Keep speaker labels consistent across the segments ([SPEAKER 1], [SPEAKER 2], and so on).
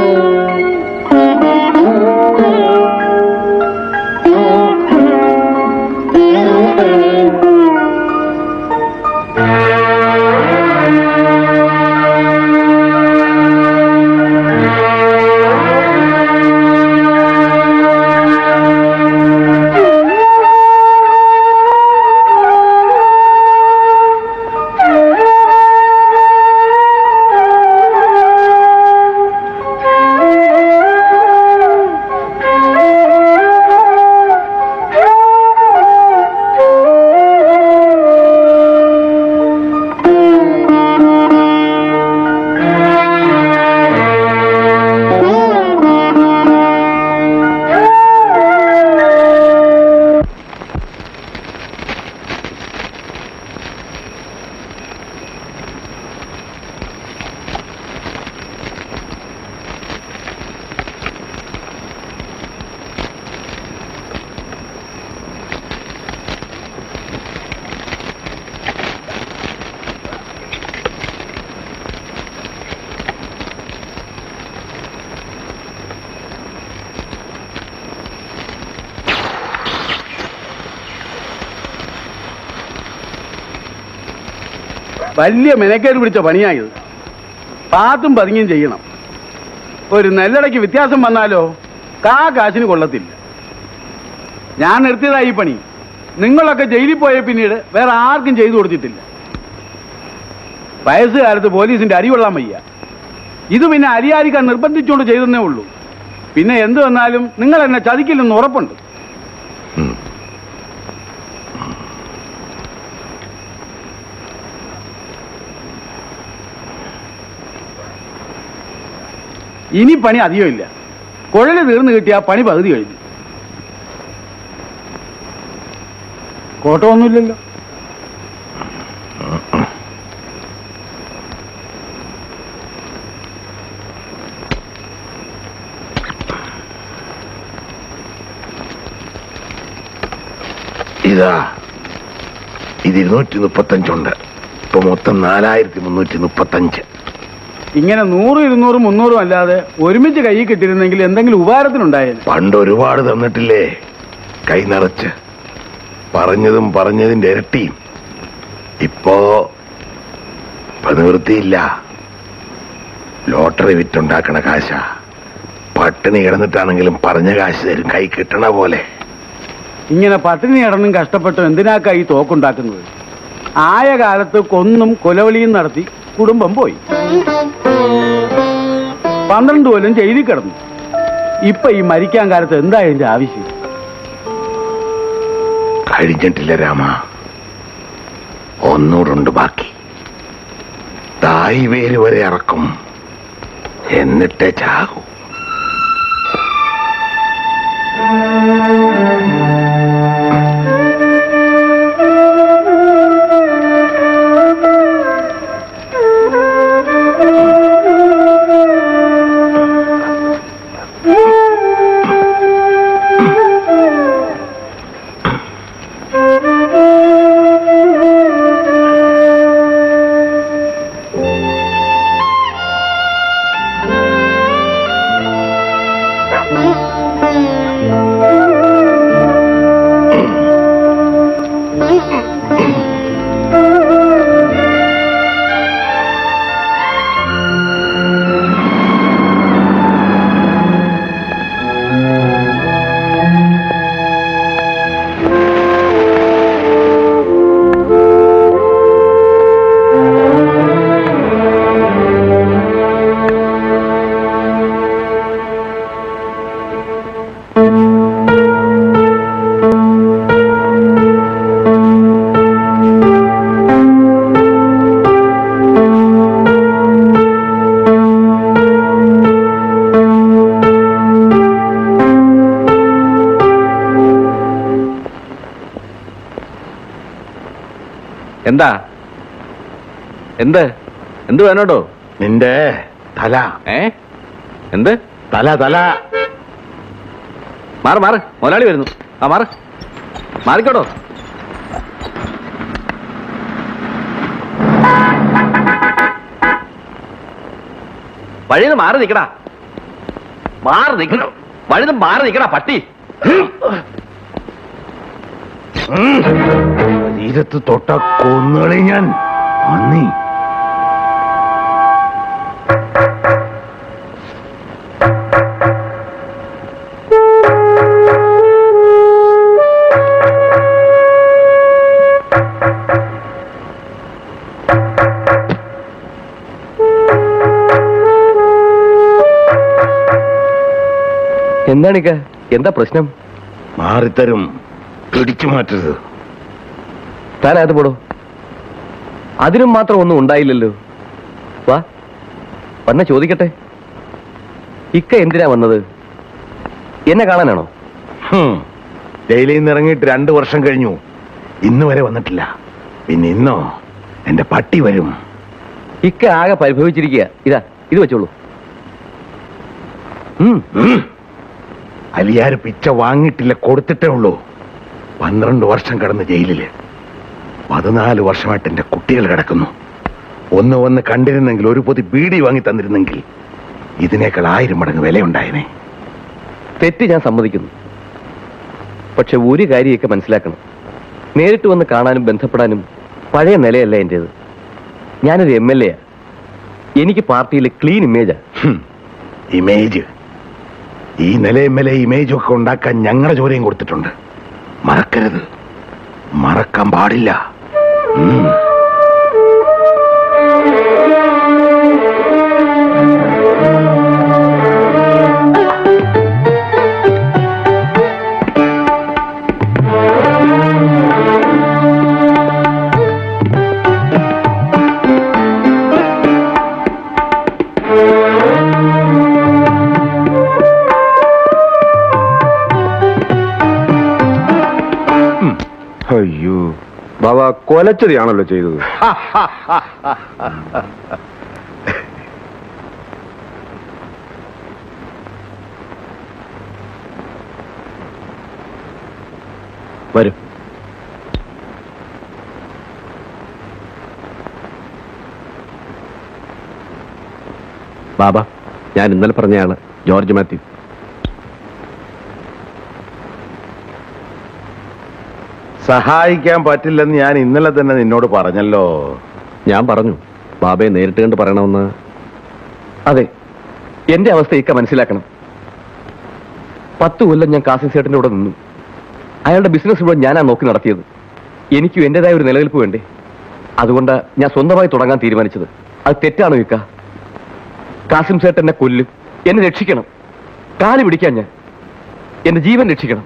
[SPEAKER 1] വലിയ മെനക്കേട് പിടിച്ച പണിയായത് പാത്തും പതുങ്ങിയും ചെയ്യണം ഒരു നെല്ലടയ്ക്ക് വ്യത്യാസം വന്നാലോ കാ കാശിന് കൊള്ളത്തില്ല ഞാൻ നിർത്തിയതാ ഈ പണി നിങ്ങളൊക്കെ ജയിലിൽ പോയ പിന്നീട് വേറെ ആർക്കും ചെയ്തു കൊടുത്തിട്ടില്ല വയസ്സുകാലത്ത് പോലീസിന്റെ അരി കൊള്ളാൻ വയ്യ ഇത് പിന്നെ അരിയാരിക്കാൻ നിർബന്ധിച്ചുകൊണ്ട് ചെയ്തെന്നേ ഉള്ളൂ പിന്നെ എന്ത് വന്നാലും നിങ്ങൾ എന്നെ ചതിക്കില്ലെന്ന് ഉറപ്പുണ്ട് ഇനി പണി അധികമില്ല കുഴല് തീർന്നു കിട്ടിയ പണി പകുതി കഴിഞ്ഞു കോട്ടമൊന്നുമില്ലല്ലോ
[SPEAKER 2] ഇതാ ഇത് ഇരുന്നൂറ്റി മുപ്പത്തഞ്ചുണ്ട് ഇപ്പൊ മൊത്തം നാലായിരത്തി മുന്നൂറ്റി മുപ്പത്തഞ്ച്
[SPEAKER 1] ഇങ്ങനെ നൂറും ഇരുന്നൂറും മുന്നൂറും അല്ലാതെ ഒരുമിച്ച് കൈ കിട്ടിയിരുന്നെങ്കിൽ എന്തെങ്കിലും ഉപകാരത്തിനുണ്ടായേനെ
[SPEAKER 2] പണ്ട് ഒരുപാട് തന്നിട്ടില്ലേ കൈ നിറച്ച് പറഞ്ഞതും പറഞ്ഞതിന്റെ ഇരട്ടിയും ഇപ്പോ ഇപ്പൊ നിവൃത്തിയില്ല ലോട്ടറി വിറ്റുണ്ടാക്കണ കാശ പട്ടിണി കിടന്നിട്ടാണെങ്കിലും പറഞ്ഞ കാശ് തരും കൈ കിട്ടണ പോലെ
[SPEAKER 1] ഇങ്ങനെ പട്ടിണി കിടന്നും കഷ്ടപ്പെട്ടും എന്തിനാക്കാ ഈ തോക്കുണ്ടാക്കുന്നത് ആയ കാലത്ത് കൊന്നും കൊലവിളിയും നടത്തി കുടുംബം പോയി പന്ത്രണ്ട് കൊല്ലം ജയിലിൽ കിടന്നു ഇപ്പൊ ഈ മരിക്കാൻ കാലത്ത് എന്താ ഇതിന്റെ ആവശ്യം
[SPEAKER 2] കഴിഞ്ഞിട്ടില്ല രാമ ഒന്നൂടുണ്ട് ബാക്കി തായ് വേര് വരെ ഇറക്കും എന്നിട്ടേ ചാകൂ
[SPEAKER 3] എന്താ എന്ത് എന്ത് വേണോടോ
[SPEAKER 2] നിന്റെ തല
[SPEAKER 3] ഏ എന്ത്
[SPEAKER 2] തല തല
[SPEAKER 3] മാറ് മാറ് മുതലാളി വരുന്നു ആ മാറ് മാറിക്കോടോ വഴിയിൽ നിന്ന് മാറി നിൽക്കടാ മാറി നിൽക്കണം വഴുതും മാറി നിൽക്കണ പട്ടി
[SPEAKER 2] ശരീരത്ത് തൊട്ട കൊന്നുകളി ഞാൻ അന്നീ
[SPEAKER 3] എന്താണിക്ക എന്താ പ്രശ്നം
[SPEAKER 2] മാറിത്തരും പിടിച്ചു മാറ്റരുത്
[SPEAKER 3] താൻ അത് പോടോ അതിനും മാത്രം ഒന്നും ഉണ്ടായില്ലല്ലോ വാ വന്ന ചോദിക്കട്ടെ ഇക്ക എന്തിനാ വന്നത് എന്നെ കാണാനാണോ
[SPEAKER 2] ഹും. ജയിലിൽ നിന്ന് ഇറങ്ങിയിട്ട് രണ്ടു വർഷം കഴിഞ്ഞു ഇന്ന് വരെ വന്നിട്ടില്ല പിന്നെ ഇന്നോ എന്റെ പട്ടി വരും
[SPEAKER 3] ഇക്ക ആകെ പരിഭവിച്ചിരിക്കുക ഇതാ ഇത് വെച്ചോളൂ ഉം,
[SPEAKER 2] ഉം. അലിയാര് പിച്ച വാങ്ങിയിട്ടില്ല കൊടുത്തിട്ടേ ഉള്ളൂ പന്ത്രണ്ട് വർഷം കിടന്ന് ജയിലില് പതിനാല് വർഷമായിട്ട് എന്റെ കുട്ടികൾ കിടക്കുന്നു ഒന്ന് വന്ന് കണ്ടിരുന്നെങ്കിൽ ഒരു പൊതി ബീഡി വാങ്ങി തന്നിരുന്നെങ്കിൽ ഇതിനേക്കാൾ ആയിരം മടങ്ങ് വിലയുണ്ടായനെ
[SPEAKER 3] തെറ്റ് ഞാൻ സമ്മതിക്കുന്നു പക്ഷെ ഒരു കാര്യമൊക്കെ മനസ്സിലാക്കണം നേരിട്ട് വന്ന് കാണാനും ബന്ധപ്പെടാനും പഴയ നിലയല്ല എൻ്റേത് ഞാനൊരു എം എൽ എയാ എനിക്ക് പാർട്ടിയിൽ ക്ലീൻ ഇമേജാ
[SPEAKER 2] ഹും. ഇമേജ് ഈ നിലയും വില ഇമേജും ഒക്കെ ഉണ്ടാക്കാൻ ഞങ്ങളുടെ ജോലിയും കൊടുത്തിട്ടുണ്ട് മറക്കരുത് മറക്കാൻ പാടില്ല ഉം.
[SPEAKER 4] അയ്യോ ബാബ കൊലച്ചതിയാണല്ലോ ചെയ്തത്
[SPEAKER 3] വരും ബാബ ഞാൻ ഇന്നലെ പറഞ്ഞയാള് ജോർജ് മാത്യു
[SPEAKER 2] സഹായിക്കാൻ പറ്റില്ലെന്ന് ഞാൻ ഇന്നലെ തന്നെ നിന്നോട് പറഞ്ഞല്ലോ
[SPEAKER 3] ഞാൻ പറഞ്ഞു ബാബയെ നേരിട്ട് കണ്ട് പറയണമെന്ന് അതെ എന്റെ അവസ്ഥ ഇക്ക മനസ്സിലാക്കണം പത്ത് കൊല്ലം ഞാൻ കാസിം സേട്ടൻ്റെ കൂടെ നിന്നു അയാളുടെ ബിസിനസ് ഇവിടെ ഞാനാ നോക്കി നടത്തിയത് എനിക്കും എന്റേതായ ഒരു നിലനിൽപ്പ് വേണ്ടേ അതുകൊണ്ട് ഞാൻ സ്വന്തമായി തുടങ്ങാൻ തീരുമാനിച്ചത് അത് തെറ്റാണോ ഇക്ക കാസിം സേട്ടൻ എന്നെ കൊല്ലും എന്നെ രക്ഷിക്കണം കാല് പിടിക്കാൻ ഞാൻ എന്റെ ജീവൻ രക്ഷിക്കണം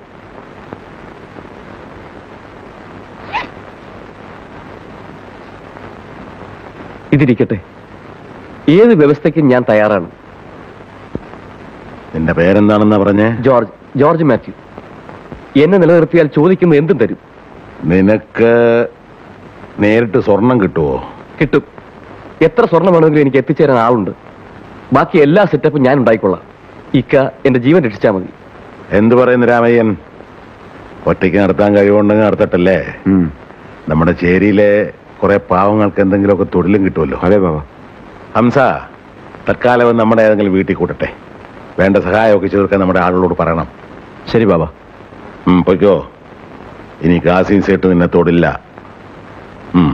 [SPEAKER 3] ഇതിരിക്കട്ടെ ഏത് വ്യവസ്ഥയ്ക്കും ഞാൻ തയ്യാറാണ്
[SPEAKER 2] നിന്റെ പേരെന്താണെന്നാ പറഞ്ഞേ
[SPEAKER 3] ജോർജ് ജോർജ് മാത്യു എന്നെ നിലനിർത്തിയാൽ ചോദിക്കുന്ന എന്തും തരും
[SPEAKER 2] നിനക്ക് നേരിട്ട് സ്വർണം കിട്ടുവോ
[SPEAKER 3] കിട്ടും എത്ര സ്വർണം വേണമെങ്കിലും എനിക്ക് എത്തിച്ചേരാൻ ആളുണ്ട് ബാക്കി എല്ലാ സെറ്റപ്പും ഞാൻ ഉണ്ടായിക്കൊള്ളാം ഇക്ക എന്റെ ജീവൻ രക്ഷിച്ചാൽ മതി
[SPEAKER 2] എന്തു പറയുന്നു രാമയ്യൻ ഒറ്റയ്ക്ക് നടത്താൻ കഴിവുണ്ടെങ്കിൽ നടത്തട്ടല്ലേ നമ്മുടെ ചേരിയിലെ കുറെ പാവങ്ങൾക്ക് എന്തെങ്കിലുമൊക്കെ തൊഴിലും കിട്ടുമല്ലോ
[SPEAKER 4] അതെ ബാബ
[SPEAKER 2] ഹംസ തൽക്കാലം നമ്മുടെ ഏതെങ്കിലും വീട്ടിൽ കൂട്ടട്ടെ വേണ്ട സഹായമൊക്കെ ചേർക്കാൻ നമ്മുടെ ആളുകളോട് പറയണം
[SPEAKER 3] ശരി ബാബ
[SPEAKER 2] ഉം, പൊയ്ക്കോ ഇനി കാസിൻ സേട്ട് നിന്നെ തൊടില്ല ഉം.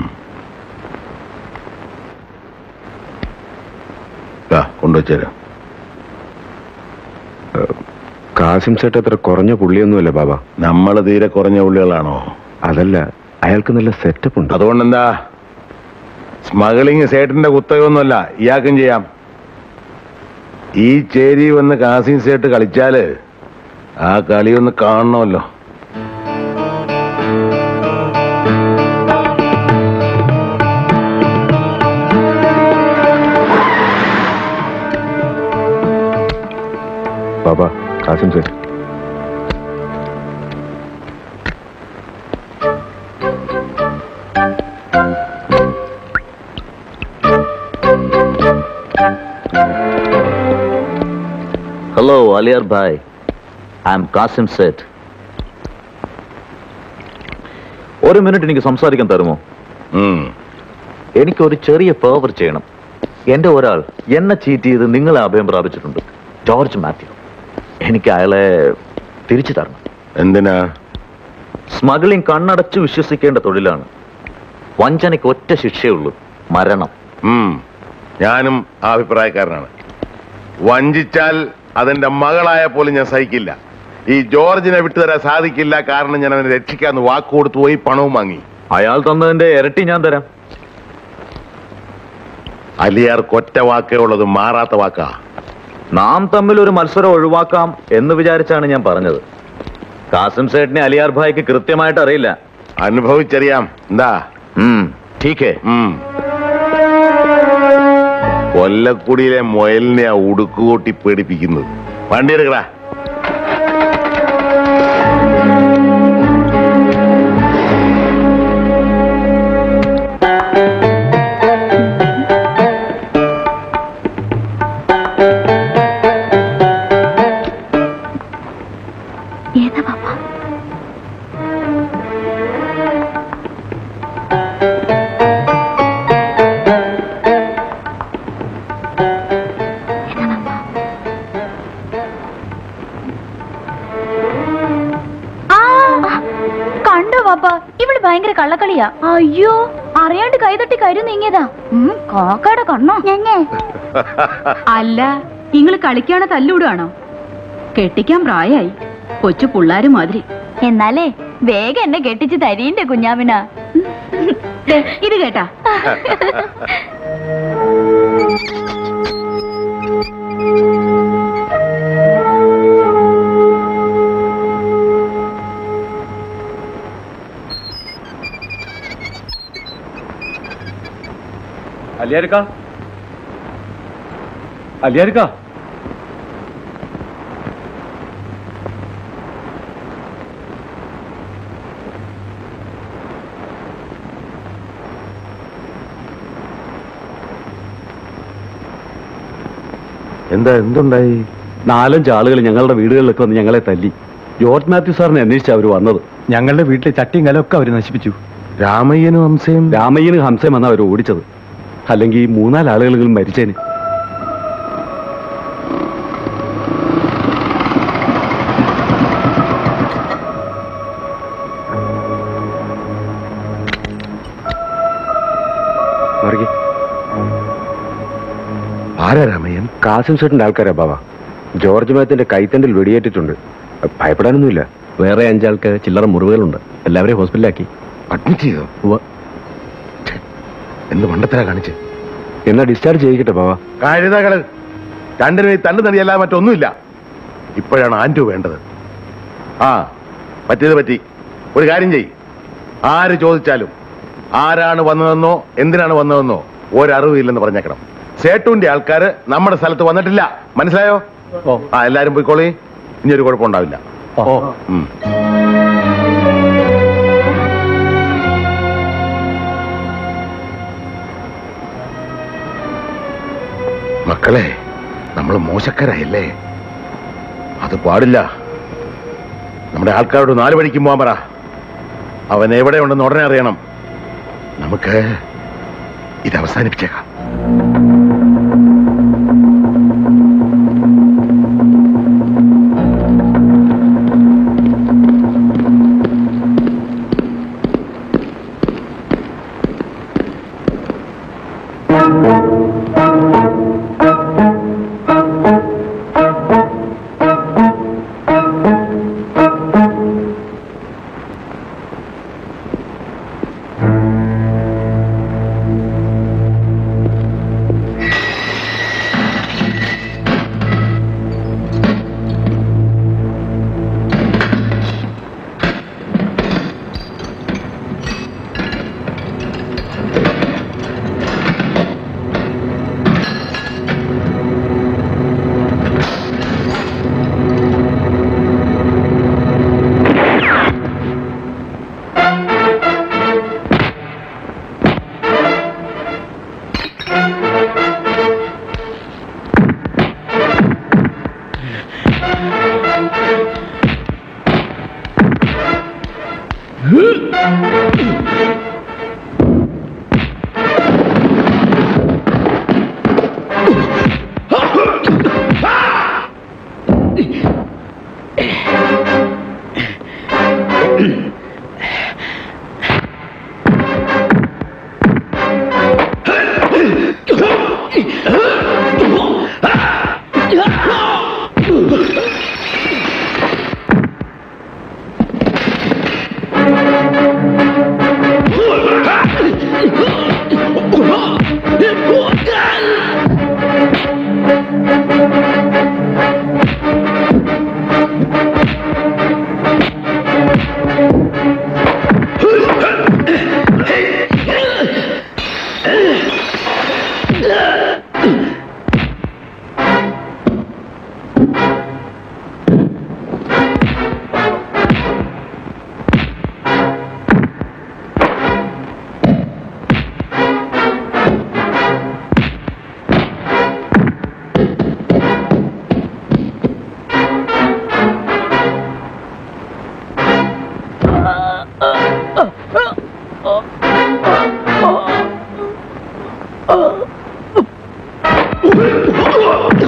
[SPEAKER 2] ദാ, കൊണ്ടുവച്ചേരാം
[SPEAKER 4] കാസിം സേട്ട് അത്ര കുറഞ്ഞ പുള്ളിയൊന്നുമല്ല ബാബ
[SPEAKER 2] നമ്മൾ തീരെ കുറഞ്ഞ ഉള്ളികളാണോ
[SPEAKER 4] അതല്ല അയാൾക്ക് നല്ല സെറ്റപ്പ് ഉണ്ട്
[SPEAKER 2] അതുകൊണ്ടെന്താ സ്മഗ്ലിങ് സേട്ടിന്റെ കുത്തകയൊന്നുമല്ല ഇയാൾക്കും ചെയ്യാം ഈ ചേരി വന്ന് കാസിൻ സേട്ട് കളിച്ചാല് ആ കളി ഒന്ന് കാണണമല്ലോ
[SPEAKER 4] Baba Kasim Sait
[SPEAKER 5] hello Aliyar Bhai I am Kasim Sait ഒരു മിനിറ്റ് എനിക്ക് സംസാരിക്കാൻ തരുമോ
[SPEAKER 2] ഉം.
[SPEAKER 5] എനിക്കൊരു ചെറിയ ഫേവർ ചെയ്യണം എന്റെ ഒരാൾ എന്നെ ചീറ്റ് ചെയ്ത് നിങ്ങളെ അഭയം പ്രാപിച്ചിട്ടുണ്ട് ജോർജ് മാത്യു എനിക്ക് അയാളെ തിരിച്ചു തരണം
[SPEAKER 2] എന്തിനാ
[SPEAKER 5] സ്മഗ്ലിംഗ് കണ്ണടച്ചു വിശ്വസിക്കേണ്ട തൊഴിലാണ് വഞ്ചനയ്ക്ക് ഒറ്റ ശിക്ഷയുള്ളൂ മരണം
[SPEAKER 2] ഉം, ഞാനും ആ അഭിപ്രായക്കാരനാണ് വഞ്ചിച്ചാൽ അതെന്റെ മകളായ പോലും ഞാൻ സഹിക്കില്ല ഈ ജോർജിനെ വിട്ടുതരാൻ സാധിക്കില്ല കാരണം ഞാൻ അവനെ രക്ഷിക്കാന്ന് വാക്ക് കൊടുത്തു പോയി പണവും വാങ്ങി
[SPEAKER 5] അയാൾ തന്നതിന്റെ ഇരട്ടി ഞാൻ തരാം
[SPEAKER 2] അലിയാർ കൊറ്റ വാക്കേ ഉള്ളത് മാറാത്ത വാക്കാ
[SPEAKER 5] നാം തമ്മിൽ ഒരു മത്സരം ഒഴിവാക്കാം എന്ന് വിചാരിച്ചാണ് ഞാൻ പറഞ്ഞത് കാസിം സേട്ടിനെ അലിയാർ ഭായിക്ക് കൃത്യമായിട്ട് അറിയില്ല
[SPEAKER 2] അനുഭവിച്ചറിയാം എന്താ
[SPEAKER 5] ഉം, ടീക്കേ
[SPEAKER 2] ഉം. കൊല്ലക്കുടിയിലെ മുയലിനെ ആ ഉടുക്കുകൂട്ടി പേടിപ്പിക്കുന്നത് വണ്ടി എടുക്കടാ
[SPEAKER 6] ഏതാ പാപ്പ കണ്ടോ പാപ്പ ഇവിടെ ഭയങ്കര കള്ളക്കളിയാ അയ്യോ അറിയാണ്ട് കൈതട്ടി കരു നീങ്ങിയതാ ഉം, കാക്കയുടെ കണ്ണോ ഞങ്ങേ
[SPEAKER 7] അല്ല നിങ്ങൾ കളിക്കാണോ തല്ലൂടാണോ കെട്ടിക്കാൻ പ്രായായി കൊച്ചു പിള്ളാര് മാതിരി
[SPEAKER 6] എന്നാലേ വേഗം എന്നെ കെട്ടിച്ച് തരീന്റെ കുഞ്ഞാമിന
[SPEAKER 7] ദേ, ഇത് കേട്ടാ
[SPEAKER 3] അലിയാരിക്ക അലിയാരിക്ക
[SPEAKER 2] എന്താ എന്തുണ്ടായി
[SPEAKER 3] നാലഞ്ച് ആളുകൾ ഞങ്ങളുടെ വീടുകളിലൊക്കെ വന്ന് ഞങ്ങളെ തല്ലി ജോർജ് മാത്യു സാറിനെ അന്വേഷിച്ച് അവർ വന്നത്
[SPEAKER 8] ഞങ്ങളുടെ വീട്ടിലെ ചട്ടിയും കലമൊക്കെ അവർ നശിപ്പിച്ചു
[SPEAKER 2] രാമയ്യനും ഹംസയും
[SPEAKER 3] രാമയ്യനും ഹംസയും വന്ന അവർ ഓടിച്ചത് അല്ലെങ്കിൽ ഈ മൂന്നാല് ആളുകളെങ്കിലും മരിച്ചേന്
[SPEAKER 4] മറികെ
[SPEAKER 2] ആരാ രാമയ്യൻ
[SPEAKER 4] കാസിം സെട്ടിന്റെ ആൾക്കാരാ ബാബ ജോർജ് മാത്തിന്റെ കൈത്തണ്ടിൽ വെടിയേറ്റിട്ടുണ്ട് ഭയപ്പെടാനൊന്നുമില്ല
[SPEAKER 3] വേറെ അഞ്ചാൾക്ക് ചില്ലറ മുറിവുകളുണ്ട് എല്ലാവരെയും ഹോസ്പിറ്റലിലാക്കി
[SPEAKER 2] അഡ്മിറ്റ് ചെയ്തോ
[SPEAKER 3] ഉവ്വ്.
[SPEAKER 2] എന്ത് മണ്ടത്തരാ കാണിച്ച്
[SPEAKER 4] എന്നാ ഡിസ്ചാർജ് ചെയ്യിക്കട്ടെ ബാബ
[SPEAKER 2] കഴുതകള് രണ്ടിനും ഈ തണ്ടു തടിയല്ലാതെ മറ്റൊന്നുമില്ല ഇപ്പോഴാണ് ആൻറ്റു വേണ്ടത് ആ പറ്റിയത് പറ്റി ഒരു കാര്യം ചെയ് ആര് ചോദിച്ചാലും ആരാണ് വന്നതെന്നോ എന്തിനാണ് വന്നതെന്നോ ഒരറിവില്ലെന്ന് പറഞ്ഞേക്കണം സേട്ടുവിന്റെ ആൾക്കാര് നമ്മുടെ സ്ഥലത്ത് വന്നിട്ടില്ല മനസ്സിലായോ
[SPEAKER 3] ഓ.
[SPEAKER 2] ആ എല്ലാരും പോയിക്കോളി ഇനി ഒരു കുഴപ്പമുണ്ടാവില്ല
[SPEAKER 3] ഓ
[SPEAKER 2] ഉം. മക്കളെ നമ്മൾ മോശക്കാരായല്ലേ അത് പാടില്ല നമ്മുടെ ആൾക്കാരോട് നാല് വഴിക്കും പോകാൻ പറ അവൻ എവിടെ ഉണ്ടെന്ന് ഉടനെ അറിയണം നമുക്ക് ഇത് അവസാനിപ്പിച്ചേക്കാം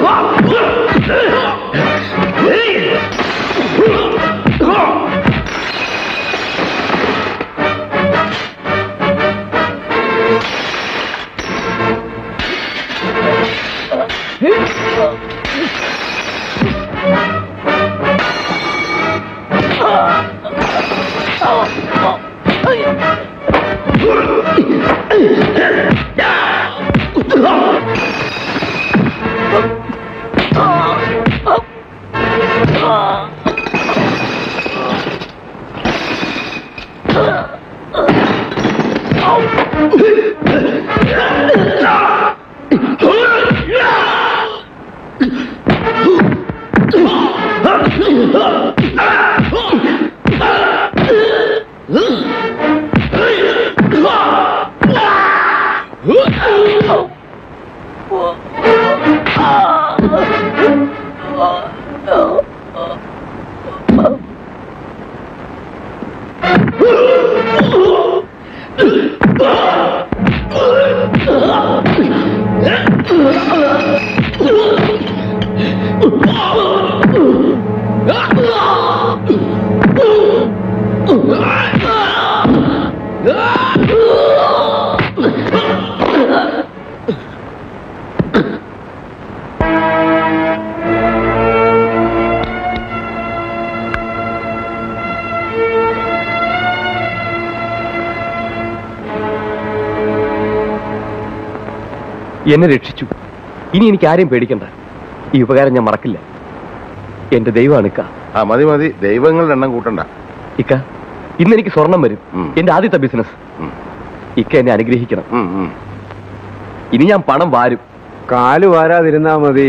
[SPEAKER 3] എന്നെ രക്ഷിച്ചു ഇനി എനിക്ക് ആരെയും പേടിക്കണ്ട ഈ ഉപകാരം ഞാൻ മറക്കില്ല എന്റെ ദൈവമാണ് ഇക്ക
[SPEAKER 2] ആ മതി മതി ദൈവങ്ങളുടെ എണ്ണം കൂട്ടണ്ട
[SPEAKER 3] ഇക്ക ഇന്ന് എനിക്ക് സ്വർണം വരും
[SPEAKER 2] ഉം.
[SPEAKER 3] എന്റെ ആദ്യത്തെ ബിസിനസ്
[SPEAKER 2] ഉം.
[SPEAKER 3] ഇക്ക എന്നെ അനുഗ്രഹിക്കണം
[SPEAKER 2] ഉം, ഉം.
[SPEAKER 3] ഇനി ഞാൻ പണം വാരും
[SPEAKER 4] കാല് വാരാതിരുന്നാ മതി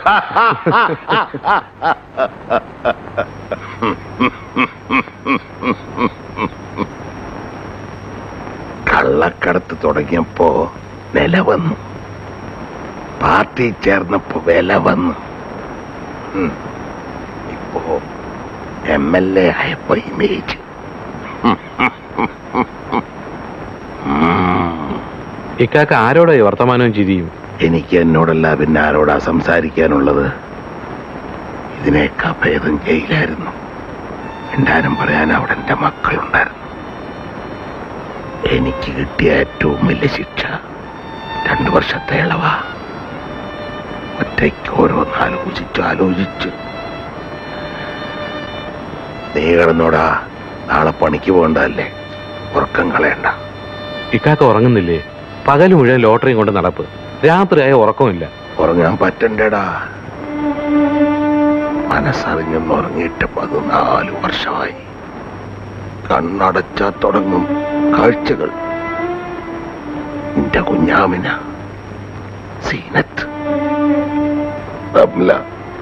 [SPEAKER 2] കള്ളക്കടത്ത് തുടങ്ങിയപ്പോ നില വന്നു പാർട്ടി ചേർന്നപ്പോ വില വന്നു ഉം. ഇപ്പോ എം എൽ എ ആയപ്പോ ഇമേജ്
[SPEAKER 4] ഇക്കാക്ക ആരോടാ ഈ വർത്തമാനവും ചിരിയും
[SPEAKER 2] എനിക്ക് എന്നോടല്ല പിന്നെ ആരോടാ സംസാരിക്കാനുള്ളത് ഇതിനേക്കാ ഭേദം ജയിലായിരുന്നു എന്തായാലും പറയാൻ അവിടെ എന്റെ മക്കളുണ്ടായിരുന്നു എനിക്ക് കിട്ടിയ ഏറ്റവും വലിയ ശിക്ഷ രണ്ടു വർഷത്തെ ഇളവാ ഒറ്റയ്ക്ക് ഓരോന്ന് ആലോചിച്ചു ആലോചിച്ച് നീ കിടന്നോടാ നാളെ പണിക്ക് പോകണ്ടല്ലേ ഉറക്കം കളയണ്ട
[SPEAKER 4] ഇക്കാക്ക ഉറങ്ങുന്നില്ലേ പകല് മുഴുവൻ ലോട്ടറിയും കൊണ്ട് നടപ്പ് രാത്രിയായ ഉറക്കമില്ല
[SPEAKER 2] ഉറങ്ങാൻ പറ്റണ്ടേടാ മനസ്സറിഞ്ഞൊന്ന് ഉറങ്ങിയിട്ട് പതിനാല് വർഷമായി കണ്ണടച്ചാ തുടങ്ങും കാഴ്ചകൾ എന്റെ കുഞ്ഞാമിന സീനത്ത് റംല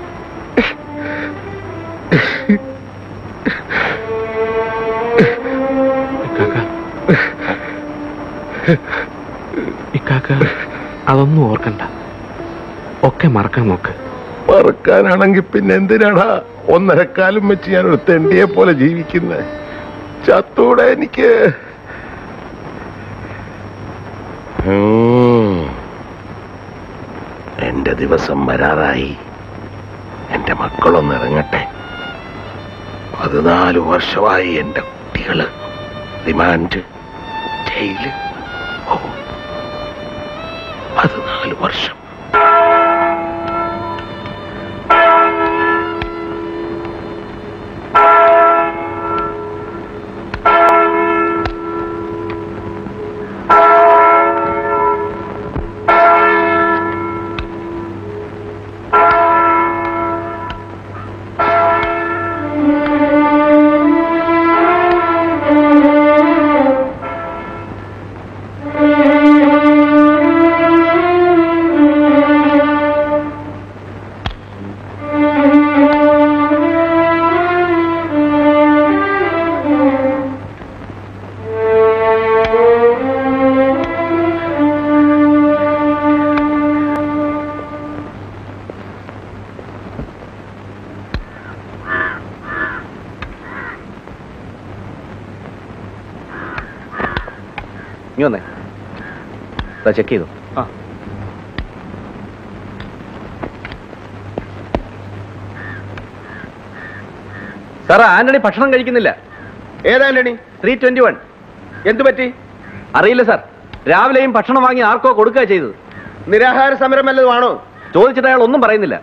[SPEAKER 4] ഇക്കാക്ക ഇക്കാക്ക അതൊന്നും ഓർക്കണ്ട ഒക്കെ മറക്കാൻ നോക്ക്
[SPEAKER 2] മറക്കാനാണെങ്കിൽ പിന്നെ എന്തിനാടാ ഒന്നരക്കാലം വെച്ച് ഞാൻ ഒരു തെണ്ടിയെ പോലെ ജീവിക്കുന്നത് ചത്തൂടെ എനിക്ക് ഉം. എന്റെ ദിവസം വരാറായി എന്റെ മക്കളൊന്ന് ഇറങ്ങട്ടെ പതിനാല് വർഷമായി എന്റെ കുട്ടികള് റിമാൻഡ് ജയില് ഓ പതിനാല് വർഷം
[SPEAKER 3] ഇനി വന്നേ ചെക്ക് ചെയ്തു സാറേ ആന്റണി ഭക്ഷണം കഴിക്കുന്നില്ല
[SPEAKER 2] ഏതാ ആന്റണി ത്രീ ട്വന്റി വൺ എന്തു പറ്റി
[SPEAKER 3] അറിയില്ല സാർ രാവിലെയും ഭക്ഷണം വാങ്ങി ആർക്കോ കൊടുക്കുക ചെയ്തത്
[SPEAKER 2] നിരാഹാര സമരം വല്ലതുമാണോ
[SPEAKER 3] ചോദിച്ചിട്ട് അയാൾ ഒന്നും പറയുന്നില്ല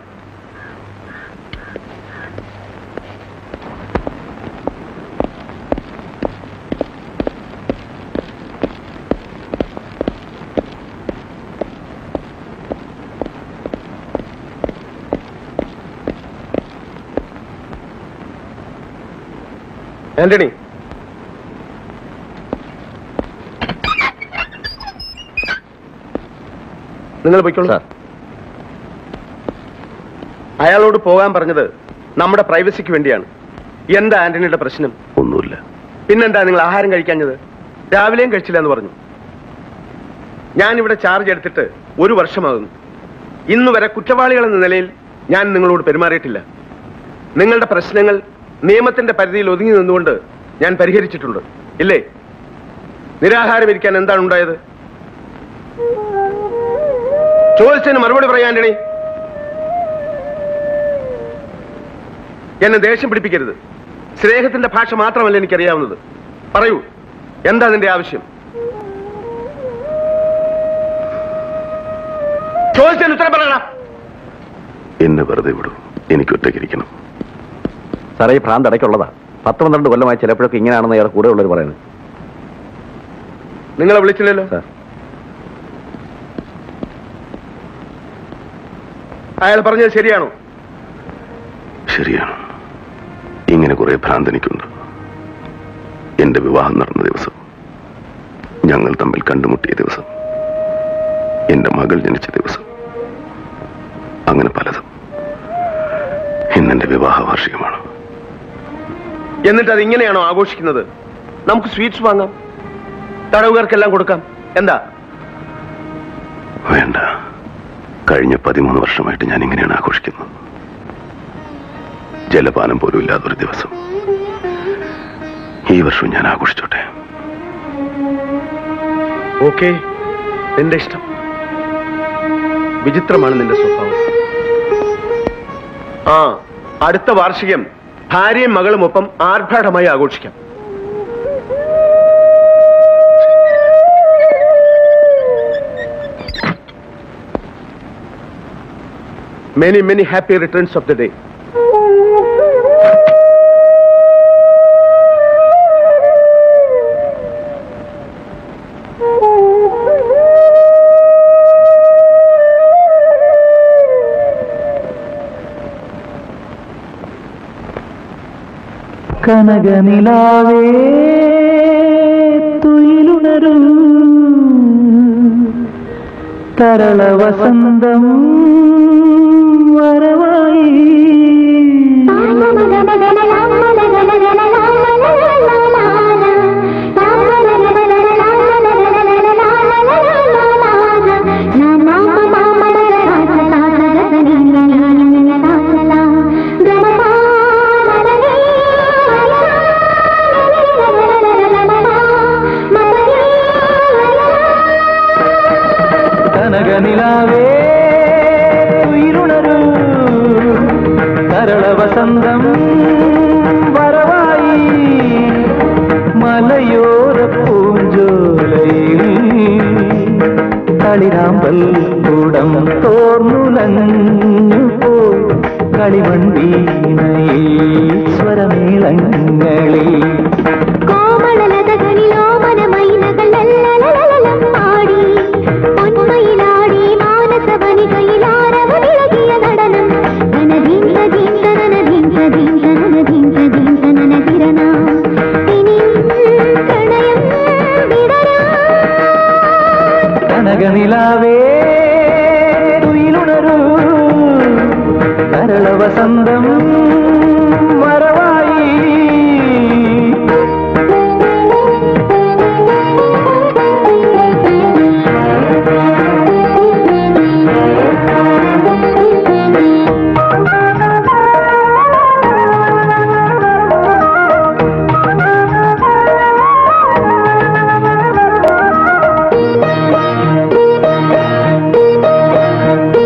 [SPEAKER 2] ആന്റണി നിങ്ങൾ പൊയ്ക്കോളൂ
[SPEAKER 3] സാർ
[SPEAKER 2] അയാളോട് പോകാൻ പറഞ്ഞത് നമ്മുടെ പ്രൈവസിക്ക് വേണ്ടിയാണ് എന്താ ആന്റണിയുടെ പ്രശ്നം
[SPEAKER 4] ഒന്നുമില്ല
[SPEAKER 2] പിന്നെന്താ നിങ്ങൾ ആഹാരം കഴിക്കാഞ്ഞത് രാവിലെയും കഴിച്ചില്ല എന്ന് പറഞ്ഞു ഞാൻ ഇവിടെ ചാർജ് എടുത്തിട്ട് ഒരു വർഷമാകുന്നു ഇന്ന് വരെ കുറ്റവാളികൾ എന്ന നിലയിൽ ഞാൻ നിങ്ങളോട് പെരുമാറിയിട്ടില്ല നിങ്ങളുടെ പ്രശ്നങ്ങൾ നിയമത്തിന്റെ പരിധിയിൽ ഒതുങ്ങി നിന്നുകൊണ്ട് ഞാൻ പരിഹരിച്ചിട്ടുണ്ട് ഇല്ലേ നിരാഹാരം ഇരിക്കാൻ എന്താണ് ഉണ്ടായത് ചോദിച്ചതിന് മറുപടി പറയാൻ ആന്റണി എന്നെ ദേഷ്യം പിടിപ്പിക്കരുത് സ്നേഹത്തിന്റെ ഭാഷ മാത്രമല്ല എനിക്കറിയാവുന്നത് പറയൂ എന്താ നിന്റെ ആവശ്യം ചോദിച്ചതിന് ഉത്തരം പറയണ
[SPEAKER 4] എന്നെ വെറുതെ വിടൂ എനിക്ക് ഒറ്റയ്ക്കിരിക്കണം
[SPEAKER 3] സാറേ ഈ ഭ്രാന്ത് ഇടയ്ക്കുള്ളതാ പത്ത് പന്ത്രണ്ട് കൊല്ലമായി ചിലപ്പോഴൊക്കെ ഇങ്ങനെയാണെന്ന് അയാൾ കൂടെ ഉള്ളവർ പറയുന്നത്
[SPEAKER 2] നിങ്ങളെ വിളിച്ചില്ലല്ലോ
[SPEAKER 3] സാർ
[SPEAKER 2] അയാൾ പറഞ്ഞത് ശരിയാണോ
[SPEAKER 4] ശരിയാണ് ഇങ്ങനെ കുറെ ഭ്രാന്ത് എനിക്കുണ്ട് എന്റെ വിവാഹം നടന്ന ദിവസം ഞങ്ങൾ തമ്മിൽ കണ്ടുമുട്ടിയ ദിവസം എന്റെ മകൾ ജനിച്ച ദിവസം അങ്ങനെ പലതും ഇന്നെന്റെ വിവാഹ വാർഷികമാണ്
[SPEAKER 2] എന്നിട്ട് അത് ഇങ്ങനെയാണോ ആഘോഷിക്കുന്നത് നമുക്ക് സ്വീറ്റ്സ് വാങ്ങാം തടവുകാർക്കെല്ലാം കൊടുക്കാം എന്താ
[SPEAKER 4] വേണ്ട കഴിഞ്ഞ പതിമൂന്ന് വർഷമായിട്ട് ഞാൻ ഇങ്ങനെയാണ് ആഘോഷിക്കുന്നത് ജലപാനം പോലും ഇല്ലാത്തൊരു ദിവസം ഈ വർഷവും ഞാൻ ആഘോഷിച്ചോട്ടെ
[SPEAKER 2] ഓക്കെ നിന്റെ ഇഷ്ടം വിചിത്രമാണ് നിന്റെ സ്വഭാവം ആ അടുത്ത വാർഷികം ഭാര്യയും മകളും ഒപ്പം ആർഭാടമായി ആഘോഷിക്കാം many many happy returns of the day
[SPEAKER 9] കനകനിലാവേ തുയിലുണരും തരള വസന്തം വരവായി കനകനിലാവേ തുയിലുണരൂ തരള വസന്തം വരവായി മലയോര പൂഞ്ചോലയിൽ കളിരാമ്പൽ കൂടം തോർന്നുലഞ്ഞു പോയി കളിമൺവീണയിൽ സ്വരമേളങ്ങളിൽ
[SPEAKER 6] കോമളലതകളിലോ മനമൈനകൾ ലല്ലലലലലം പാടി പൊന്മയിലാടി മാനസവനികയിലാരവമിളകിയ നടനം ധനധീന്ത ധീന്ത നനധീന്ത ധീന്ത നനധീന്ത ധീന്ത നനധിരണ ഇനി പ്രണയം വിടരാ
[SPEAKER 9] കനകനിലാവേ തുയിലുണരൂ തരള വസന്തം വരവായി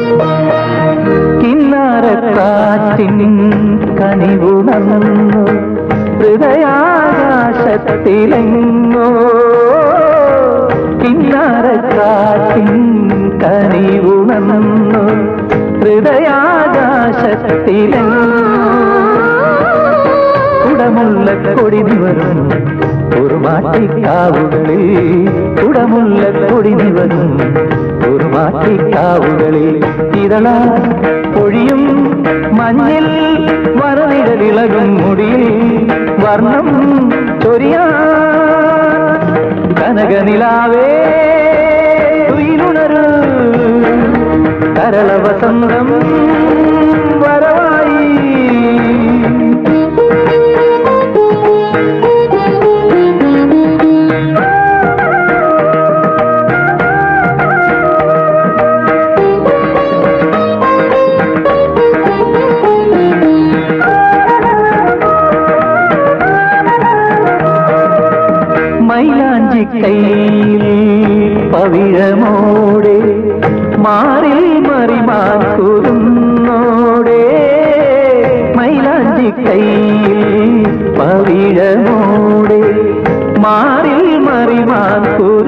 [SPEAKER 9] കിന്നാരക്കാറ്റിൻ കനിവുണർന്നു ഹൃദയാകാശത്തിലെങ്ങോ കിന്നാരക്കാറ്റിൻ കനിവുണർന്നു ഹൃദയാകാശത്തിലെങ്ങോ കുടമുള്ള കൊടി നിവരും ഒരു മാറ്റിക്കാവുകളിൽ കുടമുള്ള കൊടി നിവരും ഒരു മാറ്റിക്കാവുകളിൽ ഇതളാ പൊഴിയും മഞ്ഞിൽ വരനിഴലിളകും മുടിയിൽ വർണ്ണം ചൊരിയാ കനകനിലാവേ തുയിലുണരു കരള വസന്തം വരവായി മൈലാഞ്ചി കയ്യിൽ പവിഴമോടെ മാറിൽ മറിമാൻ കുറുന്നോടെ മൈലാഞ്ചി കയ്യിൽ പവിഴമോടെ മാറിൽ മറിമാൻ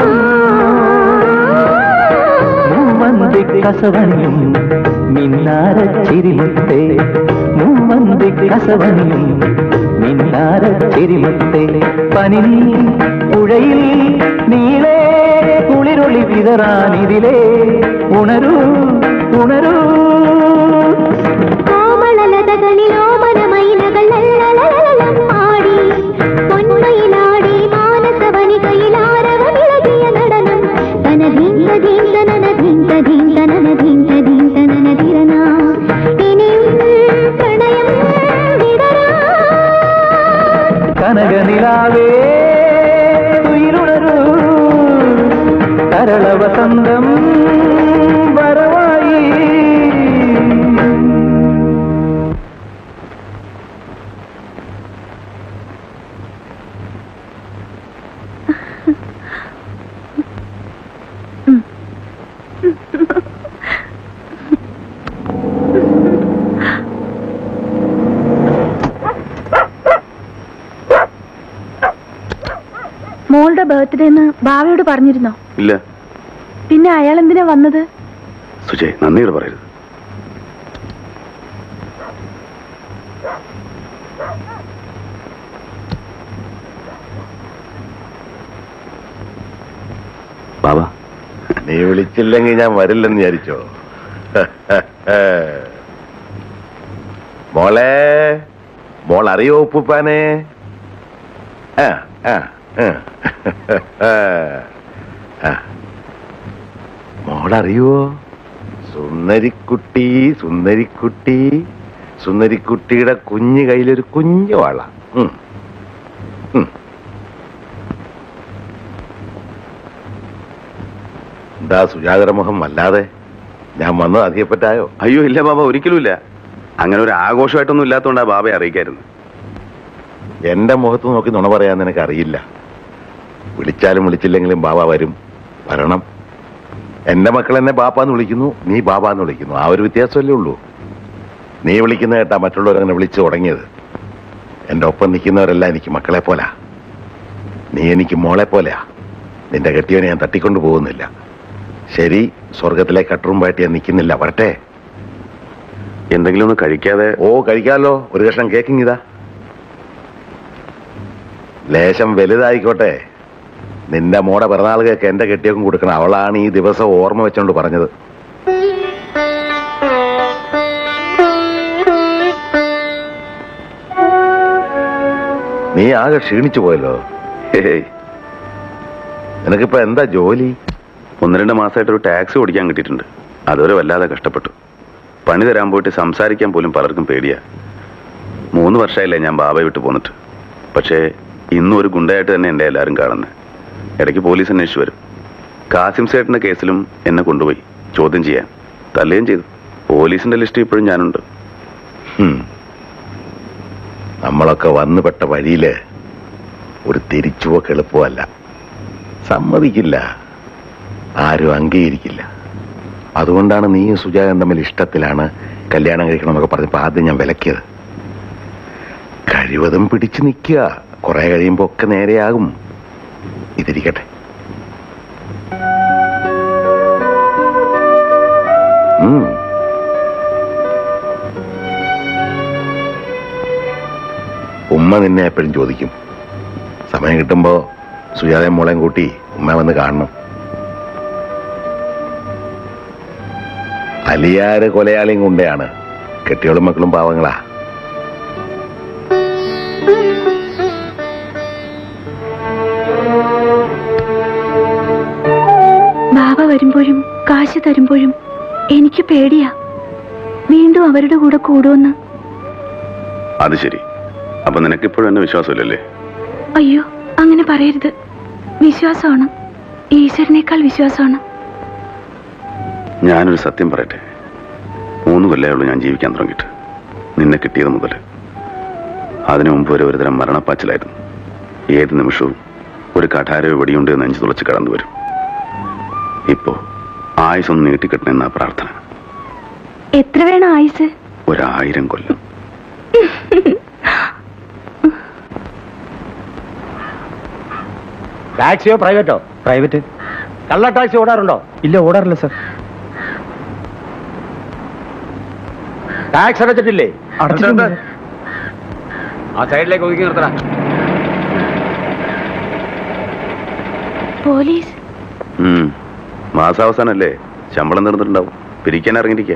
[SPEAKER 9] മൂവന്തി കസവണിയും മിന്നാര ചിരിമുത്തേ മൂവന്തി കസവണിയും മിന്നാര ചിരിമുത്തേ പനി പുഴയിൽ നീളെ കുളിരൊളി വിതറാനിതിലേ ഉണരൂ ഉണരൂ
[SPEAKER 6] കോമളലതകളിലോ മനമയിലകൾ ലല്ലലലലലം ആടി പൊന്മയിലാടി മാനസവനികയിലാരവമിളകിയ നടനം തനധീന്ത ധീന്ത നനധീന്ത ധീന്ത നനധീന്ത ധീന്ത നനധിരന ഇനിയും പ്രണയം വിടരാ
[SPEAKER 9] കനകനിലാവേ തുയിലുണരൂ കരള വസന്തം വരവായി
[SPEAKER 6] മോളുടെ ബർത്ത്ഡേ എന്ന് ബാവയോട് പറഞ്ഞിരുന്നോ
[SPEAKER 1] ഇല്ല
[SPEAKER 6] പിന്നെ അയാൾ എന്തിനാ വന്നത്
[SPEAKER 1] സുജയ് നന്ദിയോട് പറയരുത് ബാബാ
[SPEAKER 2] നീ വിളിച്ചില്ലെങ്കിൽ ഞാൻ വരില്ലെന്ന് വിചാരിച്ചോ മോളെ മോൾ അറിയോ ഉപ്പുപ്പാനെ ആ ആ ആ. ആ. മോളറിയോ സുന്ദരിക്കുട്ടി സുന്ദരിക്കുട്ടി സുന്ദരിക്കുട്ടിയുടെ കുഞ്ഞു കയ്യിലൊരു കുഞ്ഞു വള ഉം. ഉം. എന്താ സുജാതരമുഖം വല്ലാതെ ഞാൻ വന്നത് അധികപ്പറ്റായോ
[SPEAKER 1] അയ്യോ ഇല്ല ബാബ ഒരിക്കലും ഇല്ല അങ്ങനെ ഒരു ആഘോഷമായിട്ടൊന്നും ഇല്ലാത്തതുകൊണ്ടാ ബാബയെ അറിയിക്കായിരുന്നു
[SPEAKER 2] എന്റെ മുഖത്ത് നോക്കി നുണ പറയാൻ നിനക്ക് അറിയില്ല വിളിച്ചാലും വിളിച്ചില്ലെങ്കിലും ബാബ വരും വരണം എന്റെ മക്കൾ എന്നെ ബാപ്പാന്ന് വിളിക്കുന്നു നീ ബാബാന്ന് വിളിക്കുന്നു ആ ഒരു വ്യത്യാസമല്ലേ ഉള്ളൂ നീ വിളിക്കുന്ന കേട്ടാ മറ്റുള്ളവരങ്ങനെ വിളിച്ചു തുടങ്ങിയത് എന്റെ ഒപ്പം നിൽക്കുന്നവരെല്ലാം എനിക്ക് മക്കളെ പോലാ നീ എനിക്ക് മോളെ പോലെയാ നിന്റെ കെട്ടിയവനെ ഞാൻ തട്ടിക്കൊണ്ടു പോകുന്നില്ല ശരി സ്വർഗത്തിലെ കട്ടുറുമ്പായിട്ട് ഞാൻ നിൽക്കുന്നില്ല വരട്ടെ
[SPEAKER 1] എന്തെങ്കിലും ഒന്ന് കഴിക്കാതെ
[SPEAKER 2] ഓ കഴിക്കാമല്ലോ ഒരു കഷ്ണം കേക്കിങ് ഇതാ ലേശം വലുതായിക്കോട്ടെ നിന്റെ മോടെ പിറന്നാൾ കേക്ക് എന്റെ കെട്ടിയക്കും കൊടുക്കണം അവളാണ് ഈ ദിവസം ഓർമ്മ വെച്ചോണ്ട് പറഞ്ഞത് നീ ആകെ ക്ഷീണിച്ചു പോയല്ലോ
[SPEAKER 1] ഹേയ്,
[SPEAKER 2] നിനക്കിപ്പോ എന്താ ജോലി
[SPEAKER 1] ഒന്ന് രണ്ട് മാസമായിട്ട് ഒരു ടാക്സി ഓടിക്കാൻ കിട്ടിയിട്ടുണ്ട് അതുവരെ വല്ലാതെ കഷ്ടപ്പെട്ടു പണി തരാൻ പോയിട്ട് സംസാരിക്കാൻ പോലും പലർക്കും പേടിയാ മൂന്ന് വർഷമായില്ലേ ഞാൻ ബാബയെ വിട്ട് പോന്നിട്ട് പക്ഷേ ഇന്നും ഒരു ഗുണ്ടയായിട്ട് തന്നെ എൻ്റെ എല്ലാവരും കാണുന്നത് ഇടയ്ക്ക് പോലീസ് അന്വേഷിച്ചു വരും കാസിം സേട്ടിന്റെ കേസിലും എന്നെ കൊണ്ടുപോയി ചോദ്യം ചെയ്യാൻ തല്ലുകയും ചെയ്തു പോലീസിന്റെ ലിസ്റ്റ് ഇപ്പോഴും ഞാനുണ്ട്
[SPEAKER 2] ഹും. നമ്മളൊക്കെ വന്നുപെട്ട വഴിയില് ഒരു തിരിച്ചുപോക്ക് എളുപ്പമല്ല സമ്മതിക്കില്ല ആരും അംഗീകരിക്കില്ല അതുകൊണ്ടാണ് നീയും സുജാതൻ തമ്മിൽ ഇഷ്ടത്തിലാണ് കല്യാണം കഴിക്കണം എന്നൊക്കെ പറഞ്ഞപ്പോൾ ആദ്യം ഞാൻ വിലക്കിയത് കഴിവതും പിടിച്ചു നിൽക്കുക കുറെ കഴിയുമ്പോ ഒക്കെ നേരെയാകും ഇതിരിക്കട്ടെ ഉം. ഉമ്മ നിന്നെ എപ്പോഴും ചോദിക്കും സമയം കിട്ടുമ്പോ സുജാതയും മോളെയും കൂട്ടി ഉമ്മ വന്ന് കാണണം അലിയാറ് കൊലയാളിയും കൊണ്ടയാണ് കെട്ടിയോളും മക്കളും പാവങ്ങളാ
[SPEAKER 6] ബാബ വരുമ്പോഴും കാശ് തരുമ്പോഴും എനിക്ക് പേടിയാ വീണ്ടും അവരുടെ കൂടെ കൂടുമെന്ന്
[SPEAKER 1] അത് ശരി അപ്പൊ നിനക്ക് ഇപ്പോഴും എന്നെ വിശ്വാസമില്ലല്ലേ
[SPEAKER 6] അയ്യോ അങ്ങനെ പറയരുത് വിശ്വാസമാണ് ഈശ്വരനേക്കാൾ വിശ്വാസമാണ്
[SPEAKER 1] ഞാനൊരു സത്യം പറയട്ടെ മൂന്ന് കൊല്ലേ ഉള്ളൂ ഞാൻ ജീവിക്കാൻ തുടങ്ങിയിട്ട് നിന്നെ കിട്ടിയത് മുതൽ അതിനു മുമ്പ് വരെ ഒരുതരം മരണപ്പാച്ചിലായിരുന്നു ഏത് നിമിഷവും ഒരു കഠാരോ വെടിയുണ്ട് എന്ന് നെഞ്ചു തുളച്ച് കടന്നു വരും ഇപ്പോ ആയുസൊന്ന് നീട്ടിക്കിട്ടണമെന്നാ പ്രാർത്ഥന
[SPEAKER 6] എത്ര വേണം ആയുസ്
[SPEAKER 1] ഒരായിരം കൊല്ലം
[SPEAKER 4] ടാക്സിയോ പ്രൈവറ്റോ
[SPEAKER 8] പ്രൈവറ്റ്
[SPEAKER 4] കള്ള ടാക്സി ഓടാറുണ്ടോ
[SPEAKER 8] ഇല്ല ഓടാറില്ല സർ
[SPEAKER 4] ടാക്സ് അടച്ചിട്ടില്ലേ
[SPEAKER 8] അടച്ചിട്ടുണ്ട്
[SPEAKER 4] ആ സൈഡിലേക്ക് ഒതുക്കി നിർത്തണം
[SPEAKER 6] പോലീസ്
[SPEAKER 1] ഉം. മാസാവസാനല്ലേ ശമ്പളം തീർന്നിട്ടുണ്ടാവും പിരിക്കാൻ ഇറങ്ങിയിരിക്കുക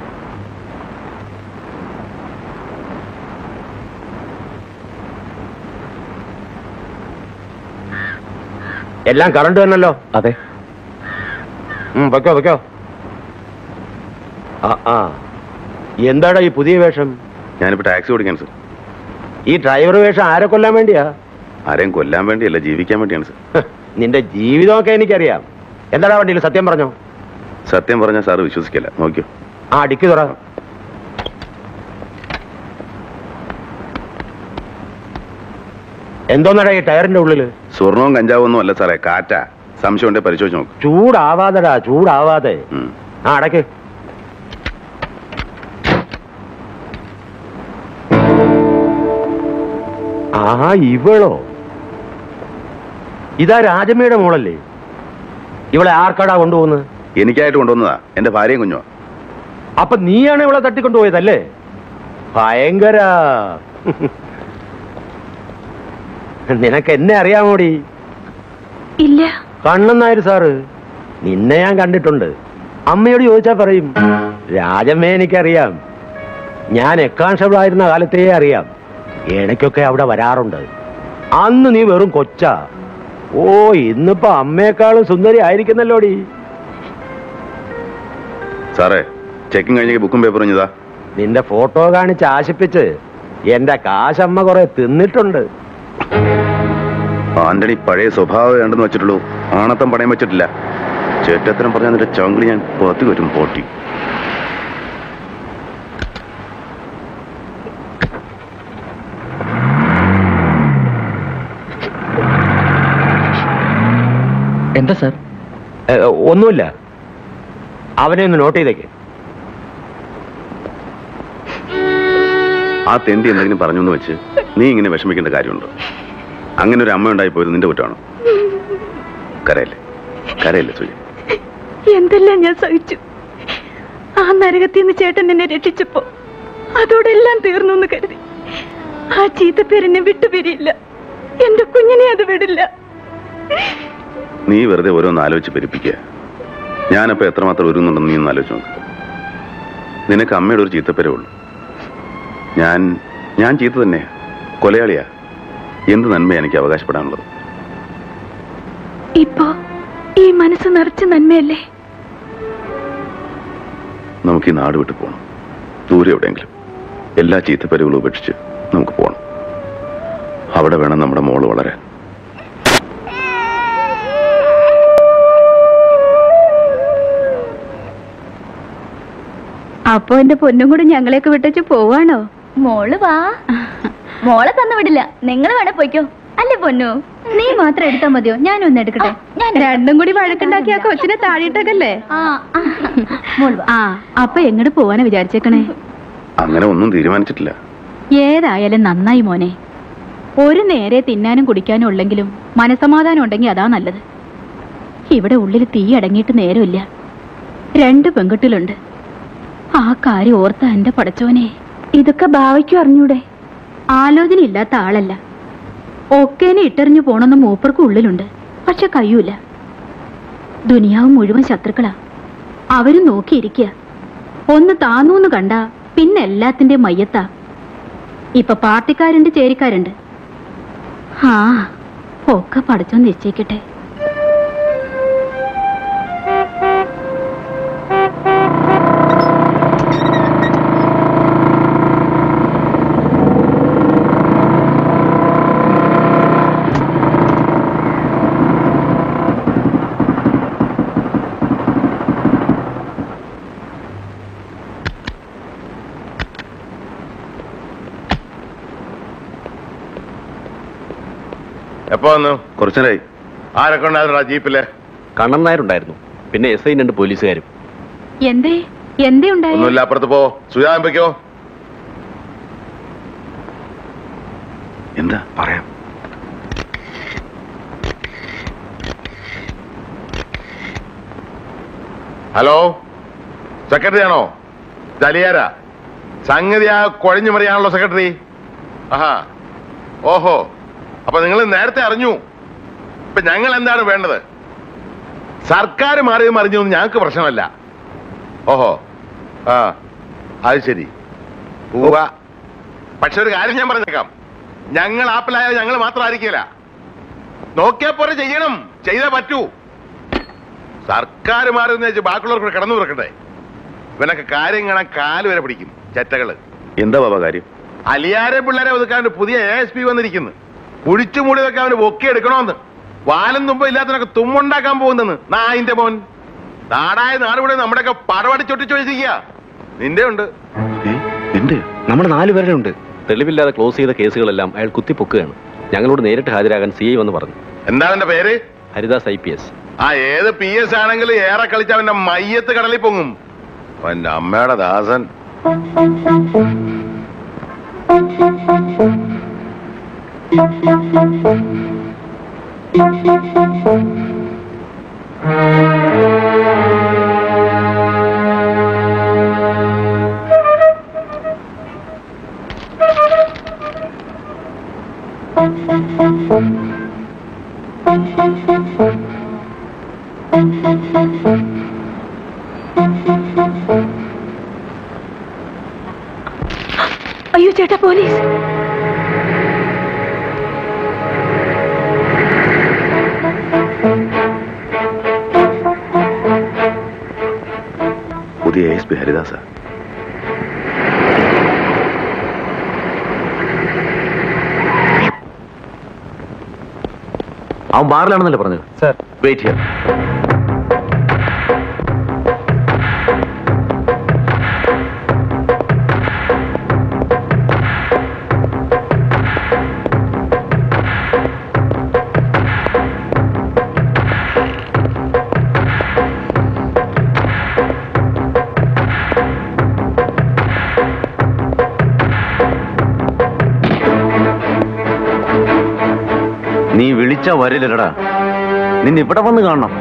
[SPEAKER 4] എല്ലാം കറണ്ട് തന്നല്ലോ
[SPEAKER 3] അതെ
[SPEAKER 4] ഉം, വെക്കോ വെക്കോ ആ ആ എന്താടാ ഈ പുതിയ വേഷം
[SPEAKER 1] ഞാനിപ്പോ ടാക്സി ഓടിക്കാൻ സർ
[SPEAKER 4] ഈ ഡ്രൈവർ വേഷം ആരെ കൊല്ലാൻ വേണ്ടിയാ
[SPEAKER 1] ആരെയും കൊല്ലാൻ വേണ്ടിയല്ല ജീവിക്കാൻ വേണ്ടിയാണ് സർ
[SPEAKER 4] ഹ്, നിന്റെ ജീവിതമൊക്കെ എനിക്കറിയാം എന്താടാ വണ്ടിയിൽ സത്യം പറഞ്ഞോ
[SPEAKER 1] സത്യം പറഞ്ഞാൽ സാറ് വിശ്വസിക്കില്ല നോക്കിയോ
[SPEAKER 4] ആ ഡിക്കി തുറ എന്തോന്നടാ ഈ ടയറിന്റെ ഉള്ളില്
[SPEAKER 1] സ്വർണവും കഞ്ചാവും ഒന്നും അല്ല സാറേ കാറ്റാ സംശയം ഉണ്ടെ പരിശോധിച്ച് നോക്ക്
[SPEAKER 4] ചൂടാവാതെടാ ചൂടാവാതെ
[SPEAKER 1] ഉം.
[SPEAKER 4] ആ അടക്ക് ആ ഇവളോ ഇതാ രാജമ്മയുടെ മോളല്ലേ ഇവളെ ആർക്കാടാ കൊണ്ടുപോകുന്നത്
[SPEAKER 1] എനിക്കായിട്ട് കൊണ്ടുവന്നതാ എന്റെ ഭാര്യയും കുഞ്ഞോ
[SPEAKER 4] അപ്പൊ നീയാണ് ഇവളെ തട്ടിക്കൊണ്ടുപോയതല്ലേ ഭയങ്കര നിനക്ക് എന്നെ അറിയാമോടി
[SPEAKER 6] ഇല്ല
[SPEAKER 4] കണ്ണൻ നായർ സാറ് നിന്നെ ഞാൻ കണ്ടിട്ടുണ്ട് അമ്മയോട് ചോദിച്ചാ പറയും രാജമ്മയെ എനിക്കറിയാം ഞാൻ എക്കാൺസ്റ്റബിൾ ആയിരുന്ന കാലത്തേ അറിയാം ഇടയ്ക്കൊക്കെ അവിടെ വരാറുണ്ട് അന്ന് നീ വെറും കൊച്ചാ ഓ ഇന്നിപ്പോ അമ്മയെക്കാളും സുന്ദരി ആയിരിക്കുന്നല്ലോടി
[SPEAKER 1] സാറേ ചെക്കിങ് കഴിഞ്ഞ ബുക്കും പേപ്പറും ഇതാ
[SPEAKER 4] നിന്റെ ഫോട്ടോ കാണിച്ച് ആശിപ്പിച്ച് എന്റെ കാശമ്മ കുറെ തിന്നിട്ടുണ്ട്
[SPEAKER 1] ആന്റണി പഴയ സ്വഭാവം വേണ്ടെന്ന് വെച്ചിട്ടുള്ളൂ ആണത്തം പണയം വെച്ചിട്ടില്ല ചേട്ടത്തരം പറഞ്ഞ നിന്റെ ചങ്കിളി ഞാൻ പുറത്തു വരും പോട്ടി
[SPEAKER 3] എന്താ സാർ
[SPEAKER 4] ഏ, ഒന്നുമില്ല അവനെ ഒന്ന് നോട്ട് ചെയ്തേക്ക്
[SPEAKER 1] ആ തെണ്ടി എന്തെങ്കിലും പറഞ്ഞു എന്ന് വെച്ച് നീ ഇങ്ങനെ വിഷമിക്കേണ്ട കാര്യമുണ്ടോ അങ്ങനെ ഒരു അമ്മ ഉണ്ടായി പോയത് നിന്റെ കുറ്റമാണോ കരയല്ലേ കരയല്ലേ സുജി
[SPEAKER 6] എന്തെല്ലാം ഞാൻ സഹിച്ചു ആ നരകത്തിൽ നിന്ന് ചേട്ടൻ എന്നെ രക്ഷിച്ചപ്പോ അതോടെല്ലാം തീർന്നു എന്ന് കരുതി ആ ചീത്തപ്പേരെന്നെ വിട്ടുപിരിയില്ല എന്റെ കുഞ്ഞിനെ അത് വിടില്ല
[SPEAKER 1] നീ വെറുതെ ഓരോന്ന് ആലോചിച്ച് പെരുപ്പിക്കുക ഞാനപ്പോ എത്രമാത്രം ഒരുങ്ങുന്നുണ്ടെന്ന് നീ ഒന്ന് ആലോചിച്ച് നോക്ക് നിനക്ക് അമ്മയുടെ ഒരു ചീത്തപ്പേരേ ഉള്ളൂ ഞാൻ ഞാൻ ചീത്ത തന്നെ കൊലയാളിയാ എന്ത് നന്മ എനിക്ക് അവകാശപ്പെടാനുള്ളത്
[SPEAKER 6] ഇപ്പോ ഈ മനസ്സ് നിറച്ച് നന്മയല്ലേ
[SPEAKER 1] നമുക്ക് ഈ നാട് വിട്ട് പോകണം ദൂരെ എവിടെയെങ്കിലും എല്ലാ ചീത്തപ്പേരുകളും ഉപേക്ഷിച്ച് നമുക്ക് പോകണം അവിടെ വേണം നമ്മുടെ മോള് വളരാൻ
[SPEAKER 6] അപ്പൊ എന്റെ പൊന്നും കൂടെ ഞങ്ങളെയൊക്കെ വിട്ടു പോവാണോ മോള് വാ മോളെ തന്നു വിടില്ല നിങ്ങൾ വേണേ പോയിക്കോ അല്ലേ പൊന്നു നീ മാത്രം എടുത്താ മതിയോ ഞാനൊന്ന് എടുക്കട്ടെ ഞാൻ
[SPEAKER 7] രണ്ടും കൂടി വഴക്കുണ്ടാക്കി ആ കൊച്ചിനെ താഴെയിട്ടകല്ലേ
[SPEAKER 6] മോള് വാ
[SPEAKER 7] ആ അപ്പൊ എങ്ങോട്ട് പോവാനാ വിചാരിച്ചേക്കണേ
[SPEAKER 1] അങ്ങനെ ഒന്നും തീരുമാനിച്ചിട്ടില്ല
[SPEAKER 6] ഏതായാലും നന്നായി മോനെ ഒരു നേരെ തിന്നാനും കുടിക്കാനും ഉള്ളെങ്കിലും മനസമാധാനം ഉണ്ടെങ്കിൽ അതാ നല്ലത് ഇവിടെ ഉള്ളിൽ തീ അടങ്ങിയിട്ട് നേരമില്ല രണ്ട് പെൺകുട്ടികളുണ്ട് ആ കാര്യം ഓർത്ത എന്റെ പടച്ചോനെ ഇതൊക്കെ ഭാവയ്ക്കും അറിഞ്ഞൂടെ ആലോചന ഇല്ലാത്ത ആളല്ല ഒക്കേനെ ഇട്ടെറിഞ്ഞു പോണെന്ന് മൂപ്പർക്ക് ഉള്ളിലുണ്ട് പക്ഷെ കഴിയൂല ദുനിയാവ് മുഴുവൻ ശത്രുക്കളാ അവരും നോക്കിയിരിക്കുക ഒന്ന് താന്നൂന്ന് കണ്ട പിന്നെ എല്ലാത്തിന്റെ മയ്യത്താ ഇപ്പൊ പാർട്ടിക്കാരുണ്ട് ചേരിക്കാരുണ്ട് ആ ഒക്കെ പഠിച്ചോ നിശ്ചയിക്കട്ടെ
[SPEAKER 2] എപ്പോ വന്നു കുറച്ചിനായി ആരൊക്കെ ഉണ്ടായിരുന്നു ജീപ്പില്
[SPEAKER 3] കണ്ണൻ നായരുണ്ടായിരുന്നു പിന്നെ എസ് ഐ രണ്ട് പോലീസുകാരും
[SPEAKER 6] എന്തേ എന്തേ ഉണ്ടായി
[SPEAKER 2] ഒന്നുമില്ല അപ്പുറത്ത് പോ സുജാതം വെക്കോ എന്താ പറയാം ഹലോ സെക്രട്ടറി ആണോ ജലിയാര സംഗതി ആ കുഴഞ്ഞു മറിയാണല്ലോ സെക്രട്ടറി ആഹാ ഓഹോ അപ്പൊ നിങ്ങൾ നേരത്തെ അറിഞ്ഞു ഇപ്പൊ ഞങ്ങൾ എന്താണ് വേണ്ടത് സർക്കാർ മാറിയും മറിഞ്ഞു ഞങ്ങൾക്ക് പ്രശ്നമല്ല ഓഹോ ആ അത് ശരി ഉവ്വ പക്ഷെ ഒരു കാര്യം ഞാൻ പറഞ്ഞേക്കാം ഞങ്ങൾ ആപ്പിലായാൽ ഞങ്ങൾ മാത്രമായിരിക്കില്ല നോക്കിയാ പോലെ ചെയ്യണം ചെയ്തേ പറ്റൂ സർക്കാർ മാറുന്ന വെച്ച് ബാക്കിയുള്ളവർക്ക് കിടന്നു തുറക്കട്ടെ ഇവനൊക്കെ കാര്യം കാണാൻ കാല് വരെ പിടിക്കും ചെറ്റകള്
[SPEAKER 5] എന്താ ബാബ കാര്യം
[SPEAKER 2] അലിയാരെ പിള്ളേരെ ഒതുക്കാൻ ഒരു പുതിയ എ എസ് പി വന്നിരിക്കുന്നു കുഴിച്ചു മൂടി വെക്കാൻ അവന് പൊക്കി എടുക്കണോന്ന് വാലും തുമ്പ ഇല്ലാത്തവനൊക്കെ തുമ്മുണ്ടാക്കാൻ പോകുന്നെന്ന് നായിന്റെ മോൻ നാടായ നാടുകൂടെ നമ്മുടെയൊക്കെ പടവടിച്ചൊട്ടിച്ചു വെച്ചിരിക്കുക നിന്റെ ഉണ്ട്
[SPEAKER 5] എന്ത് നമ്മുടെ നാല് പേരുടെ ഉണ്ട്
[SPEAKER 3] തെളിവില്ലാതെ ക്ലോസ് ചെയ്ത കേസുകളെല്ലാം അയാൾ കുത്തിപ്പൊക്കുകയാണ് ഞങ്ങളോട് നേരിട്ട് ഹാജരാകാൻ സി ഐ വന്ന് പറഞ്ഞു
[SPEAKER 2] എന്താ അവന്റെ പേര്
[SPEAKER 3] ഹരിദാസ് ഐ പി എസ്
[SPEAKER 2] ആ ഏത് പി എസ് ആണെങ്കിലും ഏറെ കളിച്ച അവന്റെ മയ്യത്ത് കടലിൽ പൊങ്ങും അവന്റെ അമ്മയുടെ ദാസൻ
[SPEAKER 6] അയ്യോ ചേട്ടാ പോലീസ്
[SPEAKER 5] പുതിയ എസ് പി ഹരിദാസ അവൻ ബാറിലാണെന്നല്ലേ പറഞ്ഞത്
[SPEAKER 8] സർ
[SPEAKER 5] വെയിറ്റ് ഹിയർ നീ വിളിച്ച വരില്ലടാ നിന്നെ ഇവിടെ വന്ന് കാണണം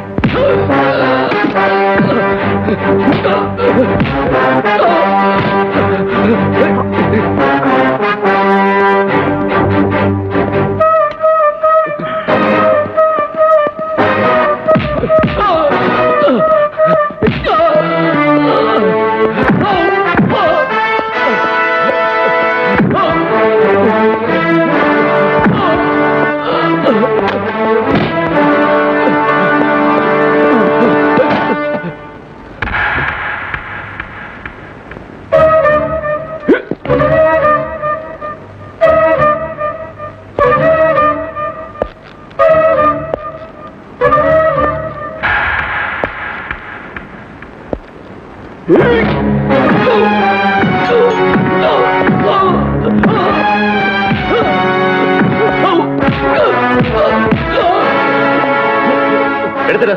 [SPEAKER 5] എടുത്തിട്ട്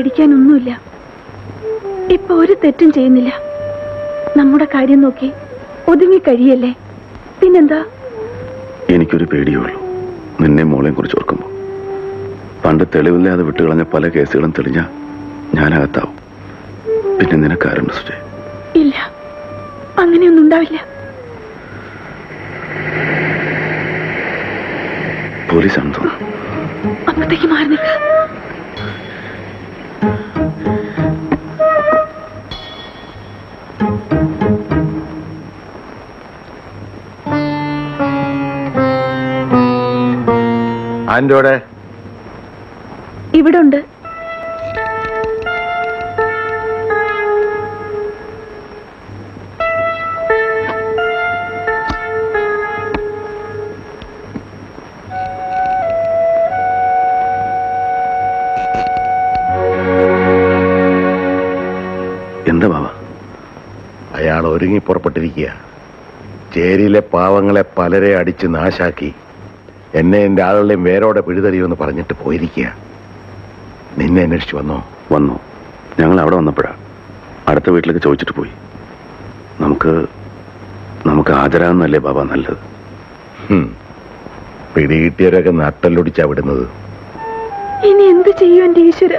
[SPEAKER 6] പേടിക്കാനൊന്നുമില്ല ഇപ്പൊ ഒരു തെറ്റും ചെയ്യുന്നില്ല നമ്മുടെ കാര്യം നോക്കി ഒതുങ്ങി കഴിയല്ലേ പിന്നെന്താ
[SPEAKER 10] എനിക്കൊരു പേടിയേ ഉള്ളൂ നിന്നെ മോളെയും കുറിച്ച് ഓർക്കുമ്പോൾ പണ്ട് തെളിവില്ലാതെ വിട്ടുകളഞ്ഞ പല കേസുകളും തെളിഞ്ഞ ഞാനകത്താവും പിന്നെ നിനക്കാരുണ്ട് സുജയ്
[SPEAKER 6] ഇല്ല അങ്ങനെയൊന്നും ഉണ്ടാവില്ല
[SPEAKER 10] പോലീസാണെന്ന് തോന്നുന്നു
[SPEAKER 6] അപ്പത്തേക്ക് മാറി നിൽക്ക
[SPEAKER 2] ആന്റോടെ
[SPEAKER 6] ഇവിടെ ഉണ്ട്
[SPEAKER 10] എന്താ ബാബ
[SPEAKER 2] അയാൾ ഒരുങ്ങി പുറപ്പെട്ടിരിക്കുക ചേരിയിലെ പാവങ്ങളെ പലരെ അടിച്ച് നാശാക്കി എന്നെ എന്റെ ആളുകളെയും വേരോടെ പിഴുതറിയുമെന്ന് പറഞ്ഞിട്ട് പോയിരിക്കുക നിന്നെ അന്വേഷിച്ചു വന്നോ
[SPEAKER 10] വന്നു ഞങ്ങൾ അവിടെ വന്നപ്പോഴാ അടുത്ത വീട്ടിലേക്ക് ചോദിച്ചിട്ട് പോയി നമുക്ക് നമുക്ക് ഹാജരാകുന്നല്ലേ ബാബ നല്ലത്
[SPEAKER 2] ഹും. പിടികിട്ടിയവരൊക്കെ നട്ടല്ലൊടിച്ചാ വിടുന്നത്
[SPEAKER 6] ഇനി എന്ത് ചെയ്യും എന്റെ ഈശ്വര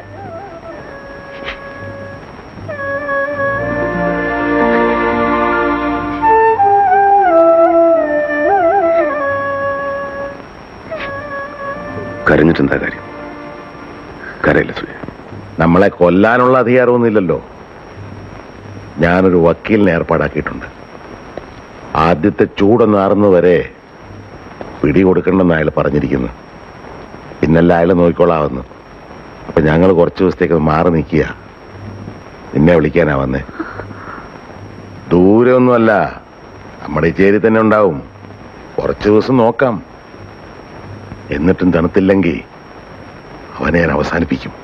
[SPEAKER 10] കരഞ്ഞിട്ടെന്താ കാര്യം കരയില്ല സുജയ്
[SPEAKER 2] നമ്മളെ കൊല്ലാനുള്ള അധികാരമൊന്നുമില്ലല്ലോ ഞാനൊരു വക്കീലിനെ ഏർപ്പാടാക്കിയിട്ടുണ്ട് ആദ്യത്തെ ചൂടൊന്ന് ആറുന്നവരെ പിടി കൊടുക്കണമെന്ന് അയാൾ പറഞ്ഞിരിക്കുന്നു പിന്നല്ല അയാൾ നോക്കിക്കോളാവുന്നു അപ്പൊ ഞങ്ങൾ കുറച്ച് ദിവസത്തേക്ക് ഒന്ന് മാറി നിൽക്കുക നിന്നെ വിളിക്കാനാ വന്നേ ദൂരമൊന്നുമല്ല നമ്മുടെ ഈ ചേരി തന്നെ ഉണ്ടാവും കുറച്ച് ദിവസം നോക്കാം എന്നിട്ടും തണുത്തില്ലെങ്കിൽ അവനെ ഞാൻ അവസാനിപ്പിക്കും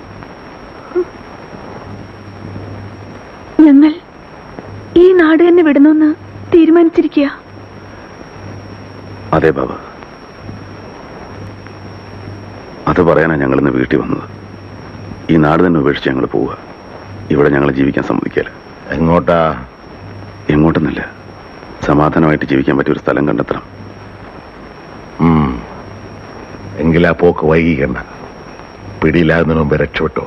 [SPEAKER 6] ഞങ്ങൾ ഈ നാട് തന്നെ വിടണമെന്ന് തീരുമാനിച്ചിരിക്കുക
[SPEAKER 10] അതെ ബാബ അത് പറയാനാ ഞങ്ങൾ ഇന്ന് വീട്ടിൽ വന്നത് ഈ നാട് തന്നെ ഉപേക്ഷിച്ച് ഞങ്ങൾ പോവുക ഇവിടെ ഞങ്ങൾ ജീവിക്കാൻ സമ്മതിക്കില്ല
[SPEAKER 2] എങ്ങോട്ടാ
[SPEAKER 10] എങ്ങോട്ടെന്നല്ല സമാധാനമായിട്ട് ജീവിക്കാൻ പറ്റിയ ഒരു സ്ഥലം കണ്ടെത്തണം
[SPEAKER 2] ഉം. എങ്കിലാ പോക്ക് വൈകിക്കണ്ട പിടിയിലാകുന്നതിന് മുമ്പ് രക്ഷപ്പെട്ടോ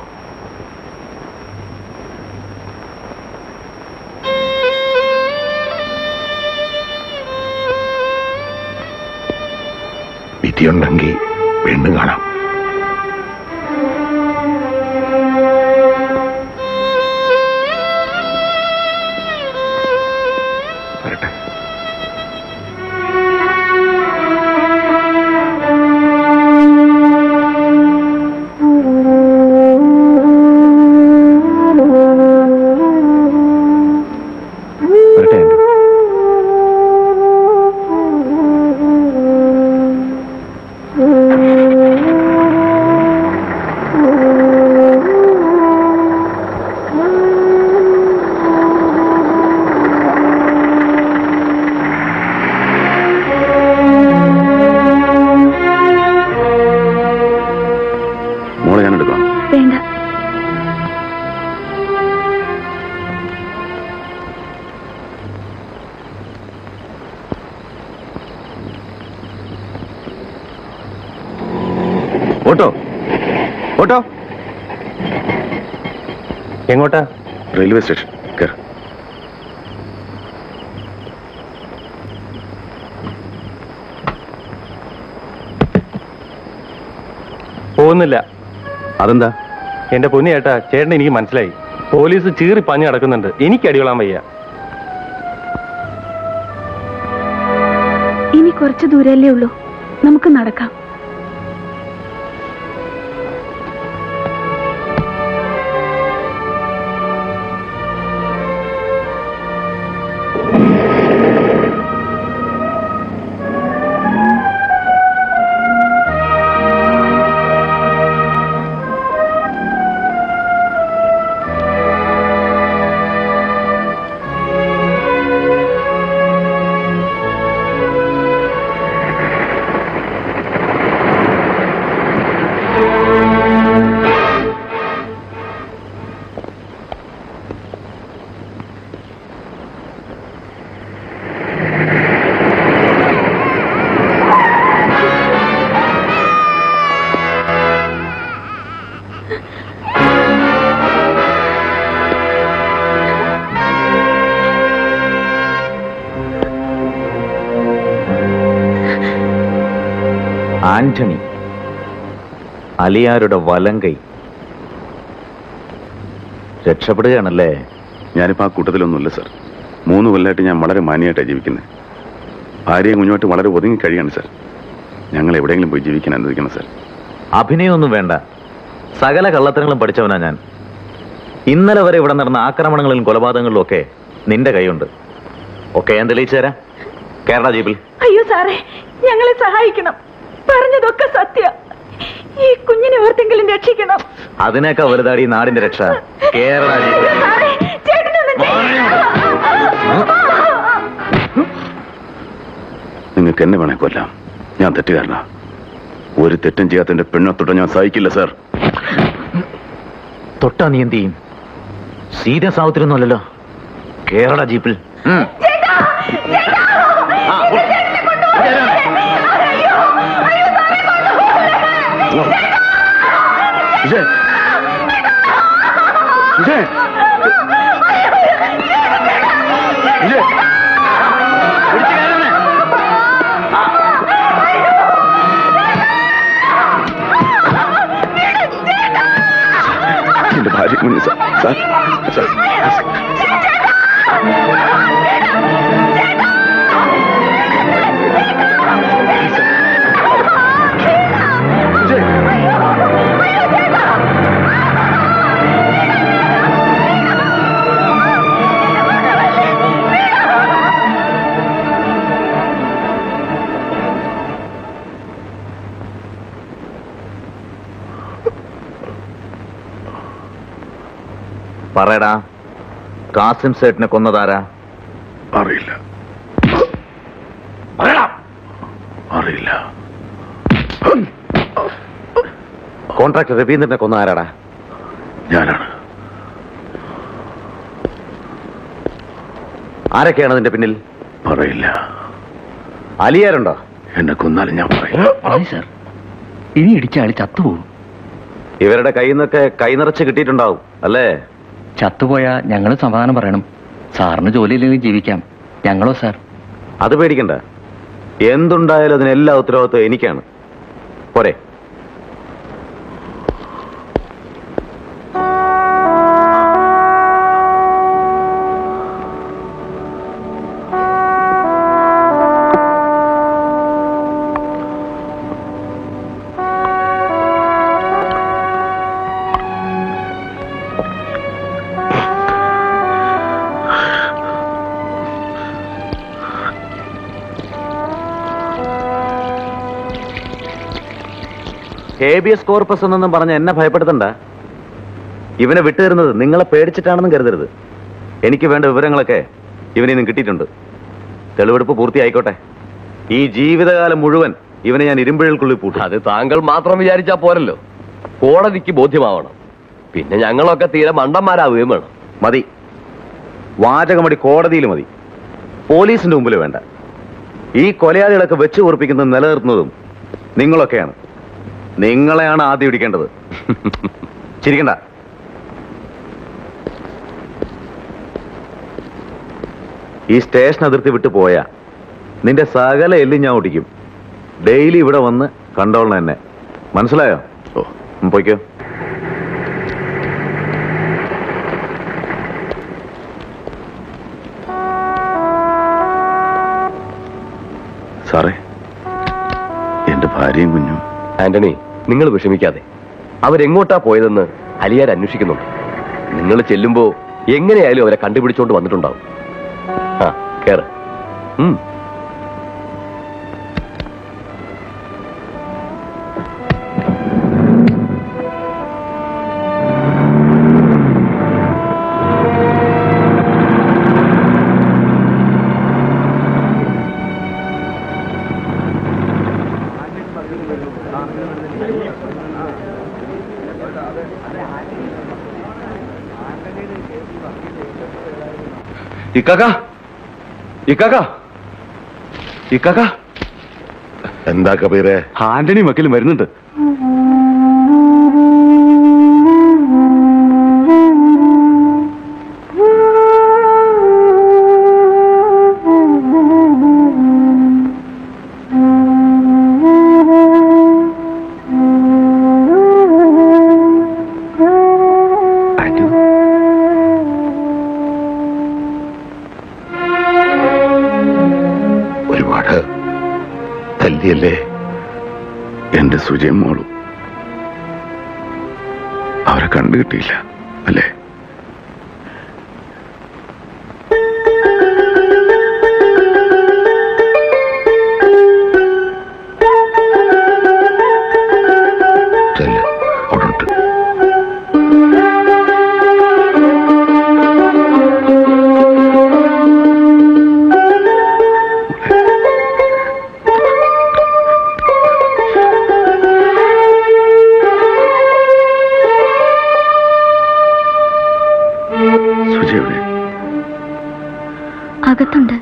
[SPEAKER 2] വിധിയുണ്ടെങ്കിൽ വീണ്ടും കാണാം വരട്ടെ
[SPEAKER 3] വരട്ടെ ആൻഡ്രു.
[SPEAKER 10] മോളെ ഞാൻ എടുക്കണം
[SPEAKER 6] വേണ്ട
[SPEAKER 3] ഓട്ടോ ഓട്ടോ എങ്ങോട്ടാ
[SPEAKER 10] റെയിൽവേ സ്റ്റേഷൻ കയറ
[SPEAKER 3] പോകുന്നില്ല
[SPEAKER 10] അതെന്താ
[SPEAKER 3] എന്റെ പൊന്നു ചേട്ടാ ചേട്ടൻ എനിക്ക് മനസ്സിലായി പോലീസ് ചീറി പഞ്ഞു നടക്കുന്നുണ്ട് എനിക്ക് അടികൊള്ളാൻ വയ്യ
[SPEAKER 6] ഇനി കുറച്ച് ദൂരല്ലേ ഉള്ളൂ നമുക്ക് നടക്കാം
[SPEAKER 5] ആന്റണി അലിയാരുടെ വലങ്കൈ രക്ഷപ്പെടുകയാണല്ലേ
[SPEAKER 10] ഞാനിപ്പോൾ ആ കൂട്ടത്തിലൊന്നുമില്ല സർ മൂന്ന് കൊല്ലമായിട്ട് ഞാൻ വളരെ മാന്യമായിട്ടാണ് ജീവിക്കുന്നത് ഭാര്യയും കുഞ്ഞുമായിട്ട് വളരെ ഒതുങ്ങി കഴിയാണ് സർ ഞങ്ങൾ എവിടെയെങ്കിലും പോയി ജീവിക്കാൻ അനുവദിക്കണം സർ
[SPEAKER 5] അഭിനയമൊന്നും വേണ്ട സകല കള്ളത്തരങ്ങളും പഠിച്ചവനാ ഞാൻ ഇന്നലെ വരെ ഇവിടെ നടന്ന ആക്രമണങ്ങളിലും കൊലപാതകങ്ങളിലും ഒക്കെ നിന്റെ കൈയുണ്ട് ഒക്കെ ഞാൻ തെളിയിച്ചു തരാം കേരള ജീപ്പിൽ
[SPEAKER 6] അയ്യോ സാറേ ഞങ്ങളെ സഹായിക്കണം പറഞ്ഞതൊക്കെ സത്യ ഈ കുഞ്ഞിനെ ഓർത്തെങ്കിലും രക്ഷിക്കണം
[SPEAKER 5] അതിനേക്കാൾ വലുതാടി ഈ നാടിന്റെ രക്ഷ കേരള ജീപ്പിൽ
[SPEAKER 6] സാറേ ചേട്ടനൊന്നും
[SPEAKER 10] നിങ്ങൾക്ക് എന്നെ വേണേ കൊല്ലാം ഞാൻ തെറ്റുകാരനാ ഒരു തെറ്റും ചെയ്യാത്തതിന്റെ പെണ്ണത്തൊട്ട് ഞാൻ സഹിക്കില്ല സർ
[SPEAKER 5] തൊട്ടാ നീ എന്ത് ചെയ്യും സീരിയസ് ആവത്തിരൊന്നുമല്ലല്ലോ കേരള ജീപ്പിൽ ഉം.
[SPEAKER 10] വിജയ് വിജയ് വിജയ് എന്റെ ഭാര്യ കുഞ്ഞ് സാർ സാർ സാർ
[SPEAKER 5] പറയടാ കാസിം സേട്ടിനെ കൊന്നതാരാ
[SPEAKER 10] അറിയില്ല അറിയില്ല
[SPEAKER 5] കോൺട്രാക്ടർ രവീന്ദ്രനെ കൊന്ന ആരാടാ
[SPEAKER 10] ഞാനാണ്
[SPEAKER 5] ആരൊക്കെയാണ് അതിന്റെ പിന്നിൽ
[SPEAKER 10] പറയില്ല
[SPEAKER 5] അലിയാരുണ്ടോ
[SPEAKER 10] എന്നെ കൊന്നാലും ഞാൻ പറയില്ല
[SPEAKER 3] സാർ ഇനി ഇടിച്ച ആള് ചത്തുപോകും
[SPEAKER 5] ഇവരുടെ കയ്യിൽ നിന്നൊക്കെ കൈ നിറച്ച് കിട്ടിയിട്ടുണ്ടാവും അല്ലേ
[SPEAKER 3] ചത്തുപോയാ ഞങ്ങൾ സമാധാനം പറയണം സാറിന് ജോലിയില്ലെങ്കിൽ ജീവിക്കാം ഞങ്ങളോ സാർ
[SPEAKER 5] അത് പേടിക്കണ്ട എന്തുണ്ടായാലും അതിന് എല്ലാ ഉത്തരവാദിത്വം എനിക്കാണ് പോരെ ഹേബിയസ് കോർപ്പസ് എന്നൊന്നും പറഞ്ഞ് എന്നെ ഭയപ്പെടുത്തണ്ട ഇവനെ വിട്ടുതരുന്നത് നിങ്ങളെ പേടിച്ചിട്ടാണെന്നും കരുതരുത് എനിക്ക് വേണ്ട വിവരങ്ങളൊക്കെ ഇവനിൽ നിന്ന് കിട്ടിയിട്ടുണ്ട് തെളിവെടുപ്പ് പൂർത്തിയായിക്കോട്ടെ ഈ ജീവിതകാലം മുഴുവൻ ഇവനെ ഞാൻ ഇരുമ്പുഴൽക്കുള്ളിൽ പൂട്ടും
[SPEAKER 3] അത് താങ്കൾ മാത്രം വിചാരിച്ചാ പോരല്ലോ കോടതിക്ക് ബോധ്യമാവണം പിന്നെ ഞങ്ങളൊക്കെ തീരെ മണ്ടന്മാരാവുകയും വേണം
[SPEAKER 5] മതി വാചകമടി കോടതിയിൽ മതി പോലീസിന്റെ മുമ്പിൽ വേണ്ട ഈ കൊലയാളികളൊക്കെ വെച്ച് ഉറപ്പിക്കുന്നതും നിലനിർത്തുന്നതും നിങ്ങളൊക്കെയാണ് നിങ്ങളെയാണ് ആദ്യം ഇടിക്കേണ്ടത് ചിരിക്കണ്ട ഈ സ്റ്റേഷൻ അതിർത്തി വിട്ടു പോയാ നിന്റെ സകല എല്ലും ഞാൻ ഓടിക്കും ഡെയിലി ഇവിടെ വന്ന് കണ്ടോളണം എന്നെ മനസ്സിലായോ
[SPEAKER 10] ഓ
[SPEAKER 5] ഉം, പോയിക്കോ
[SPEAKER 10] സാറേ എന്റെ ഭാര്യയും കുഞ്ഞും
[SPEAKER 3] ആന്റണി നിങ്ങൾ വിഷമിക്കാതെ അവരെങ്ങോട്ടാ പോയതെന്ന് അലിയാർ അന്വേഷിക്കുന്നുണ്ട് നിങ്ങൾ ചെല്ലുമ്പോ എങ്ങനെയായാലും അവരെ കണ്ടുപിടിച്ചോണ്ട് വന്നിട്ടുണ്ടാവും ആ കേറ് ഉം.
[SPEAKER 2] ഇക്കാക്ക ഇക്കാക്ക ഇക്കാക്ക എന്താ കബീറെ
[SPEAKER 1] ആന്റണി മക്കലും വരുന്നുണ്ട്
[SPEAKER 11] Thank you.
[SPEAKER 2] ഒരുപാട് തല്ലിയല്ലേ
[SPEAKER 10] എന്റെ സുജയും മോളും അവരെ കണ്ടു കിട്ടിയില്ല അല്ലേ
[SPEAKER 2] ചെല്ല് അവിടുണ്ട്
[SPEAKER 10] സുജ എവിടെ
[SPEAKER 6] അകത്തുണ്ട്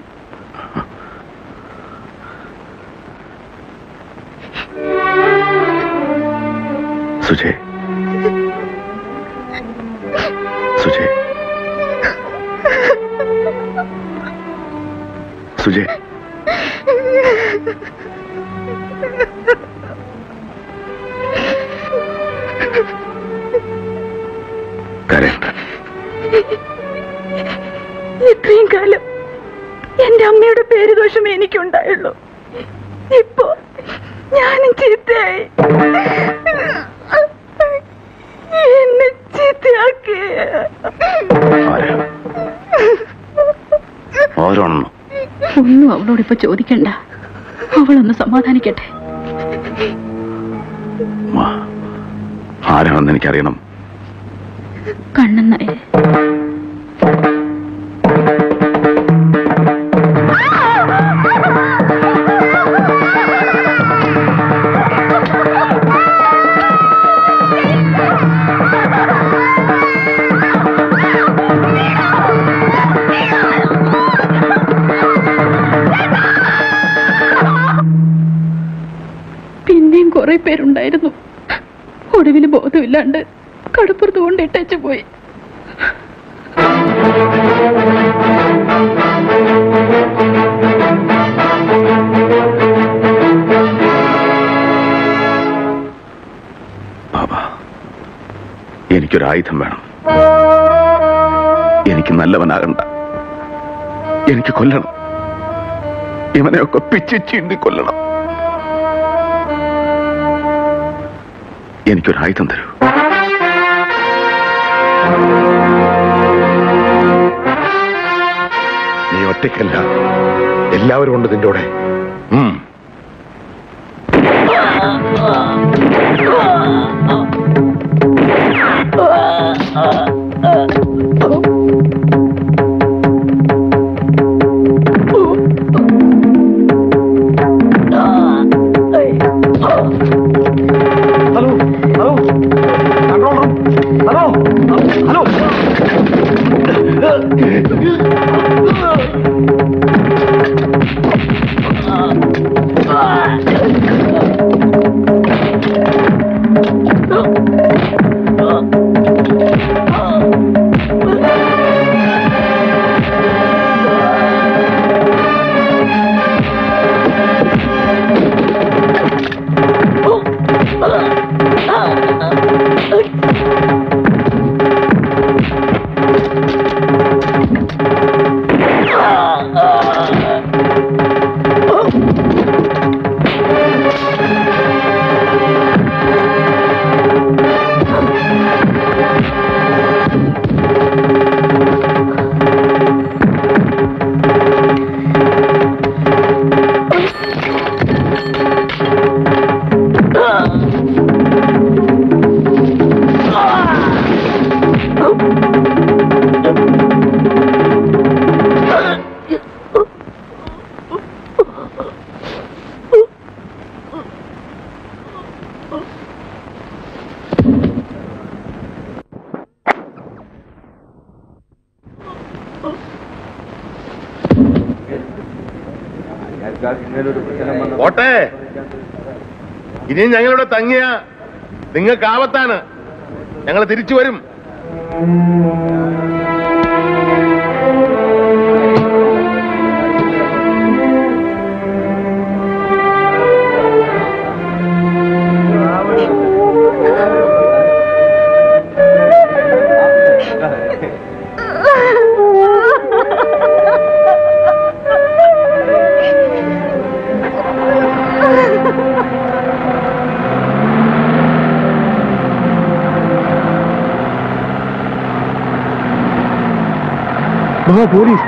[SPEAKER 10] സുജയ് സുജയ് സുജയ് കരയണ്ട
[SPEAKER 6] ഇത്രയും കാലം എന്റെ അമ്മയുടെ പേര് ദോഷമേ എനിക്കുണ്ടായുള്ളൂ ഇപ്പോ ഞാനും ചീത്തയായി എന്നെ ചീത്തയാക്കി
[SPEAKER 10] ആരാ ഓരോണെന്നോ
[SPEAKER 6] ഒന്നും അവളോട് ഇപ്പൊ ചോദിക്കണ്ട അവളൊന്ന് സമാധാനിക്കട്ടെ
[SPEAKER 10] മാ, ആരാണെന്ന് എനിക്കറിയണം
[SPEAKER 6] കണ്ണൻ നായർ പിന്നെയും കുറെ പേരുണ്ടായിരുന്നു ഒടുവിൽ ബോധമില്ലാണ്ട് കടപ്പുറത്ത് കൊണ്ടിട്ടേച്ചു പോയി
[SPEAKER 10] ബാബ എനിക്കൊരു ആയുധം വേണം എനിക്ക് നല്ലവനാകണ്ട എനിക്ക് കൊല്ലണം ഇവനെയൊക്കെ പിച്ച് ചീന്തി കൊല്ലണം എനിക്കൊരു ആയുധം തരൂ
[SPEAKER 2] നീ ഒറ്റയ്ക്കല്ല എല്ലാവരും ഉണ്ട് നിന്റെ കൂടെ ഉം.
[SPEAKER 3] Hello hello control room hello hello
[SPEAKER 2] പോട്ടെ ഇനിയും ഞങ്ങളിവിടെ തങ്ങിയ നിങ്ങൾക്ക് ആപത്താണ് ഞങ്ങൾ തിരിച്ചു വരും
[SPEAKER 3] പോലീസ്